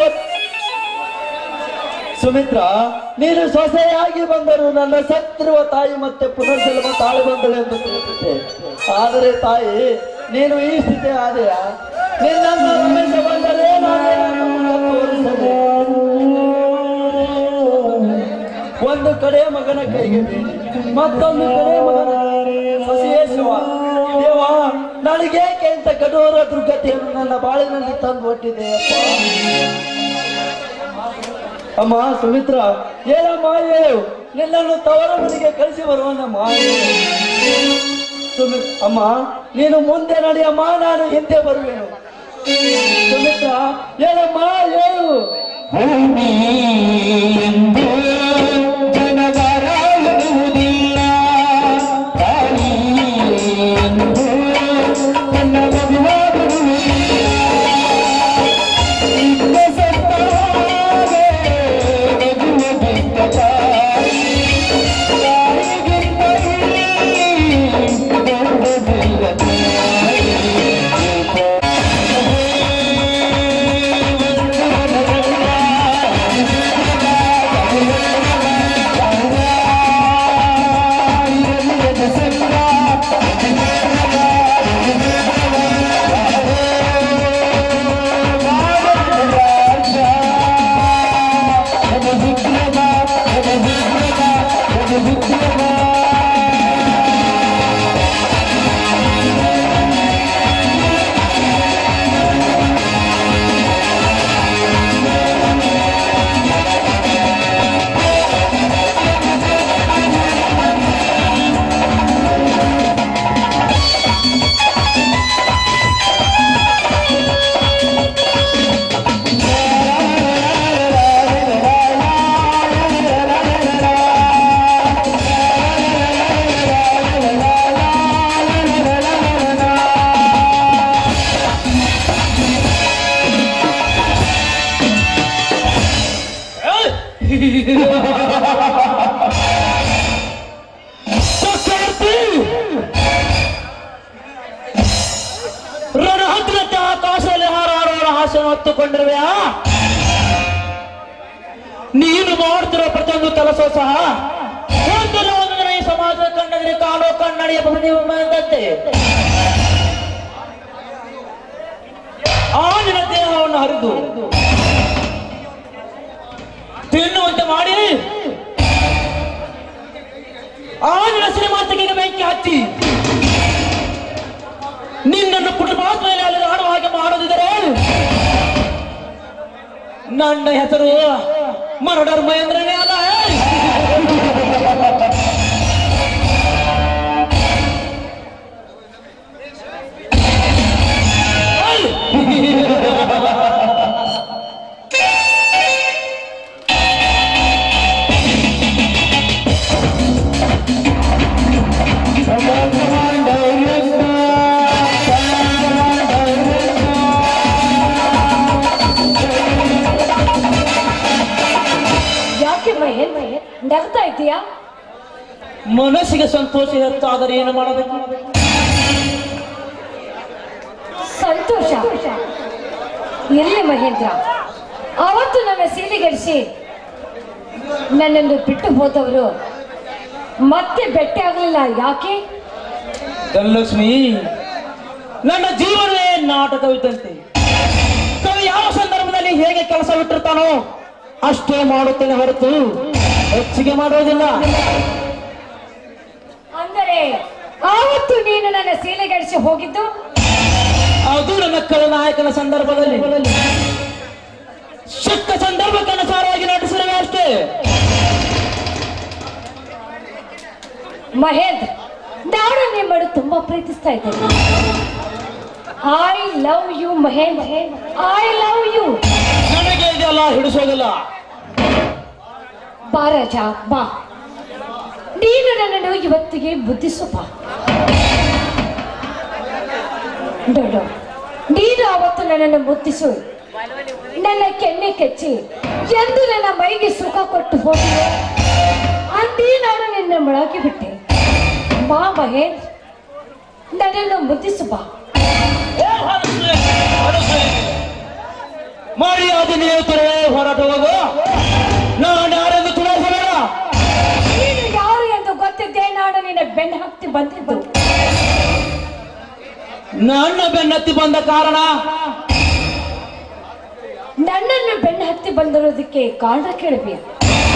ಸುಮಿತ್ರ ನೀನು ಸೊಸೆಯಾಗಿ ಬಂದರು ನನ್ನ ಸತ್ತಿರುವ ತಾಯಿ ಮತ್ತೆ ಪುನರ್ಜನ್ಮ ತಾಳು ಬಂದಳು ಎಂದು ತಿಳಿದಿದ್ದೆ ಆದರೆ ತಾಯಿ ನೀನು ಈ ಸ್ಥಿತಿ ಆದೆಯಾ ನಿನ್ನನ್ನು ರಮೇಶ ಬಂದರೆ ನಾನು ನಿನ್ನನ್ನು ತೋರಿಸದೆ. ಒಂದು ಕಡೆ ಮಗನ ಕೈಗೆ ಬೀಳಿ ಮತ್ತೊಂದು ಕಡೆ ಮಗನ ಸೊಸೆಯೇ ಶಿವ ದೇವ ನನಗೇಕೆ ಇಂಥ ಕಠೋರ ದುರ್ಗತಿಯನ್ನು ನನ್ನ ಬಾಳಿನಲ್ಲಿ ತಂದು ಒಟ್ಟಿದೆಯಪ್ಪ ಅಮ್ಮ ಸುಮಿತ್ರ ಏನಮ್ಮ ಹೇಳು ನಿನ್ನನ್ನು ತವರ ಮನೆಗೆ ಕಳಿಸಿ ಬರುವನ್ನ ಮಾಯೆ ಸುಮಿ ಅಮ್ಮ ನೀನು ಮುಂದೆ ನಡಿಯಮ್ಮ ನಾನು ಹಿಂದೆ ಬರುವೆನು ಸುಮಿತ್ರ ಏನಮ್ಮ ಹೇಳು ಚಕ್ರವರ್ತಿ ರಣಹದ್ರತೆ ಆಕಾಶದಲ್ಲಿ ಹಾರಾಡುವ ಹಾಸ್ಯ ಹೊತ್ತುಕೊಂಡಿರುವೆಯಾ ನೀನು ಮಾಡ್ತಿರೋ ಪ್ರತಿಯೊಂದು ಕೆಲಸ ಸಹ ಒಂದಲ್ಲ ಒಂದು ದಿನ ಈ ಸಮಾಜದ ಕಣ್ಣೆದುರು ಕಾಲೋ ಕನ್ನಡಿಯ ಪ್ರತಿಬಿಂಬದಂತೆ ಆ ನಿನ್ನ ದೇಹವನ್ನು ಹರಿದು ತಿನ್ನುವಂತೆ ಮಾಡಿ ಆ ನಿನ್ನ ಶ್ರೀಮಂತಿಗೆ ಬೆಂಕಿ ಹಚ್ಚಿ ನಿನ್ನನ್ನು ಕುಟುಂಬಾತ್ಮೆಯಲ್ಲಿ ಅಲ್ಲಿ ಆಡುವ ಹಾಗೆ ಮಾಡದಿದ್ದರೆ ನನ್ನ ಹೆಸರು ಮರಡರ್ ಮಹೇಂದ್ರನೇ ಅಲ್ಲ ಯಾಕೆ ಮಹೇನ್ ನಗ್ತಾ ಇದೀಯಾ ಮನಸ್ಸಿಗೆ ಸಂತೋಷ ಹೆಚ್ಚಾದರೆ ಏನು ಮಾಡಬೇಕು ಸಂತೋಷ ಎಲ್ಲಿ ಮಹೇಂದ್ರ ಅವತ್ತು ನನ್ನ ಸೀಲಿಗಡಿಸಿ ನನ್ನನ್ನು ಬಿಟ್ಟು ಹೋದವರು ಮತ್ತೆ ಭೇಟಿ ಆಗಲಿಲ್ಲ ಯಾಕೆ ಧನಲಕ್ಷ್ಮಿ ನನ್ನ ಜೀವನವೇ ನಾಟಕವಿದ್ದಂತೆ ಕವಿ ಯಾವ ಸಂದರ್ಭದಲ್ಲಿ ಹೇಗೆ ಕೆಲಸ ಬಿಟ್ಟಿರ್ತಾನೋ ಅಷ್ಟೇ ಮಾಡುತ್ತೇನೆ ಹೊರತು ಹೆಚ್ಚಿಗೆ ಮಾಡೋದಿಲ್ಲ ಅಂದರೆ ಆವತ್ತು ನೀನು ನನ್ನ ಸೀಲೆಗಡಿಸಿ ಹೋಗಿದ್ದು ಅದು ನನ್ನ ಖಳನಾಯಕನ ಸಂದರ್ಭದಲ್ಲಿ ಸಿಕ್ಕ ಸಂದರ್ಭಕ್ಕನುಸಾರವಾಗಿ ನಟಿಸಿರುವೆ ಅಷ್ಟೇ ಮಹೇಂದ್ರ ನಾನು ನಿಮ್ಮನ್ನು ತುಂಬಾ ಪ್ರೀತಿಸ್ತಾ ಇದ್ದೇನೆ I love you Mahendra I love you ನನಗೆ ಇದೆಲ್ಲ ಹಿಡಿಸೋದಿಲ್ಲ ಬಾ ರಾಜ ಬಾ ನೀನು ನನ್ನನ್ನು ಇವತ್ತಿಗೆ ಬುದ್ಧಿಸು ಬಾ ನೋಡು ನೀನು ಅವತ್ತು ನನ್ನನ್ನು ಮುದ್ದಿಸು ನನ್ನ ಕೆನ್ನೆ ಕೆಚ್ಚಿ ಎಂದು ನನ್ನ ಮೈಗೆ ಸುಖ ಕೊಟ್ಟು ಹೋಗಿದೆ ಅಂದೇ ನಾನು ನಿನ್ನ ಮೊಳಗೆ ಬಿಟ್ಟೆ ಬಾ ಮಹೇಂದ್ರ ನನ್ನನ್ನು ಮುದ್ದಿಸು ಬಾ ಮಾಡಿ ಅಧಿನೇತರೇ ಹೊರಟ ಹೋಗು ನಾನು ಯಾರೆಂದು ತಿಳಿಸಬೇಡ ನೀನು ಯಾರು ಎಂದು ಗೊತ್ತಿದ್ದೆ ನಾನು ನಿನ್ನ ಬೆನ್ನು ಹತ್ತಿ ಬಂದಿದ್ದು ನನ್ನ ಬೆನ್ನತ್ತಿ ಬಂದ ಕಾರಣ ನನ್ನನ್ನು ಬೆನ್ನು ಹತ್ತಿ ಬಂದಿರೋದಕ್ಕೆ ಕಾರಣ ಕೇಳಬೇಕು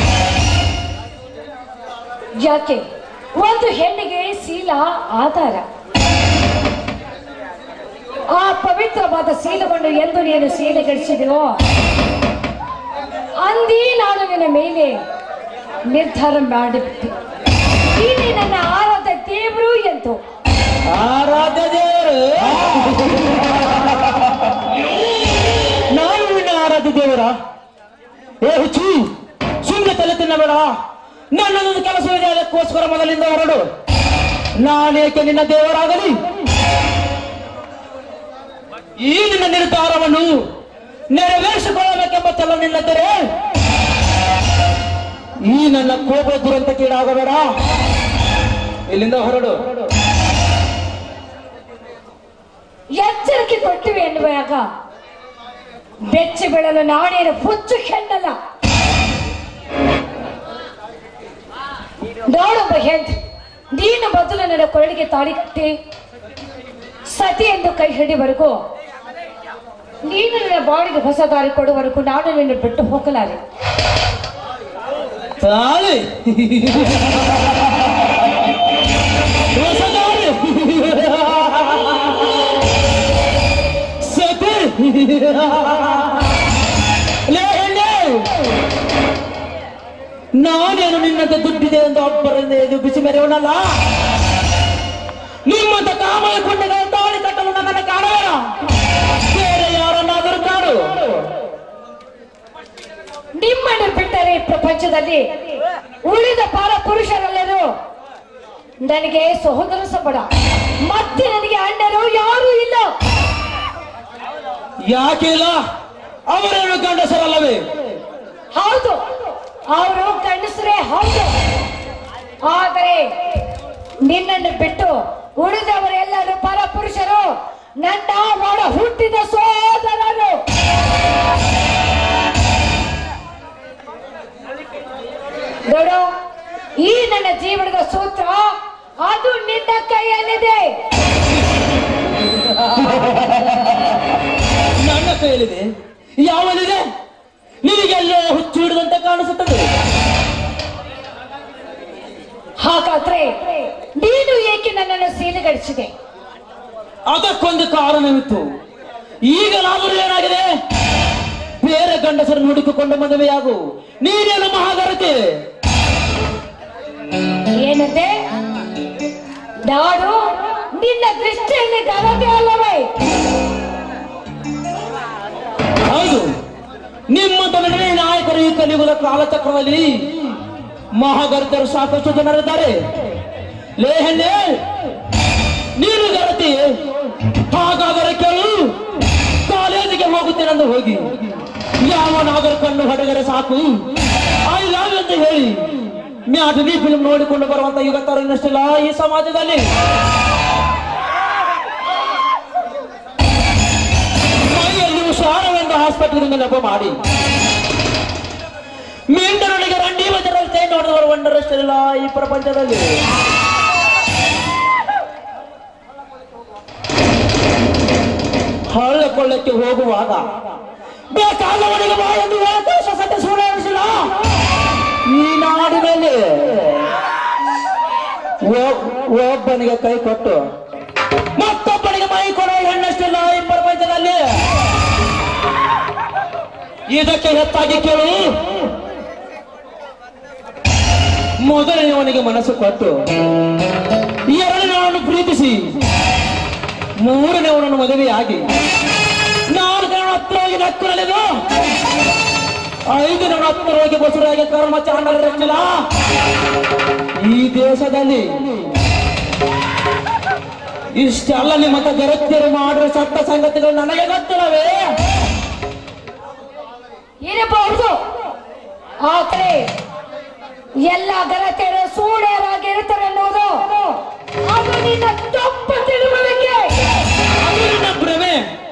ಯಾಕೆ ಒಂದು ಹೆಣ್ಣಿಗೆ ಶೀಲ ಆಧಾರ ಆ ಪವಿತ್ರವಾದ ಶೀಲವನ್ನು ಎಂದು ನೀನು ಶೀಲಗಳಿಸಿದೆಯೋ ಅಂದೇ ನಾನು ನಿನ್ನ ಮೇಲೆ ನಿರ್ಧಾರ ಮಾಡಿಬಿಟ್ಟೆ ಇಲ್ಲಿ ನನ್ನ ಆರಾಧ ದೇವರು ಎಂದು ಆರಾಧ್ಯ ದೇವರು ನಾನು ನಿನ್ನ ಆರಾಧ್ಯ ದೇವರ ಏ ಹುಚ್ಚು ಸುಮ್ಮನೆ ತಲೆ ತಿನ್ನಬೇಡ ನನ್ನದೊಂದು ಕೆಲಸವಿದೆ ಅದಕ್ಕೋಸ್ಕರ ಮೊದಲಿಂದ ಹೊರಡು ನಾನೇಕೆ ನಿನ್ನ ದೇವರಾಗಲಿ ಈ ನಿನ್ನ ನಿರ್ಧಾರವನ್ನು ನೆರವೇರಿಸಿಕೊಳ್ಳಬೇಕೆಂಬ ಛಲ ನಿನ್ನದರೆ ಈ ನನ್ನ ಕೋಪ ದುರಂತಕ್ಕೀಡಾಗಬೇಡ ಇಲ್ಲಿಂದ ಹೊರಡು ಎಚ್ಚರಿಕೆ ಕೊಟ್ಟಿವೆ ಎನ್ನುವಾಗ ಬೆಚ್ಚಿ ಬೀಳಲು ನಾಡೇನು ಹುಚ್ಚು ಹೆಣ್ಣಲ್ಲ ನೋಡು ಮಹೇಂದ್ರ ನೀನು ಮೊದಲು ನನ್ನ ಕೊರಳಿಗೆ ತಾಳಿ ಕಟ್ಟಿ ಸತಿ ಎಂದು ಕೈ ಹಿಡಿವರೆಗೂ ನೀನು ನನ್ನ ಬಾಡಿಗೆ ಹೊಸ ದಾರಿ ಕೊಡುವವರೆಗೂ ನಾನು ನಿನ್ನ ಬಿಟ್ಟು ಹೋಗಲಾರೆ ತಾಳಿ ಹೊಸದಾರಿ. ಸತಿ ಲೇ ಹೆಣ್ಣೆ. ನಾನೇನು ನಿನ್ನಂತೆ ದುಡ್ಡಿದೆ ಎಂದು ಒಬ್ಬರಿಂದ ಇದು ಬಿಸಿ ಮೆರೆಯವನಲ್ಲ ನಿಮ್ಮಂತ ಕಾಮಯ ಕೊಂಡಗಳ ತಾಳಿ ಕಟ್ಟಲು ನನ್ನನ್ನು ಕಾಣಬೇಡ ಬೇರೆ ಯಾರನ್ನಾದರೂ ಕಾಡು ನಿಮ್ಮನ್ನು ಬಿಟ್ಟರೆ ಈ ಪ್ರಪಂಚದಲ್ಲಿ ಉಳಿದ ಪಾರ ಪುರುಷರೆಲ್ಲರೂ ನನಗೆ ಸಹೋದರ ಸಂಬಳ ಮತ್ತೆ ನನಗೆ ಅಣ್ಣರು ಯಾರೂ ಇಲ್ಲ ಯಾಕೆ ಇಲ್ಲ ಅವರೇನು ಗಂಡಸರಲ್ಲವೇ ಹೌದು ಅವರು ಗಂಡಸರೇ ಹೌದು ಆದರೆ ನಿನ್ನನ್ನು ಬಿಟ್ಟು ಉಳಿದವರೆಲ್ಲರೂ ಪರ ಪುರುಷರು ನನ್ನ ಒಡ ಹುಟ್ಟಿದ ಸೋದರರು ನೋಡು ಈ ನನ್ನ ಜೀವನದ ಸೂತ್ರ ಅದು ನಿನ್ನ ಕೈಯಲ್ಲಿದೆ ನನ್ನ ಕೈಯಲ್ಲಿದೆ ಯಾವಲ್ಲಿದೆ ನಿನಗೆಲ್ಲೋ ಹುಚ್ಚು ಹಿಡಿದಂತೆ ಕಾಣಿಸುತ್ತದೆ ಹಾಗಾದ್ರೆ ನೀನು ಏಕೆ ನನ್ನನ್ನು ಸೀಲುಗಡಿಸಿದೆ ಅದಕ್ಕೊಂದು ಕಾರಣವಿತ್ತು ಈಗಲಾದರೂ ಏನಾಗಿದೆ ಬೇರೆ ಗಂಡಸರನ್ನು ಹುಡುಕಿಕೊಂಡು ಮದುವೆಯಾಗು ನೀನೇನು ಮಹಾಗರತಿ ಏನಂತೆ ನಾಡು ನಿನ್ನ ದೃಷ್ಟಿಯಲ್ಲಿ ಗಲಭೆ ಅಲ್ಲವೇ ಹೌದು ನಿಮ್ಮಂತ ನಡುವೆ ನಾಯಕರು ಈ ಕಲಿಯುಗದ ಕಾಲಚಕ್ರದಲ್ಲಿ ಮಹಾಗರ್ತರು ಸಾಕಷ್ಟು ಜನರಿದ್ದಾರೆ ಲೇ ಹೆಣ್ಣೆ ನೀನು ಗರತಿ ಹಾಗಾದರೆ ಕೇಳು ಕಾಲೇಜಿಗೆ ಹೋಗುತ್ತೇನೆಂದು ಹೋಗಿ ಯಾವ ನಾಗರ ಕಣ್ಣು ಹೊಡೆದರೆ ಸಾಕು ಐ ಲವ್ ಅಂತ ಹೇಳಿ ಮ್ಯಾಟನಿ ಫಿಲ್ಮ್ ನೋಡಿಕೊಂಡು ಬರುವಂತ ಯುಗ ತರುಣಷ್ಟಿಲ್ಲ ಈ ಸಮಾಜದಲ್ಲಿ ಮೈಯಲ್ಲಿ ಹುಷಾರವೆಂದು ಹಾಸ್ಪಿಟಲ್ನಿಂದ ನೆಪ ಮಾಡಿ ಮೀಂಡರೊಳಗೆ ರಂಡಿ ಬಜರಲ್ಲಿ ಚೈ ನೋಡಿದವರು ಒಂದರಷ್ಟಿಲ್ಲ ಈ ಪ್ರಪಂಚದಲ್ಲಿ ಹಳ್ಳ ಕೊಳ್ಳಕ್ಕೆ ಹೋಗುವಾಗ ಬೇಕಾದವನಿಗೆ ಬಾ ಎಂದು ಆಕಾಶ ಸತ್ಯ ಸುಳ್ಳಾಡಿಸಿಲ್ಲ ಈ ನಾಡಿನಲ್ಲಿ ಒ- ಒಬ್ಬನಿಗೆ ಕೈ ಕೊಟ್ಟು ಮತ್ತೊಬ್ಬನಿಗೆ ಮೈ ಕೊಡುವ ಹೆಣ್ಣಷ್ಟಿಲ್ಲ ಈ ಪ್ರಪಂಚದಲ್ಲಿ ಇದಕ್ಕೆ ಹೆಚ್ಚಾಗಿ ಕೇಳು ಮೊದಲನೆಯವನಿಗೆ ಮನಸ್ಸು ಕೊಟ್ಟು ಎರಡನೇವನನ್ನು ಪ್ರೀತಿಸಿ ಮೂರನೇವನನ್ನು ಮದುವೆಯಾಗಿ ನಾಲ್ಕನೇವನ ಹತ್ರ ಹೋಗಿ ನಕ್ಕಲಿದು ಐದನೇವನ ಹತ್ರ ಹೋಗಿ ಬಸುರಾಗಿ ಕರ್ಮಚಾರ ಈ ದೇಶದಲ್ಲಿ ಇಷ್ಟೆಲ್ಲ ನಿಮ್ಮಂತ ಗರತ್ಯರು ಮಾಡಿರೋ ಸತ್ತ ಸಂಗತಿಗಳು ನನಗೆ ಗೊತ್ತಿಲ್ಲವೇ ಇರಬಹುದು ಆದರೆ ಎಲ್ಲ ಗರತೆಯರು ಸೂಳ್ಯರಾಗಿರುತ್ತಾರೆ ಅನ್ನೋದು ಅದು ನಿನ್ನ ತಪ್ಪು ತಿಳುವಳಿಕೆ ಅದು ನಿನ್ನ ಭ್ರಮೆ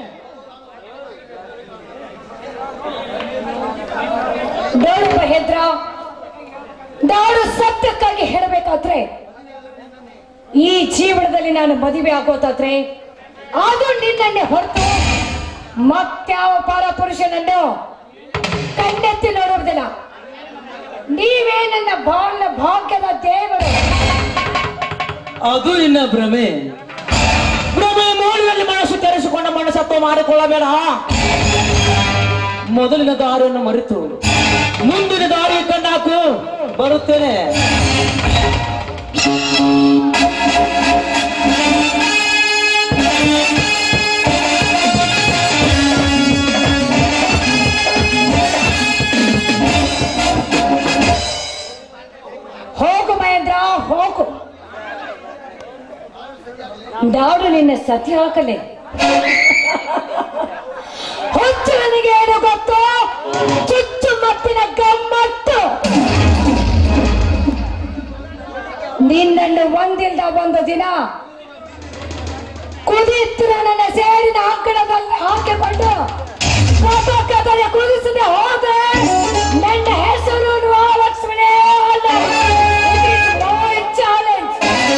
ನೋಡು ಮಹೇಂದ್ರ ನಾನು ಸತ್ಯಕ್ಕಾಗಿ ಹೇಳಬೇಕಾದ್ರೆ ಈ ಜೀವನದಲ್ಲಿ ನಾನು ಮದುವೆ ಆಗೋದಾದ್ರೆ ಅದು ನಿನ್ನನ್ನೇ ಹೊರತು ಮತ್ಯಾವ ಪರ ಪುರುಷನನ್ನು ಕಣ್ಣೆತ್ತಿ ನೋಡುವುದಿಲ್ಲ ನೀವೇ ನನ್ನ ಬಾಳ ಭಾಗ್ಯದ ದೇವರು ಅದು ನಿನ್ನ ಭ್ರಮೆ ಭ್ರಮೆ ಮೂಲದಲ್ಲಿ ಮನಸ್ಸು ತೆರೆಸಿಕೊಂಡ ಮನಸ್ಸತ್ವ ಮಾಡಿಕೊಳ್ಳಬೇಡ ಮೊದಲಿನ ದಾರಿಯನ್ನು ಮರೆತು ಮುಂದಿನ ದಾರಿ ಕಂಡಾಕು ಬರುತ್ತೇನೆ ಹೋಗು ಮಹೇಂದ್ರ ಹೋಗು ನಾಡು ನಿನ್ನ ಸತ್ಯ ಹಾಕಲೆ ಹುಚ್ಚು ನನಗೆ ಏನು ಗೊತ್ತು ಚುಚ್ಚು ಮತ್ತಿನ ಗಮ್ಮತ್ತು ನಿನ್ನನ್ನು ಒಂದಿಲ್ದ ಒಂದು ದಿನ ಕುದಿಯುತ್ತಿರ ನನ್ನ ಸೇರಿನ ಅಂಕಣದಲ್ಲಿ ಹಾಕಿಕೊಂಡು ಕಥಕದಲ್ಲಿ ಕುದಿಸದೆ ಹೋದೆ ನನ್ನ ಹೆಸರು ಲಕ್ಷ್ಮಣೇ ಅಲ್ಲ It is my challenge.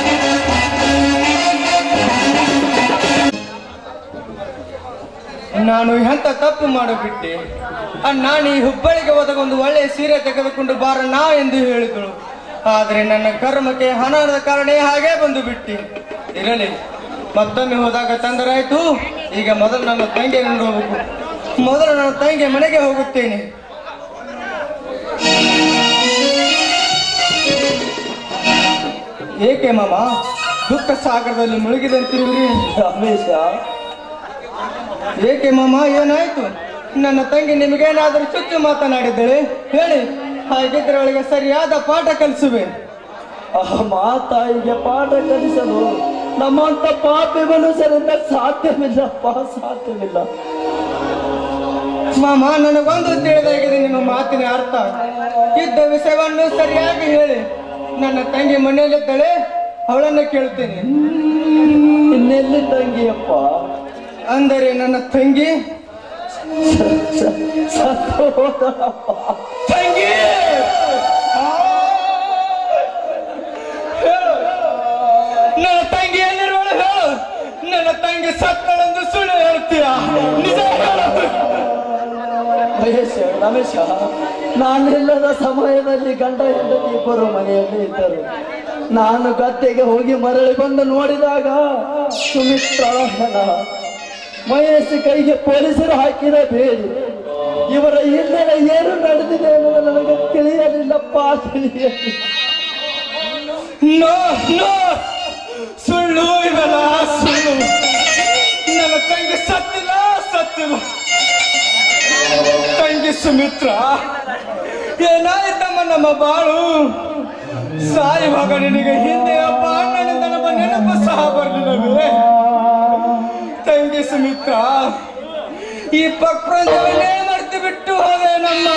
ನಾನು ಎಂತ ತಪ್ಪು ಮಾಡಿಬಿಟ್ಟೆ ಆ, ನಾನು ಈ ಹುಬ್ಬಳ್ಳಿಗೆ ಹೋದಾಗ ಒಂದು ಒಳ್ಳೆಯ ಸೀರೆ ತೆಗೆದುಕೊಂಡು ಬಾರಣ ಎಂದು ಹೇಳಿದಳು ಆದರೆ ನನ್ನ ಕರ್ಮಕ್ಕೆ ಹಣದ ಕಾರಣ ಹಾಗೆ ಬಂದು ಬಿಟ್ಟೆ ಇರಲಿ ಮತ್ತೊಮ್ಮೆ ಹೋದಾಗ ತಂದರಾಯ್ತು ಈಗ ಮೊದಲು ನನ್ನ ತಂಗಿ ಹೋಗಬೇಕು ಮೊದಲು ನನ್ನ ತಂಗಿ ಮನೆಗೆ ಹೋಗುತ್ತೇನೆ ಏಕೆ ಮಾಮ ದುಃಖ ಸಾಗರದಲ್ಲಿ ಮುಳುಗಿದಂತಿರುವಿರಿ ರಮೇಶ ಏಕೆ ಮಾಮ ಏನಾಯ್ತು ನನ್ನ ತಂಗಿ ನಿಮಗೇನಾದರೂ ಚುಚ್ಚು ಮಾತನಾಡಿದ್ದಳೆ ಹೇಳಿ ಹಾಗಿದ್ರೆ ಅವಳಿಗೆ ಸರಿಯಾದ ಪಾಠ ಕಲಿಸುವೆ ಆ ಮಾತಾಯಿಗೆ ಪಾಠ ಕಲಿಸಲು ನಮ್ಮಂತ ಪಾಪಿ ಮನುಷ್ಯರಿಂದ ಸಾಧ್ಯವಿಲ್ಲಪ್ಪ ಸಾಧ್ಯವಿಲ್ಲ ಮಾಮ ನನಗೊಂದು ತಿಳಿದಾಗಿದೆ ನಿಮ್ಮ ಮಾತಿನ ಅರ್ಥ ಇದ್ದ ವಿಷಯವನ್ನು ಸರಿಯಾಗಿ ಹೇಳಿ ನನ್ನ ತಂಗಿ ಮನೆಯಲ್ಲಿದ್ದಾಳೆ ಅವಳನ್ನು ಕೇಳ್ತೇನೆ ಇನ್ನೆಲ್ಲಿ ತಂಗಿಯಪ್ಪ ಅಂದರೆ ನನ್ನ ತಂಗಿ ಸತ್ತು ಹೋದಳಪ್ಪ. ತಂಗಿ ಹೇಳು. ನನ್ನ ತಂಗಿ ಎಲ್ಲಿರುವಳು ಹೇಳು ನನ್ನ ತಂಗಿ ಸತ್ತಳೆಂದು ಸುಳ್ಳು ಹೇಳ್ತೀಯ ನಿಜ ಹೇಳು ಮಹೇಶ ರಮೇಶ ನಾನಿಲ್ಲದ ಸಮಯದಲ್ಲಿ ಗಂಡ ಹೆಂಡತಿ ಇಬ್ಬರು ಮನೆಯಲ್ಲಿ ಇದ್ದರು ನಾನು ಗದ್ದೆಗೆ ಹೋಗಿ ಮರಳಿ ಬಂದು ನೋಡಿದಾಗ ಸುಮಿತ್ರ ಹೆಣ ಮಹೇಶ್ ಕೈಗೆ ಪೊಲೀಸರು ಹಾಕಿದ ಬೇಡಿ ಇವರ ಹಿನ್ನೆಲೆ ಏನು ನಡೆದಿದೆ ಎನ್ನುವುದು ನನಗೆ ತಿಳಿಯಲಿಲ್ಲಪ್ಪ ತಿಳಿಯಲಿಲ್ಲ ನೋ ನೋ ಸುಳ್ಳು ಇವೆಲ್ಲ ಸುಳ್ಳು ನನ್ನ ತಂಗಿ ಸತ್ತಿಲ್ಲ ಸತ್ತಿಲ್ಲ ತಂಗಿ ಸುಮಿತ್ರ ಏನಾಯ್ತಮ್ಮ ನಮ್ಮ ಬಾಳು ಸಾಯುವಾಗ ನಿನಗೆ ಹಿಂದೆ ಒಬ್ಬ ಅಣ್ಣನಿಂದ ನಮ್ಮ ನೆನಪು ಸಹ ಬರಲಿಲ್ಲವೇ ತಂಗಿ ಸುಮಿತ್ರ ಈ ಪ್ರಪಂಚವನ್ನೇ ಮರೆತು ಬಿಟ್ಟು ಹೋದೆ ನಮ್ಮ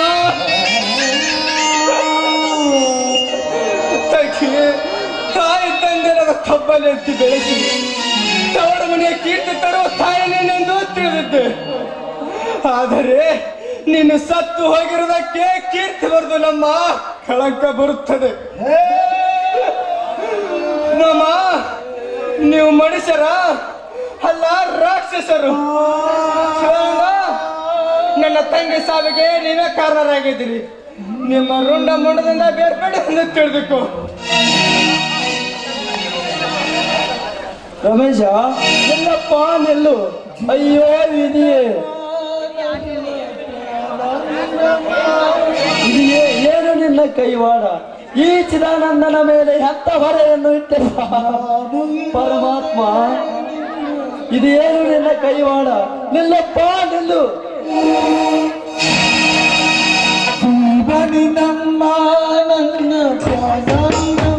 ತಂಗಿ ತಾಯಿ ತಂದೆರ ಕಬ್ಬಲ್ಲಿ ಎತ್ತಿ ಬೆಳೆಸಿ ತವರ ಮನೆಯ ಕೀರ್ತಿ ತರುವ ತಾಯಿ ನೀನೆಂದು ತಿಳಿದಿದ್ದೆ ಆದರೆ ನೀನು ಸತ್ತು ಹೋಗಿರೋದಕ್ಕೆ ಕೀರ್ತಿ ಬರೆದು ನಮ್ಮ ಕಳಂಕ ಬರುತ್ತದೆ ನಮ್ಮ ನೀವು ಮನುಷ್ಯರ ಅಲ್ಲ ರಾಕ್ಷಸರು ಶಿವಣ್ಣ, ನನ್ನ ತಂಗಿ ಸಾವಿಗೆ ನೀವೇ ಕಾರಣರಾಗಿದ್ದೀರಿ ನಿಮ್ಮ ರುಂಡ ಮುಂಡದಿಂದ ಬೇರ್ಬೇಡಿ ಎಂದು ತಿಳಿದುಕೋ ರಮೇಶ ನಿಲ್ಲಪ್ಪ ನಿಲ್ಲು ಅಯ್ಯೋ ವಿಧಿಯೇ ಇದಿಯೇ ಏನು ನಿನ್ನ ಕೈವಾಡ ಈ ಚಿದಾನಂದನ ಮೇಲೆ ಎಂತ ಹೊರೆಯನ್ನು ಇಟ್ಟೆ ಪರಮಾತ್ಮ ಇದು ಏನು ನಿನ್ನ ಕೈವಾಡ ನಿಲ್ಲಪ್ಪ ನಿಲ್ಲು ನಮ್ಮ ನನ್ನ ಪ್ರಾಣಾಂಗಂ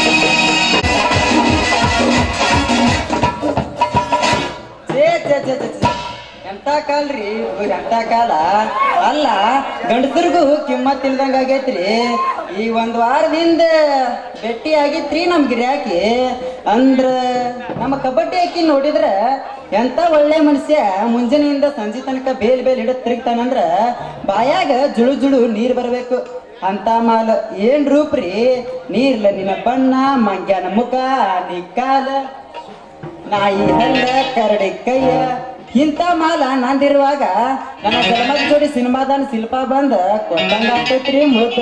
ಛೇ, ಛೇ, ಛೇ, ಛೇ, ಛೇ. ಎಂತ ಕಾಲ್ರಿ ಹುಡುಗರು ಎಂತ ಕಾಲ ಅಲ್ಲ ಗಂಡಸರಿಗೂ ಕಿಮ್ಮತ್ ಇಲ್ದಂಗ ಆಗೈತ್ರಿ ಈ ಒಂದ್ ವಾರದಿಂದ ಭೇಟಿ ಆಗಿತ್ರಿ ನಮ್ ಗಿರ್ಯಾಕಿ ಅಂದ್ರ ನಮ್ಮ ಕಬಡ್ಡಿ ಹಾಕಿ ನೋಡಿದ್ರ ಎಂತ ಒಳ್ಳೆ ಮನುಷ್ಯ ಮುಂಜಾನೆಯಿಂದ ಸಂಜೆ ತನಕ ಬೇಲ್ ಬೇಲ್ ಹಿಡಿದ್ ತಿರುಗ್ತಾನಂದ್ರ ಬಾಯಾಗ ಜುಳು ಜುಳು ನೀರ್ ಬರ್ಬೇಕು ಅಂತ ಮಾಲ ಏನ್ ರೂಪ್ರಿ ನೀರ್ಲ ನಿನ್ನ ಬಣ್ಣ ಮಂಗ್ಯಾನ ಮುಖ ನೀ ಕಾಲ ನಾಯಿ ಹಲ್ಲ ಕರಡಿ ಕೈಯ ಇಂಥ ಮಾಲ ನಂದಿರುವಾಗ ನನ್ನ ಧರ್ಮದ ಜೋಡಿ ಸಿನಿಮಾದನ್ ಶಿಲ್ಪ ಬಂದ ಕೊಂದಂಗ ಆಗ್ತೈತ್ರಿ ಮುಳ್ಕ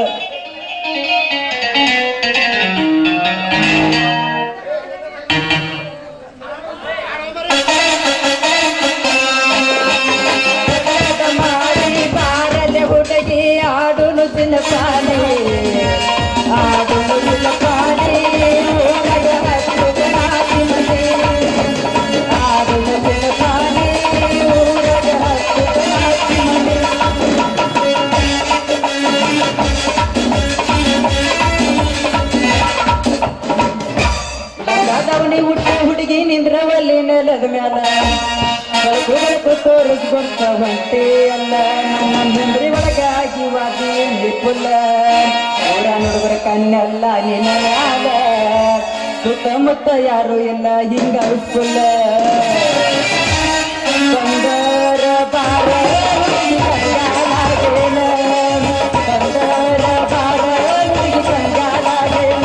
ಮಾಡಿ ಬಾರಲೆ ಹುಡುಗಿ ಆಡು ನುಸಿನ ಪಾನಿ ಆಡು ನುಸಿನ ಪಾನಿ ಊರಗ ಹಚ್ಚುಗ ನಾಟಿ ಮನೆ. ಆಡು ನುಸಿನ ಪಾನಿ ಊರಗ ಹಚ್ಚುಗ ನಾಟಿ ಮನೆ. ದಾದವನಿ ಹುಟ್ಟಿ ಹುಡುಗಿ ನಿಂದ್ರವಲ್ಲಿ ನೆಲದ ಮ್ಯಾಲ ಬೆಳಕು ಬೆಳಕು ತೋರಿಸ್ಕೊಂತ ಹೊಂಟೆ ಅಲ್ಲ ನಮ್ಮ ಹಿಂದ್ರಿ ಒಳಗಾಗಿ ವಾದಿ ನಿಪುಲ ಊರ ನೋಡುಗರ ಕಣ್ಣೆಲ್ಲ ನಿನ್ನ ಮ್ಯಾಲ ಸುತ್ತಮುತ್ತ ಯಾರು ಇಲ್ಲ ಹಿಂಗ ಉಪ್ಪುಲ್ಲ ಬಂದರ ಬಾರ ಹುಡುಗಿ ಕಂಗಾಲಾಗೇನ ಬಂದರ ಬಾರ ಹುಡುಗಿ ಕಂಗಾಲಾಗೇನ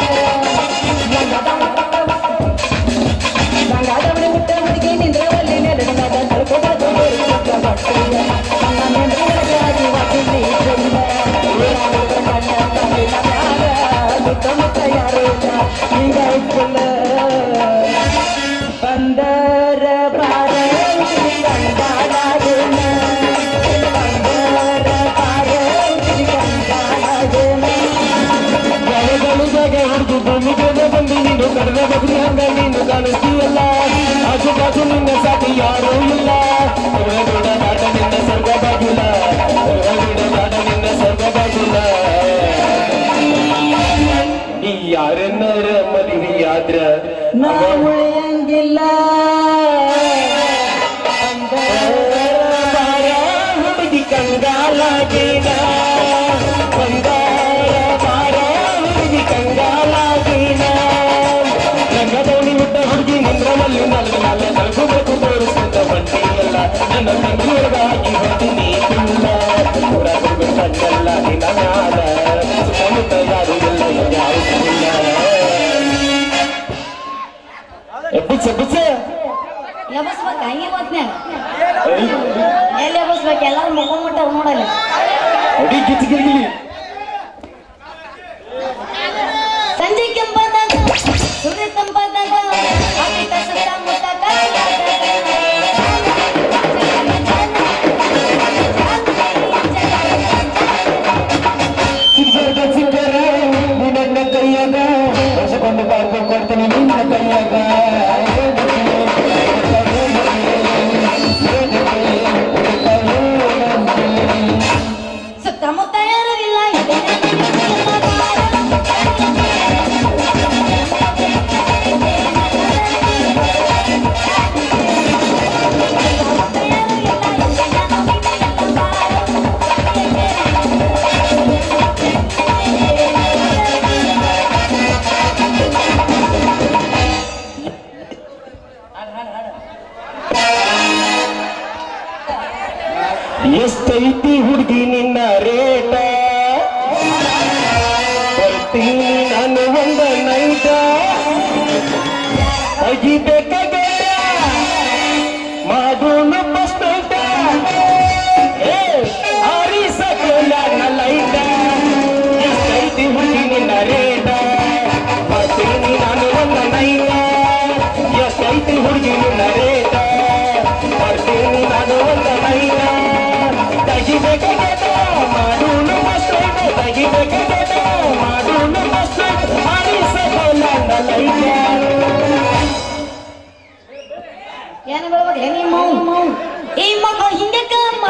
ಬಂಗಾಳವಳಿ ಮುಟ್ಟ ಹುಡುಗಿ ನಿಂದ್ರವಲ್ಲಿ ನೆರಳಿನಾಗ ತಳ್ಕೊಬಾರ್ದು ತೋರಿಸುತ್ತ ಬಟ್ಟೆಯ. ನನ್ನ ನೆನಪಿಗಾಗಿ ವಾಕಿಲಿ ಚೆಲ್ಲ. ಊರಾಡುವ ಕಣ್ಣ ಕಣ್ಣಿನ ಮ್ಯಾಲ ಸುತ್ತಮುತ್ತ ಯಾರೂ ಇಲ್ಲ, ಹಿಂಗ ಇಟ್ಕೊಲ್ಲ. ಬಂದರ ಬಾರ ಹುಡುಗಿ ಕಂಗಾಲಾಗೇನ. ಬಂದರ ಬಾರ ಹುಡುಗಿ ಕಂಗಾಲಾಗೇನ. ಗಾಳಿಗಳಿದಾಗ ಹಿಡಿದು ಭೂಮಿಗೆ ಬಂದು ನೀನು ಕಡಿಮೆ ಬಗ್ರಿ ಹಂಗ ನೀನು ಕಾಣಿಸ್ತೀಯಲ್ಲ ಆಜು ಬಾಜು ನಿನ್ನ ಸಾಟಿ ಯಾರೂ ಇಲ್ಲ ಹೊರಗಡೆ ನಾಟ ನಿನ್ನ ಸ್ವರ್ಗ ಬಾಗಿಲ ಹೊರಗಡೆ ನಾಟ ನಿನ್ನ ಸ್ವರ್ಗ ಬಾಗಿಲ ನೀ ಯಾರನ್ನಾರ ಮದುವೆಯಾದ್ರ ನಾವು ಉಳಿಯಂಗಿಲ್ಲ ಬಾರ ಹುಡುಗಿ ಕಂಗಾಲಾಗಿನ ಬಂಗಾರ ಬಾರ ಹುಡುಗಿ ಕಂಗಾಲಾಗಿನ ರಂಗದವನಿ ಹುಟ್ಟ ಹುಡುಗಿ ನಿಂದ್ರಮಲ್ಲಿ ನಾಲ್ಕು ನಾಲ್ಕು ತಳ್ಕೋಬೇಕು ತೋರಿಸುತ್ತ ಬಂಟಿಯಲ್ಲ ನನ್ನ ತಂಗಿಯೊಳಗಾಗಿ ಹೊತ್ತು ನೀ ಇಲ್ಲ ಊರ ಹುಡುಗ ಕಣ್ಣಲ್ಲ ನಿನ್ನ ಮ್ಯಾಲ ಸುತ್ತಮುತ್ತ ಯಾರು ಇಲ್ಲ ಯಾರು ಇಲ್ಲ ಎಬ್ಬಿಚ್ಚ ಎಬ್ಬಿಚ್ಚ ಎಬಸ್ಬೇಕ ಹಂಗೆ ಮತ್ನ್ಯಾಗ ಎಲ್ಲಿ ಎಬಸ್ಬೇಕು ಎಲ್ಲಾರು ಮುಖಮುಟ್ಟ ನೋಡಲ್ಲ ಅಡಿ ಕಿಚ್ಚಿಗಿರ್ಗಿಲಿ ಸಂಜೆ ಕೆಂಪದಾಗ ಸೂರ್ಯ ತಂಪಾದಾಗ ಅಮಿತ ಸುತ್ತಮುತ್ತ ಕಾಲ ನಾನು ಒಂದ ನೈಟ ತೆಗಿಬೇಕಾಗ ಮಾಡೋಣ ಫಸ್ಟ್ ನೈಟ ಏ ಆರಿಸಕೋಲ ಲೈಟ ಎಷ್ಟೈತಿ ಹುಡುಗಿ ನಿನ್ನ ರೇಟ ಮಾಡ್ತೀನಿ ನಾನು ಒಂದ ನೈಟ ಎಷ್ಟೈತಿ ಹುಡುಗಿ ನಿನ್ನ ರೇಟ ಮಾಡ್ತೀನಿ ನಾನು ಒಂದ ನೈಟ ತೆಗಿಬೇಕಾಗ ಮಾಡೋಣ ಫಸ್ಟ್ ನೈಟ ತೆಗಿಬೇಕಾಗ ಮಾಡೋಣ ಫಸ್ಟ್ ನೈಟ್ ಆರಿಸಕೋಲ ಲೈಟ ಏನು ಬರ್ಬೇಕು ನಿಮ್ಮ ಈ ಮಗ ಹಿಂದೆ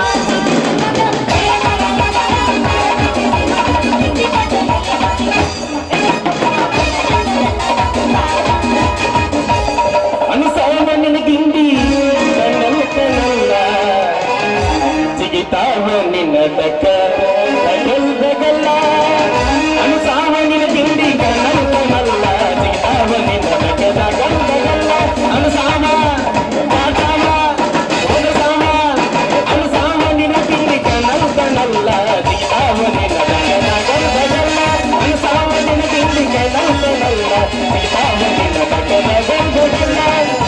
ಅನುಸಾವನಿನ ಗಿಂಡಿ ಕಣ್ಣನು ಕಣ್ಣಲ್ಲ ಸಿಗಿತಾವ ನಿನ್ನ ತಕ್ಕ ತಗಲ್ದಗಲ್ಲ ಅನುಸಾವನಿನ ಗಿಂಡಿ ಕಣ್ಣನು ಕಣ್ಣಲ್ಲ ಸಿಗಿತಾವ ನಿನ್ನ ತಕ್ಕ ತಗಲ್ದಗಲ್ಲ ಅನುಸಾವ ಪಾಠವ ಅನುಸಾವ ಅನುಸಾವ ನಿನ್ನ ಗಿಂಡಿ ಕಣ್ಣನು ಕಣ್ಣಲ್ಲ ಸಿಗಿತಾವ ನಿನ್ನ ತಕ್ಕ ತಗಲ್ದಗಲ್ಲ ಅನುಸಾವ ನಿನ್ನ ಗಿಂಡಿ ಕಣ್ಣನು ಕಣ್ಣಲ್ಲ ಸಿಗಿತಾವ ನಿನ್ನ ತಕ್ಕ ತಗಲ್ದಗಲ್ಲ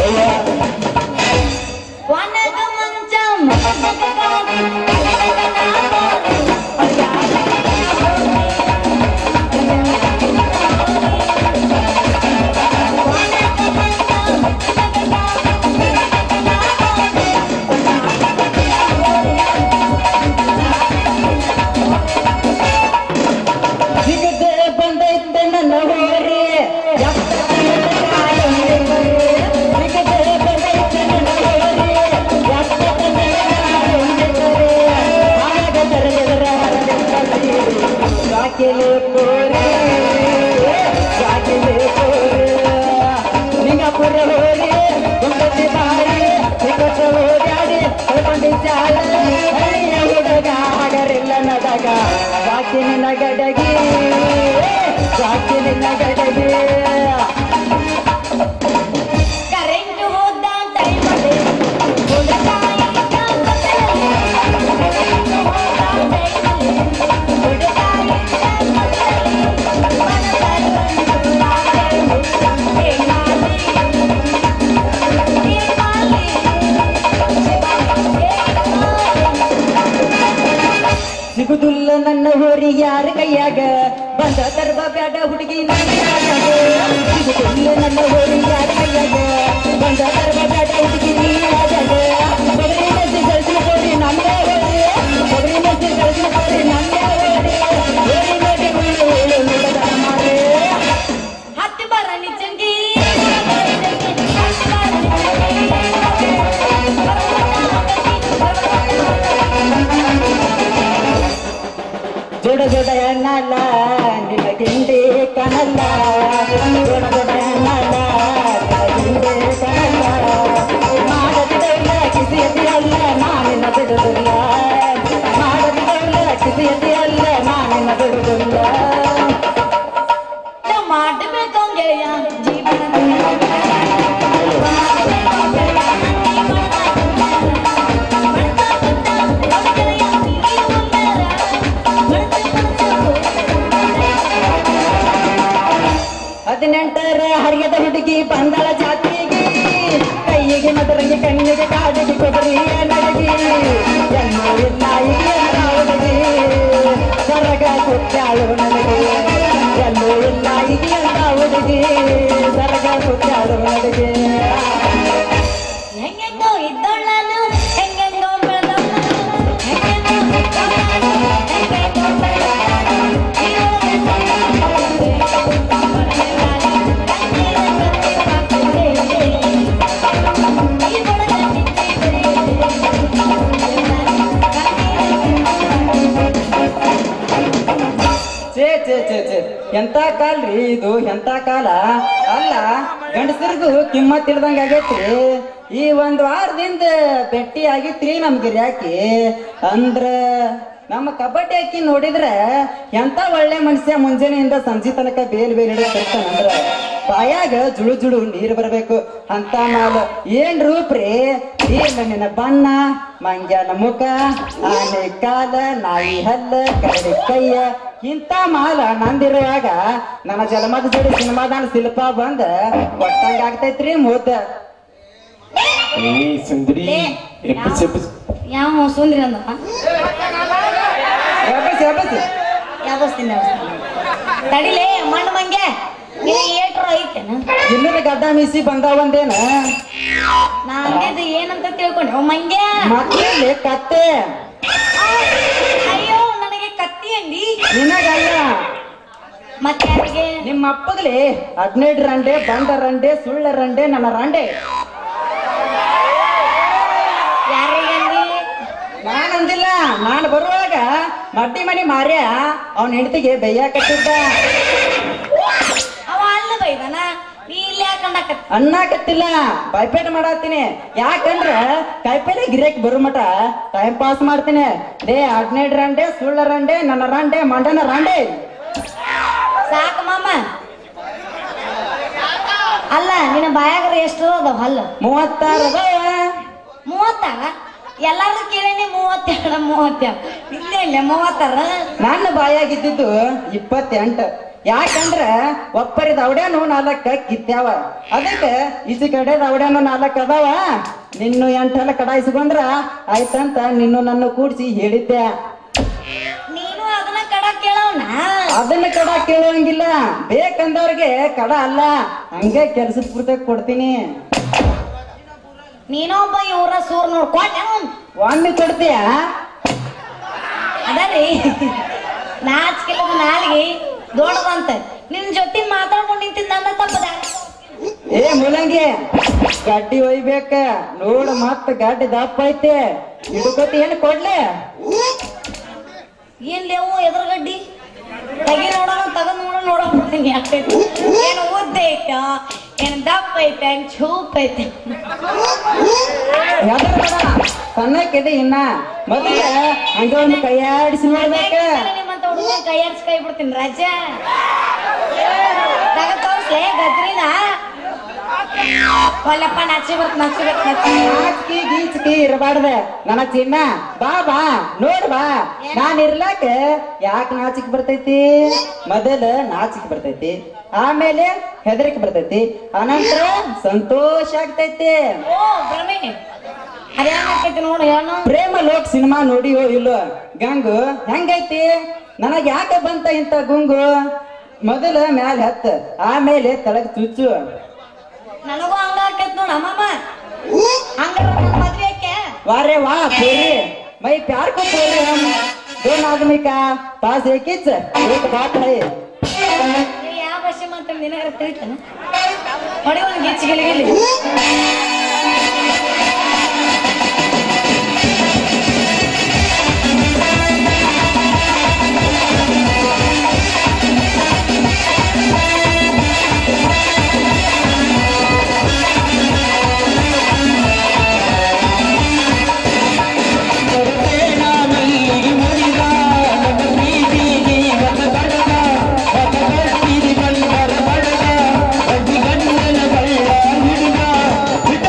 ವನಗ ಮಂಚ ಸಿಗದೆ ಬಂದೈತೆ ನನ್ನ ಹೋರಿ ಸಿಗದೆ ಬಂದೈತೆ ನನ್ನ ಹೋರಿ ಆಗ ತೆರೆದರ ಯಾಕೆಲೆ ಕೋರಿ ಯಾಕೆಲೆ ಕೋರಿ ಸಿಂಗಾಪುರ ಹೋರಿ ಗುಂಡತಿ ಬಾರಿ ಸಿಗತ್ತ ಓಡಾಡಿ ಹೊರಕೊಂಡಿ ಚಾಲ ಹಳ್ಳಿಯ ಹುಡುಗ ಆಗರಿಲ್ಲ ನಡಗ ಸಾಕಿ ನಿನ್ನ ಗಡಗಿ ಸಾಕಿ ನಿನ್ನ ಗಡಗಿ ಕರೆಂಟ್ ಹೋದ ಟೈಮ್ ಸಿಗುದಿಲ್ಲ ನನ್ನ ಹೋರಿ ಯಾರ ಕೈಯಾಗ ಬಂದ ತರ್ಬ ಬ್ಯಾಡ ಹುಡುಗಿ ನನ್ನ ಯಾರ್ಯಾಗ? ಸಿಗುದಿಲ್ಲ ನನ್ನ ಹೋರಿ ಯಾರ ಕೈಯಾಗ ಬಂದ ತರ್ಬ ಬ್ಯಾಡ ಹುಡುಗಿ ನೀರಾಗ ಕೊಬ್ಬರಿ ಮೆಸಿ ಗಳಿಸಿನ ಕೋರಿ ನನ್ನೇ ಹೋರಿ ಕೊಬ್ಬರಿ ಮೆಸಿ ಗಳಿಸಿನ ಕೋರಿ ನನ್ನೇ ಹೋರಿ ಹೋರಿ ನೋಡಿ ಹುಳ್ಳು ಹುಳ್ಳು ಹುಡುಗ ಮಾರೇ ಹತ್ತಿ ಬರ ನಿಜಂಗಿ ಜೋಡ ಜೋಡ ಎಣ್ಣಲ್ಲ ನಿನ್ನ ಗಿಂಡಿ ಕಣಲ್ಲ ಜೋಡ ಜೋಡ ಎಣ್ಣಲ್ಲ ನಿನ್ನ ಗಿಂಡಿ ಕಣಲ್ಲ ಮಾಡದಿಲ್ಲ ಕಿಸಿಯತಿ ಅಲ್ಲ ನಾನಿನ್ನ ಬಿಡುದಿಲ್ಲ ಮಾಡದಿಲ್ಲ ಕಿಸಿಯತಿ ಅಲ್ಲ ನಾನಿನ್ನ ಬಿಡುದಿಲ್ಲ ಮಾಡಬೇಕು ಗೆಳೆಯ ಜೀವನ ಹದಿನೆಂಟರ ಹರಿಯದ ಹುಡುಗಿ ಬಂದಳ ಜಾತಿಗೆ ಕೈಯಿಗೆ ಮದರಂಗಿ ಕಣ್ಣಿಗೆ ಕಾಡಿಗೆ ಕೊಬ್ಬರಿಯ ನಡಗಿ ಎಲ್ಲೂ ಇಲ್ಲ ಇಲ್ಲಿ ಎಲ್ಲ ಹುಡುಗಿ ಸರಗ ಸುತ್ತಾಳು ನನಗೆ ಎಲ್ಲೂ ಇಲ್ಲ ಇಲ್ಲಿ ಎಲ್ಲ ಹುಡುಗಿ ಸರಗ ಸುತ್ತಾಳು ನನಗೆ ಹೆಂಗೆಂಗೋ ಇದ್ದೋಳನು ಹೆಂಗೆಂಗೋ ಬೆಳೆದವನು ಹೆಂಗೆಂಗೋ ಇದ್ದೋಳನು ಹೆಂಗೆಂಗೋ ಬೆಳೆದವನು ಛೇ ಛೇ ಛೇ ಛೇ ಎಂತ ಕಾಲ್ರಿ ಇದು ಎಂತ ಕಾಲ ಅಲ್ಲ ಗಂಡಸರಿಗೂ ಕಿಮ್ಮತ್ ಇಲ್ದಂಗ ಆಗೈತ್ರಿ ಈ ಒಂದ್ ವಾರದಿಂದ ಭೇಟಿ ಆಗಿತ್ರಿ ನಮ್ ಗಿರ್ಯಾಕಿ ಅಂದ್ರ ನಮ್ಮ ಕಬಡ್ಡಿ ಹಾಕಿ ನೋಡಿದ್ರೆ ಎಂತ ಒಳ್ಳೆ ಮನುಷ್ಯ ಮುಂಜಾನೆಯಿಂದ ಸಂಜೆ ತನಕ ಬೇಲ್ ಬೇಲ್ ಹಿಡಿದಿರ್ತಾನಂದ್ರ ಬಾಯಾಗ ಜುಳು ಜುಳು ನೀರ್ ಬರ್ಬೇಕು ಅಂತ ಮಾಲು ಏನ್ ರೂಪ್ರಿ ಈ ಮಣ್ಣಿನ ಬಣ್ಣ ಮಂಗ್ಯನ ಮುಖ ಆನೆ ಕಾಲ ನಾಯಿ ಹಲ್ಲ ಕರಡಿ ಕೈಯ ಇಂಥ ಮಾಲ ನಂದಿರುವಾಗ ನನ್ನ ಜಲಮದ ಜೋಡಿ ಸಿನಿಮಾದಾನ ಶಿಲ್ಪ ಬಂದ ಒಟ್ಟಂಗ ಆಗ್ತೈತ್ರಿ ಮೂತ ಏ ಸುಂದರಿ ಎಬ್ಬಿಸ್ ಎಬ್ಬಿಸ್ ಯಾವ ಸುಂದ್ರಿ ಅಂದಪ್ಪ ಎಬ್ಬಸ್ ಎಬ್ಬಸ್ ಯಾವಸ್ತೀನಿ ತಡಿಲೇ ಮಣ್ಣು ಮಂಗೆ ನಿನಗೆ ಏಟ್ರು ಐತೇನ ಇಲ್ಲದ ಗಡ್ಡ ಮೀಸಿ ಬಂದಾವಂದೇನ ನಾ ಅಂದಿದ್ದು ಏನಂತ ತಿಳ್ಕೊಂಡೆ ಅವ್ ಮಂಗೆ ಮತ್ತೆ ಕತ್ತೆ ಅಯ್ಯೋ ನನಗೆ ಕತ್ತಿ ಅಂದಿ ನಿನಗಲ್ಲ ಮತ್ತೆ ಯಾರಿಗೆ ನಿಮ್ಮ ಅಪ್ಪಗಲಿ ಹದಿನೈದು ರಂಡೆ ಬಂಡ ರಂಡೆ ಸುಳ್ಳ ರಂಡೆ ನನ್ನ ರಂಡೆ ಯಾರಿಗೆ ಅಂದಿ ನಾನ್ ಅಂದಿಲ್ಲ ನಾನು ಬರುವಾಗ ಮಡ್ಡಿ ಮನಿ ಮಾರ್ಯ ಅವನ ಹೆಂಡತಿಗೆ ಬೆಯ್ಯ ಕಟ್ಟಿದ್ದ ಅವ ಅಲ್ಲ ಬೈದನ ನೀ ಇಲ್ಲಿ ಯಾಕಂಡಕತ್ತಿ ಅನ್ನಕತ್ತಿಲ್ಲ ಬೈಪೇಟ್ ಮಾಡತ್ತೀನಿ ಯಾಕಂದ್ರ ಕೈಪೇಲೆ ಗಿರೇಕ್ ಬರು ಮಟ ಟೈಮ್ ಪಾಸ್ ಮಾಡ್ತೀನಿ ಲೇ ಹದಿನೈದು ರಂಡೆ ಸುಳ್ಳ ರಂಡೆ ನನ್ನ ರಂಡೆ ಮಂಡನ ರಂಡೆ ಸಾಕು ಮಾಮ ಅಲ್ಲ ನಿನ್ನ ಬಾಯಾಗರ ಎಷ್ಟು ಅದಾವ ಹಲ್ಲು ಮೂವತ್ತಾರು ಅದಾವ ಮೂವತ್ತಾರ ಎಲ್ಲಾರು ಕೇಳೇನಿ ಮೂವತ್ತೆರಡು ಮೂವತ್ತೆರಡು ಇಲ್ಲೇ ಇಲ್ಲ ಮೂವತ್ತಾರ ನನ್ನ ಬಾಯಾಗಿದ್ದಿದ್ದು ಇಪ್ಪತ್ತೆಂಟು ಯಾಕಂದ್ರ ಒಪ್ಪರಿದ ಅವಡ್ಯಾನು ನಾಲ್ಕ ಕಿತ್ಯಾವ ಅದಕ್ಕೆ ಈಸಿ ಕಡೆ ಅವಡ್ಯಾನು ನಾಲ್ಕ ಅದಾವ ನಿನ್ನು ಎಂಟೆಲ್ಲ ಕಡಾಯಿಸ್ಕೊಂಡ್ರ ಆಯ್ತಂತ ನಿನ್ನು ನನ್ನ ಕೂಡ್ಸಿ ಹೇಳಿದ್ದೆ ನೀನು ಅದನ್ನ ಕಡ ಕೇಳವನ ಅದನ್ನ ಕಡ ಕೇಳೋಂಗಿಲ್ಲ ಬೇಕಂದವ್ರಿಗೆ ಕಡ ಅಲ್ಲ ಹಂಗೆ ಕೆಲ್ಸದ ಪೂರ್ತಿ ಕೊಡ್ತೀನಿ ನೀನೊಬ್ಬ ಇವ್ರ ಸೂರ್ ನೋಡ್ಕೊಂಡೆ ಒಮ್ಮೆ ಕೊಡ್ತೀಯ ಅದರಿ ನಾಚಿಕೆಲ್ಲದ ನಾಲಿಗೆ ದೊಡ್ಡದಂತ ನಿನ್ ಜೊತೆ ಮಾತಾಡ್ಕೊಂಡು ನಿಂತಿದ್ದ ನನ್ನ ತಪ್ಪದ ಏ ಮುಲಂಗಿ ಗಡ್ಡಿ ಒಯ್ಬೇಕ ನೋಡು ಮತ್ತ ಗಡ್ಡಿ ದಪ್ಪ ಐತೆ ಹಿಡ್ಕೊತಿ ಏನ್ ಕೊಡ್ಲೆ ಏನ್ ಲೇವು ಎದುರುಗಡ್ಡಿ ತೆಗಿ ನೋಡೋಣ ತಗದ್ ನೋಡೋಣ ನೋಡೋಣ ಯಾಕೈತಿ ಏನು ಉದ್ದ ಐತ ಏನ್ ದಪ್ಪ ಐತೆ ಏನ್ ಚೂಪ್ ಐತೆ ಯಾವ್ದಾರ ಬೇಡ ಸಣ್ಣಕ್ಕಿದೆ ಇನ್ನ ಮೊದಲ ಹಂಗ ಒಂದು ಕೈಯಾಡಿಸಿ ನೋಡ್ಬೇಕ ನಿಮ್ಮಂತ ಹುಡುಗ ಕೈ ಆಡ್ಸಿ ಕೈ ಬಿಡ್ತೀನಿ ರಾಜ ತಗ ತೋರ್ಸ್ಲೆ ಗದ್ರಿನ ಒಲ್ಲಪ್ಪ ನಾಚಿ ಬರ್ತ ನಾಚಿ ಬರ್ತ ನಾಚಿ ನಾಚಿಕೆ ಗೀಚಿಕೆ ಇರಬಾರ್ದ ನನ್ನ ಚಿನ್ನ ಬಾ ಬಾ ನೋಡ್ ಬಾ ನಾನ್ ಇರ್ಲಾಕ ಯಾಕೆ ನಾಚಿಕೆ ಬರ್ತೈತಿ ಮೊದಲ ನಾಚಿಕೆ ಬರ್ತೈತಿ ಆಮೇಲೆ ಹೆದರಿಕೆ ಬರ್ತೈತಿ ಅನಂತರ ಸಂತೋಷ ಆಗ್ತೈತಿ ಓ ಭ್ರಮೆ ಅದೇನಾಕೈತಿ ನೋಡು ಹೇಳು ಪ್ರೇಮ ಲೋಕ್ ಸಿನಿಮಾ ನೋಡಿಯೋ ಇಲ್ಲೋ ಗಂಗು ಹೆಂಗೈತಿ ನನಗ್ ಯಾಕೆ ಬಂತ ಇಂತ ಗುಂಗು ಮೊದಲ ಮ್ಯಾಲ ಹತ್ತ ಆಮೇಲೆ ತಳಗ್ ಚುಚ್ಚು ನನಗೂ ಹಂಗ ಆಕೈತಿ ನೋಡ ಅಮ್ಮಮ್ಮ ಹಂಗಾರ ನನ್ ಮದ್ವೆ ಯಾಕೆ वारे वाह पूरी मैं प्यार को बोल रही हूँ दोनों आदमी का पास एक ही एक बात है ನೀ ಯಾವ ಭಾಷೆ ಮಾತಾಡಿ ನಿನಗಾರ ತಿಳಿತಾನ ಹೊಡಿ ಒಂದು ಗಿಚ್ಚಿ ಗಿಲಿ ಗಿಲಿ ಹಿಡಿದ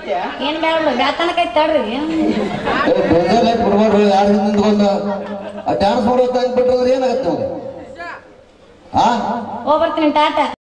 ಅಂತೀಯ ಏನ್ ಬೇಡ ಬಿಡು ಬ್ಯಾತನಕೈತ್ ತಡ್ರಿ ಏ ಬೇಜಾರ್ ಯಾಕೆ ಬಿಡ್ಬಾರ್ದು ಯಾರು ಹಿಂದೆ ನಿಂತ್ಕೊಂಡ ಆ ಡ್ಯಾನ್ಸ್ ಮಾಡೋಕೆ ಬಿಟ್ರೆ ಏನಾಗತ್ತೆ ಅವ್ರಿಗೆ ಆ ಹೋಗ್ಬರ್ತೀನಿ ಟಾಟಾ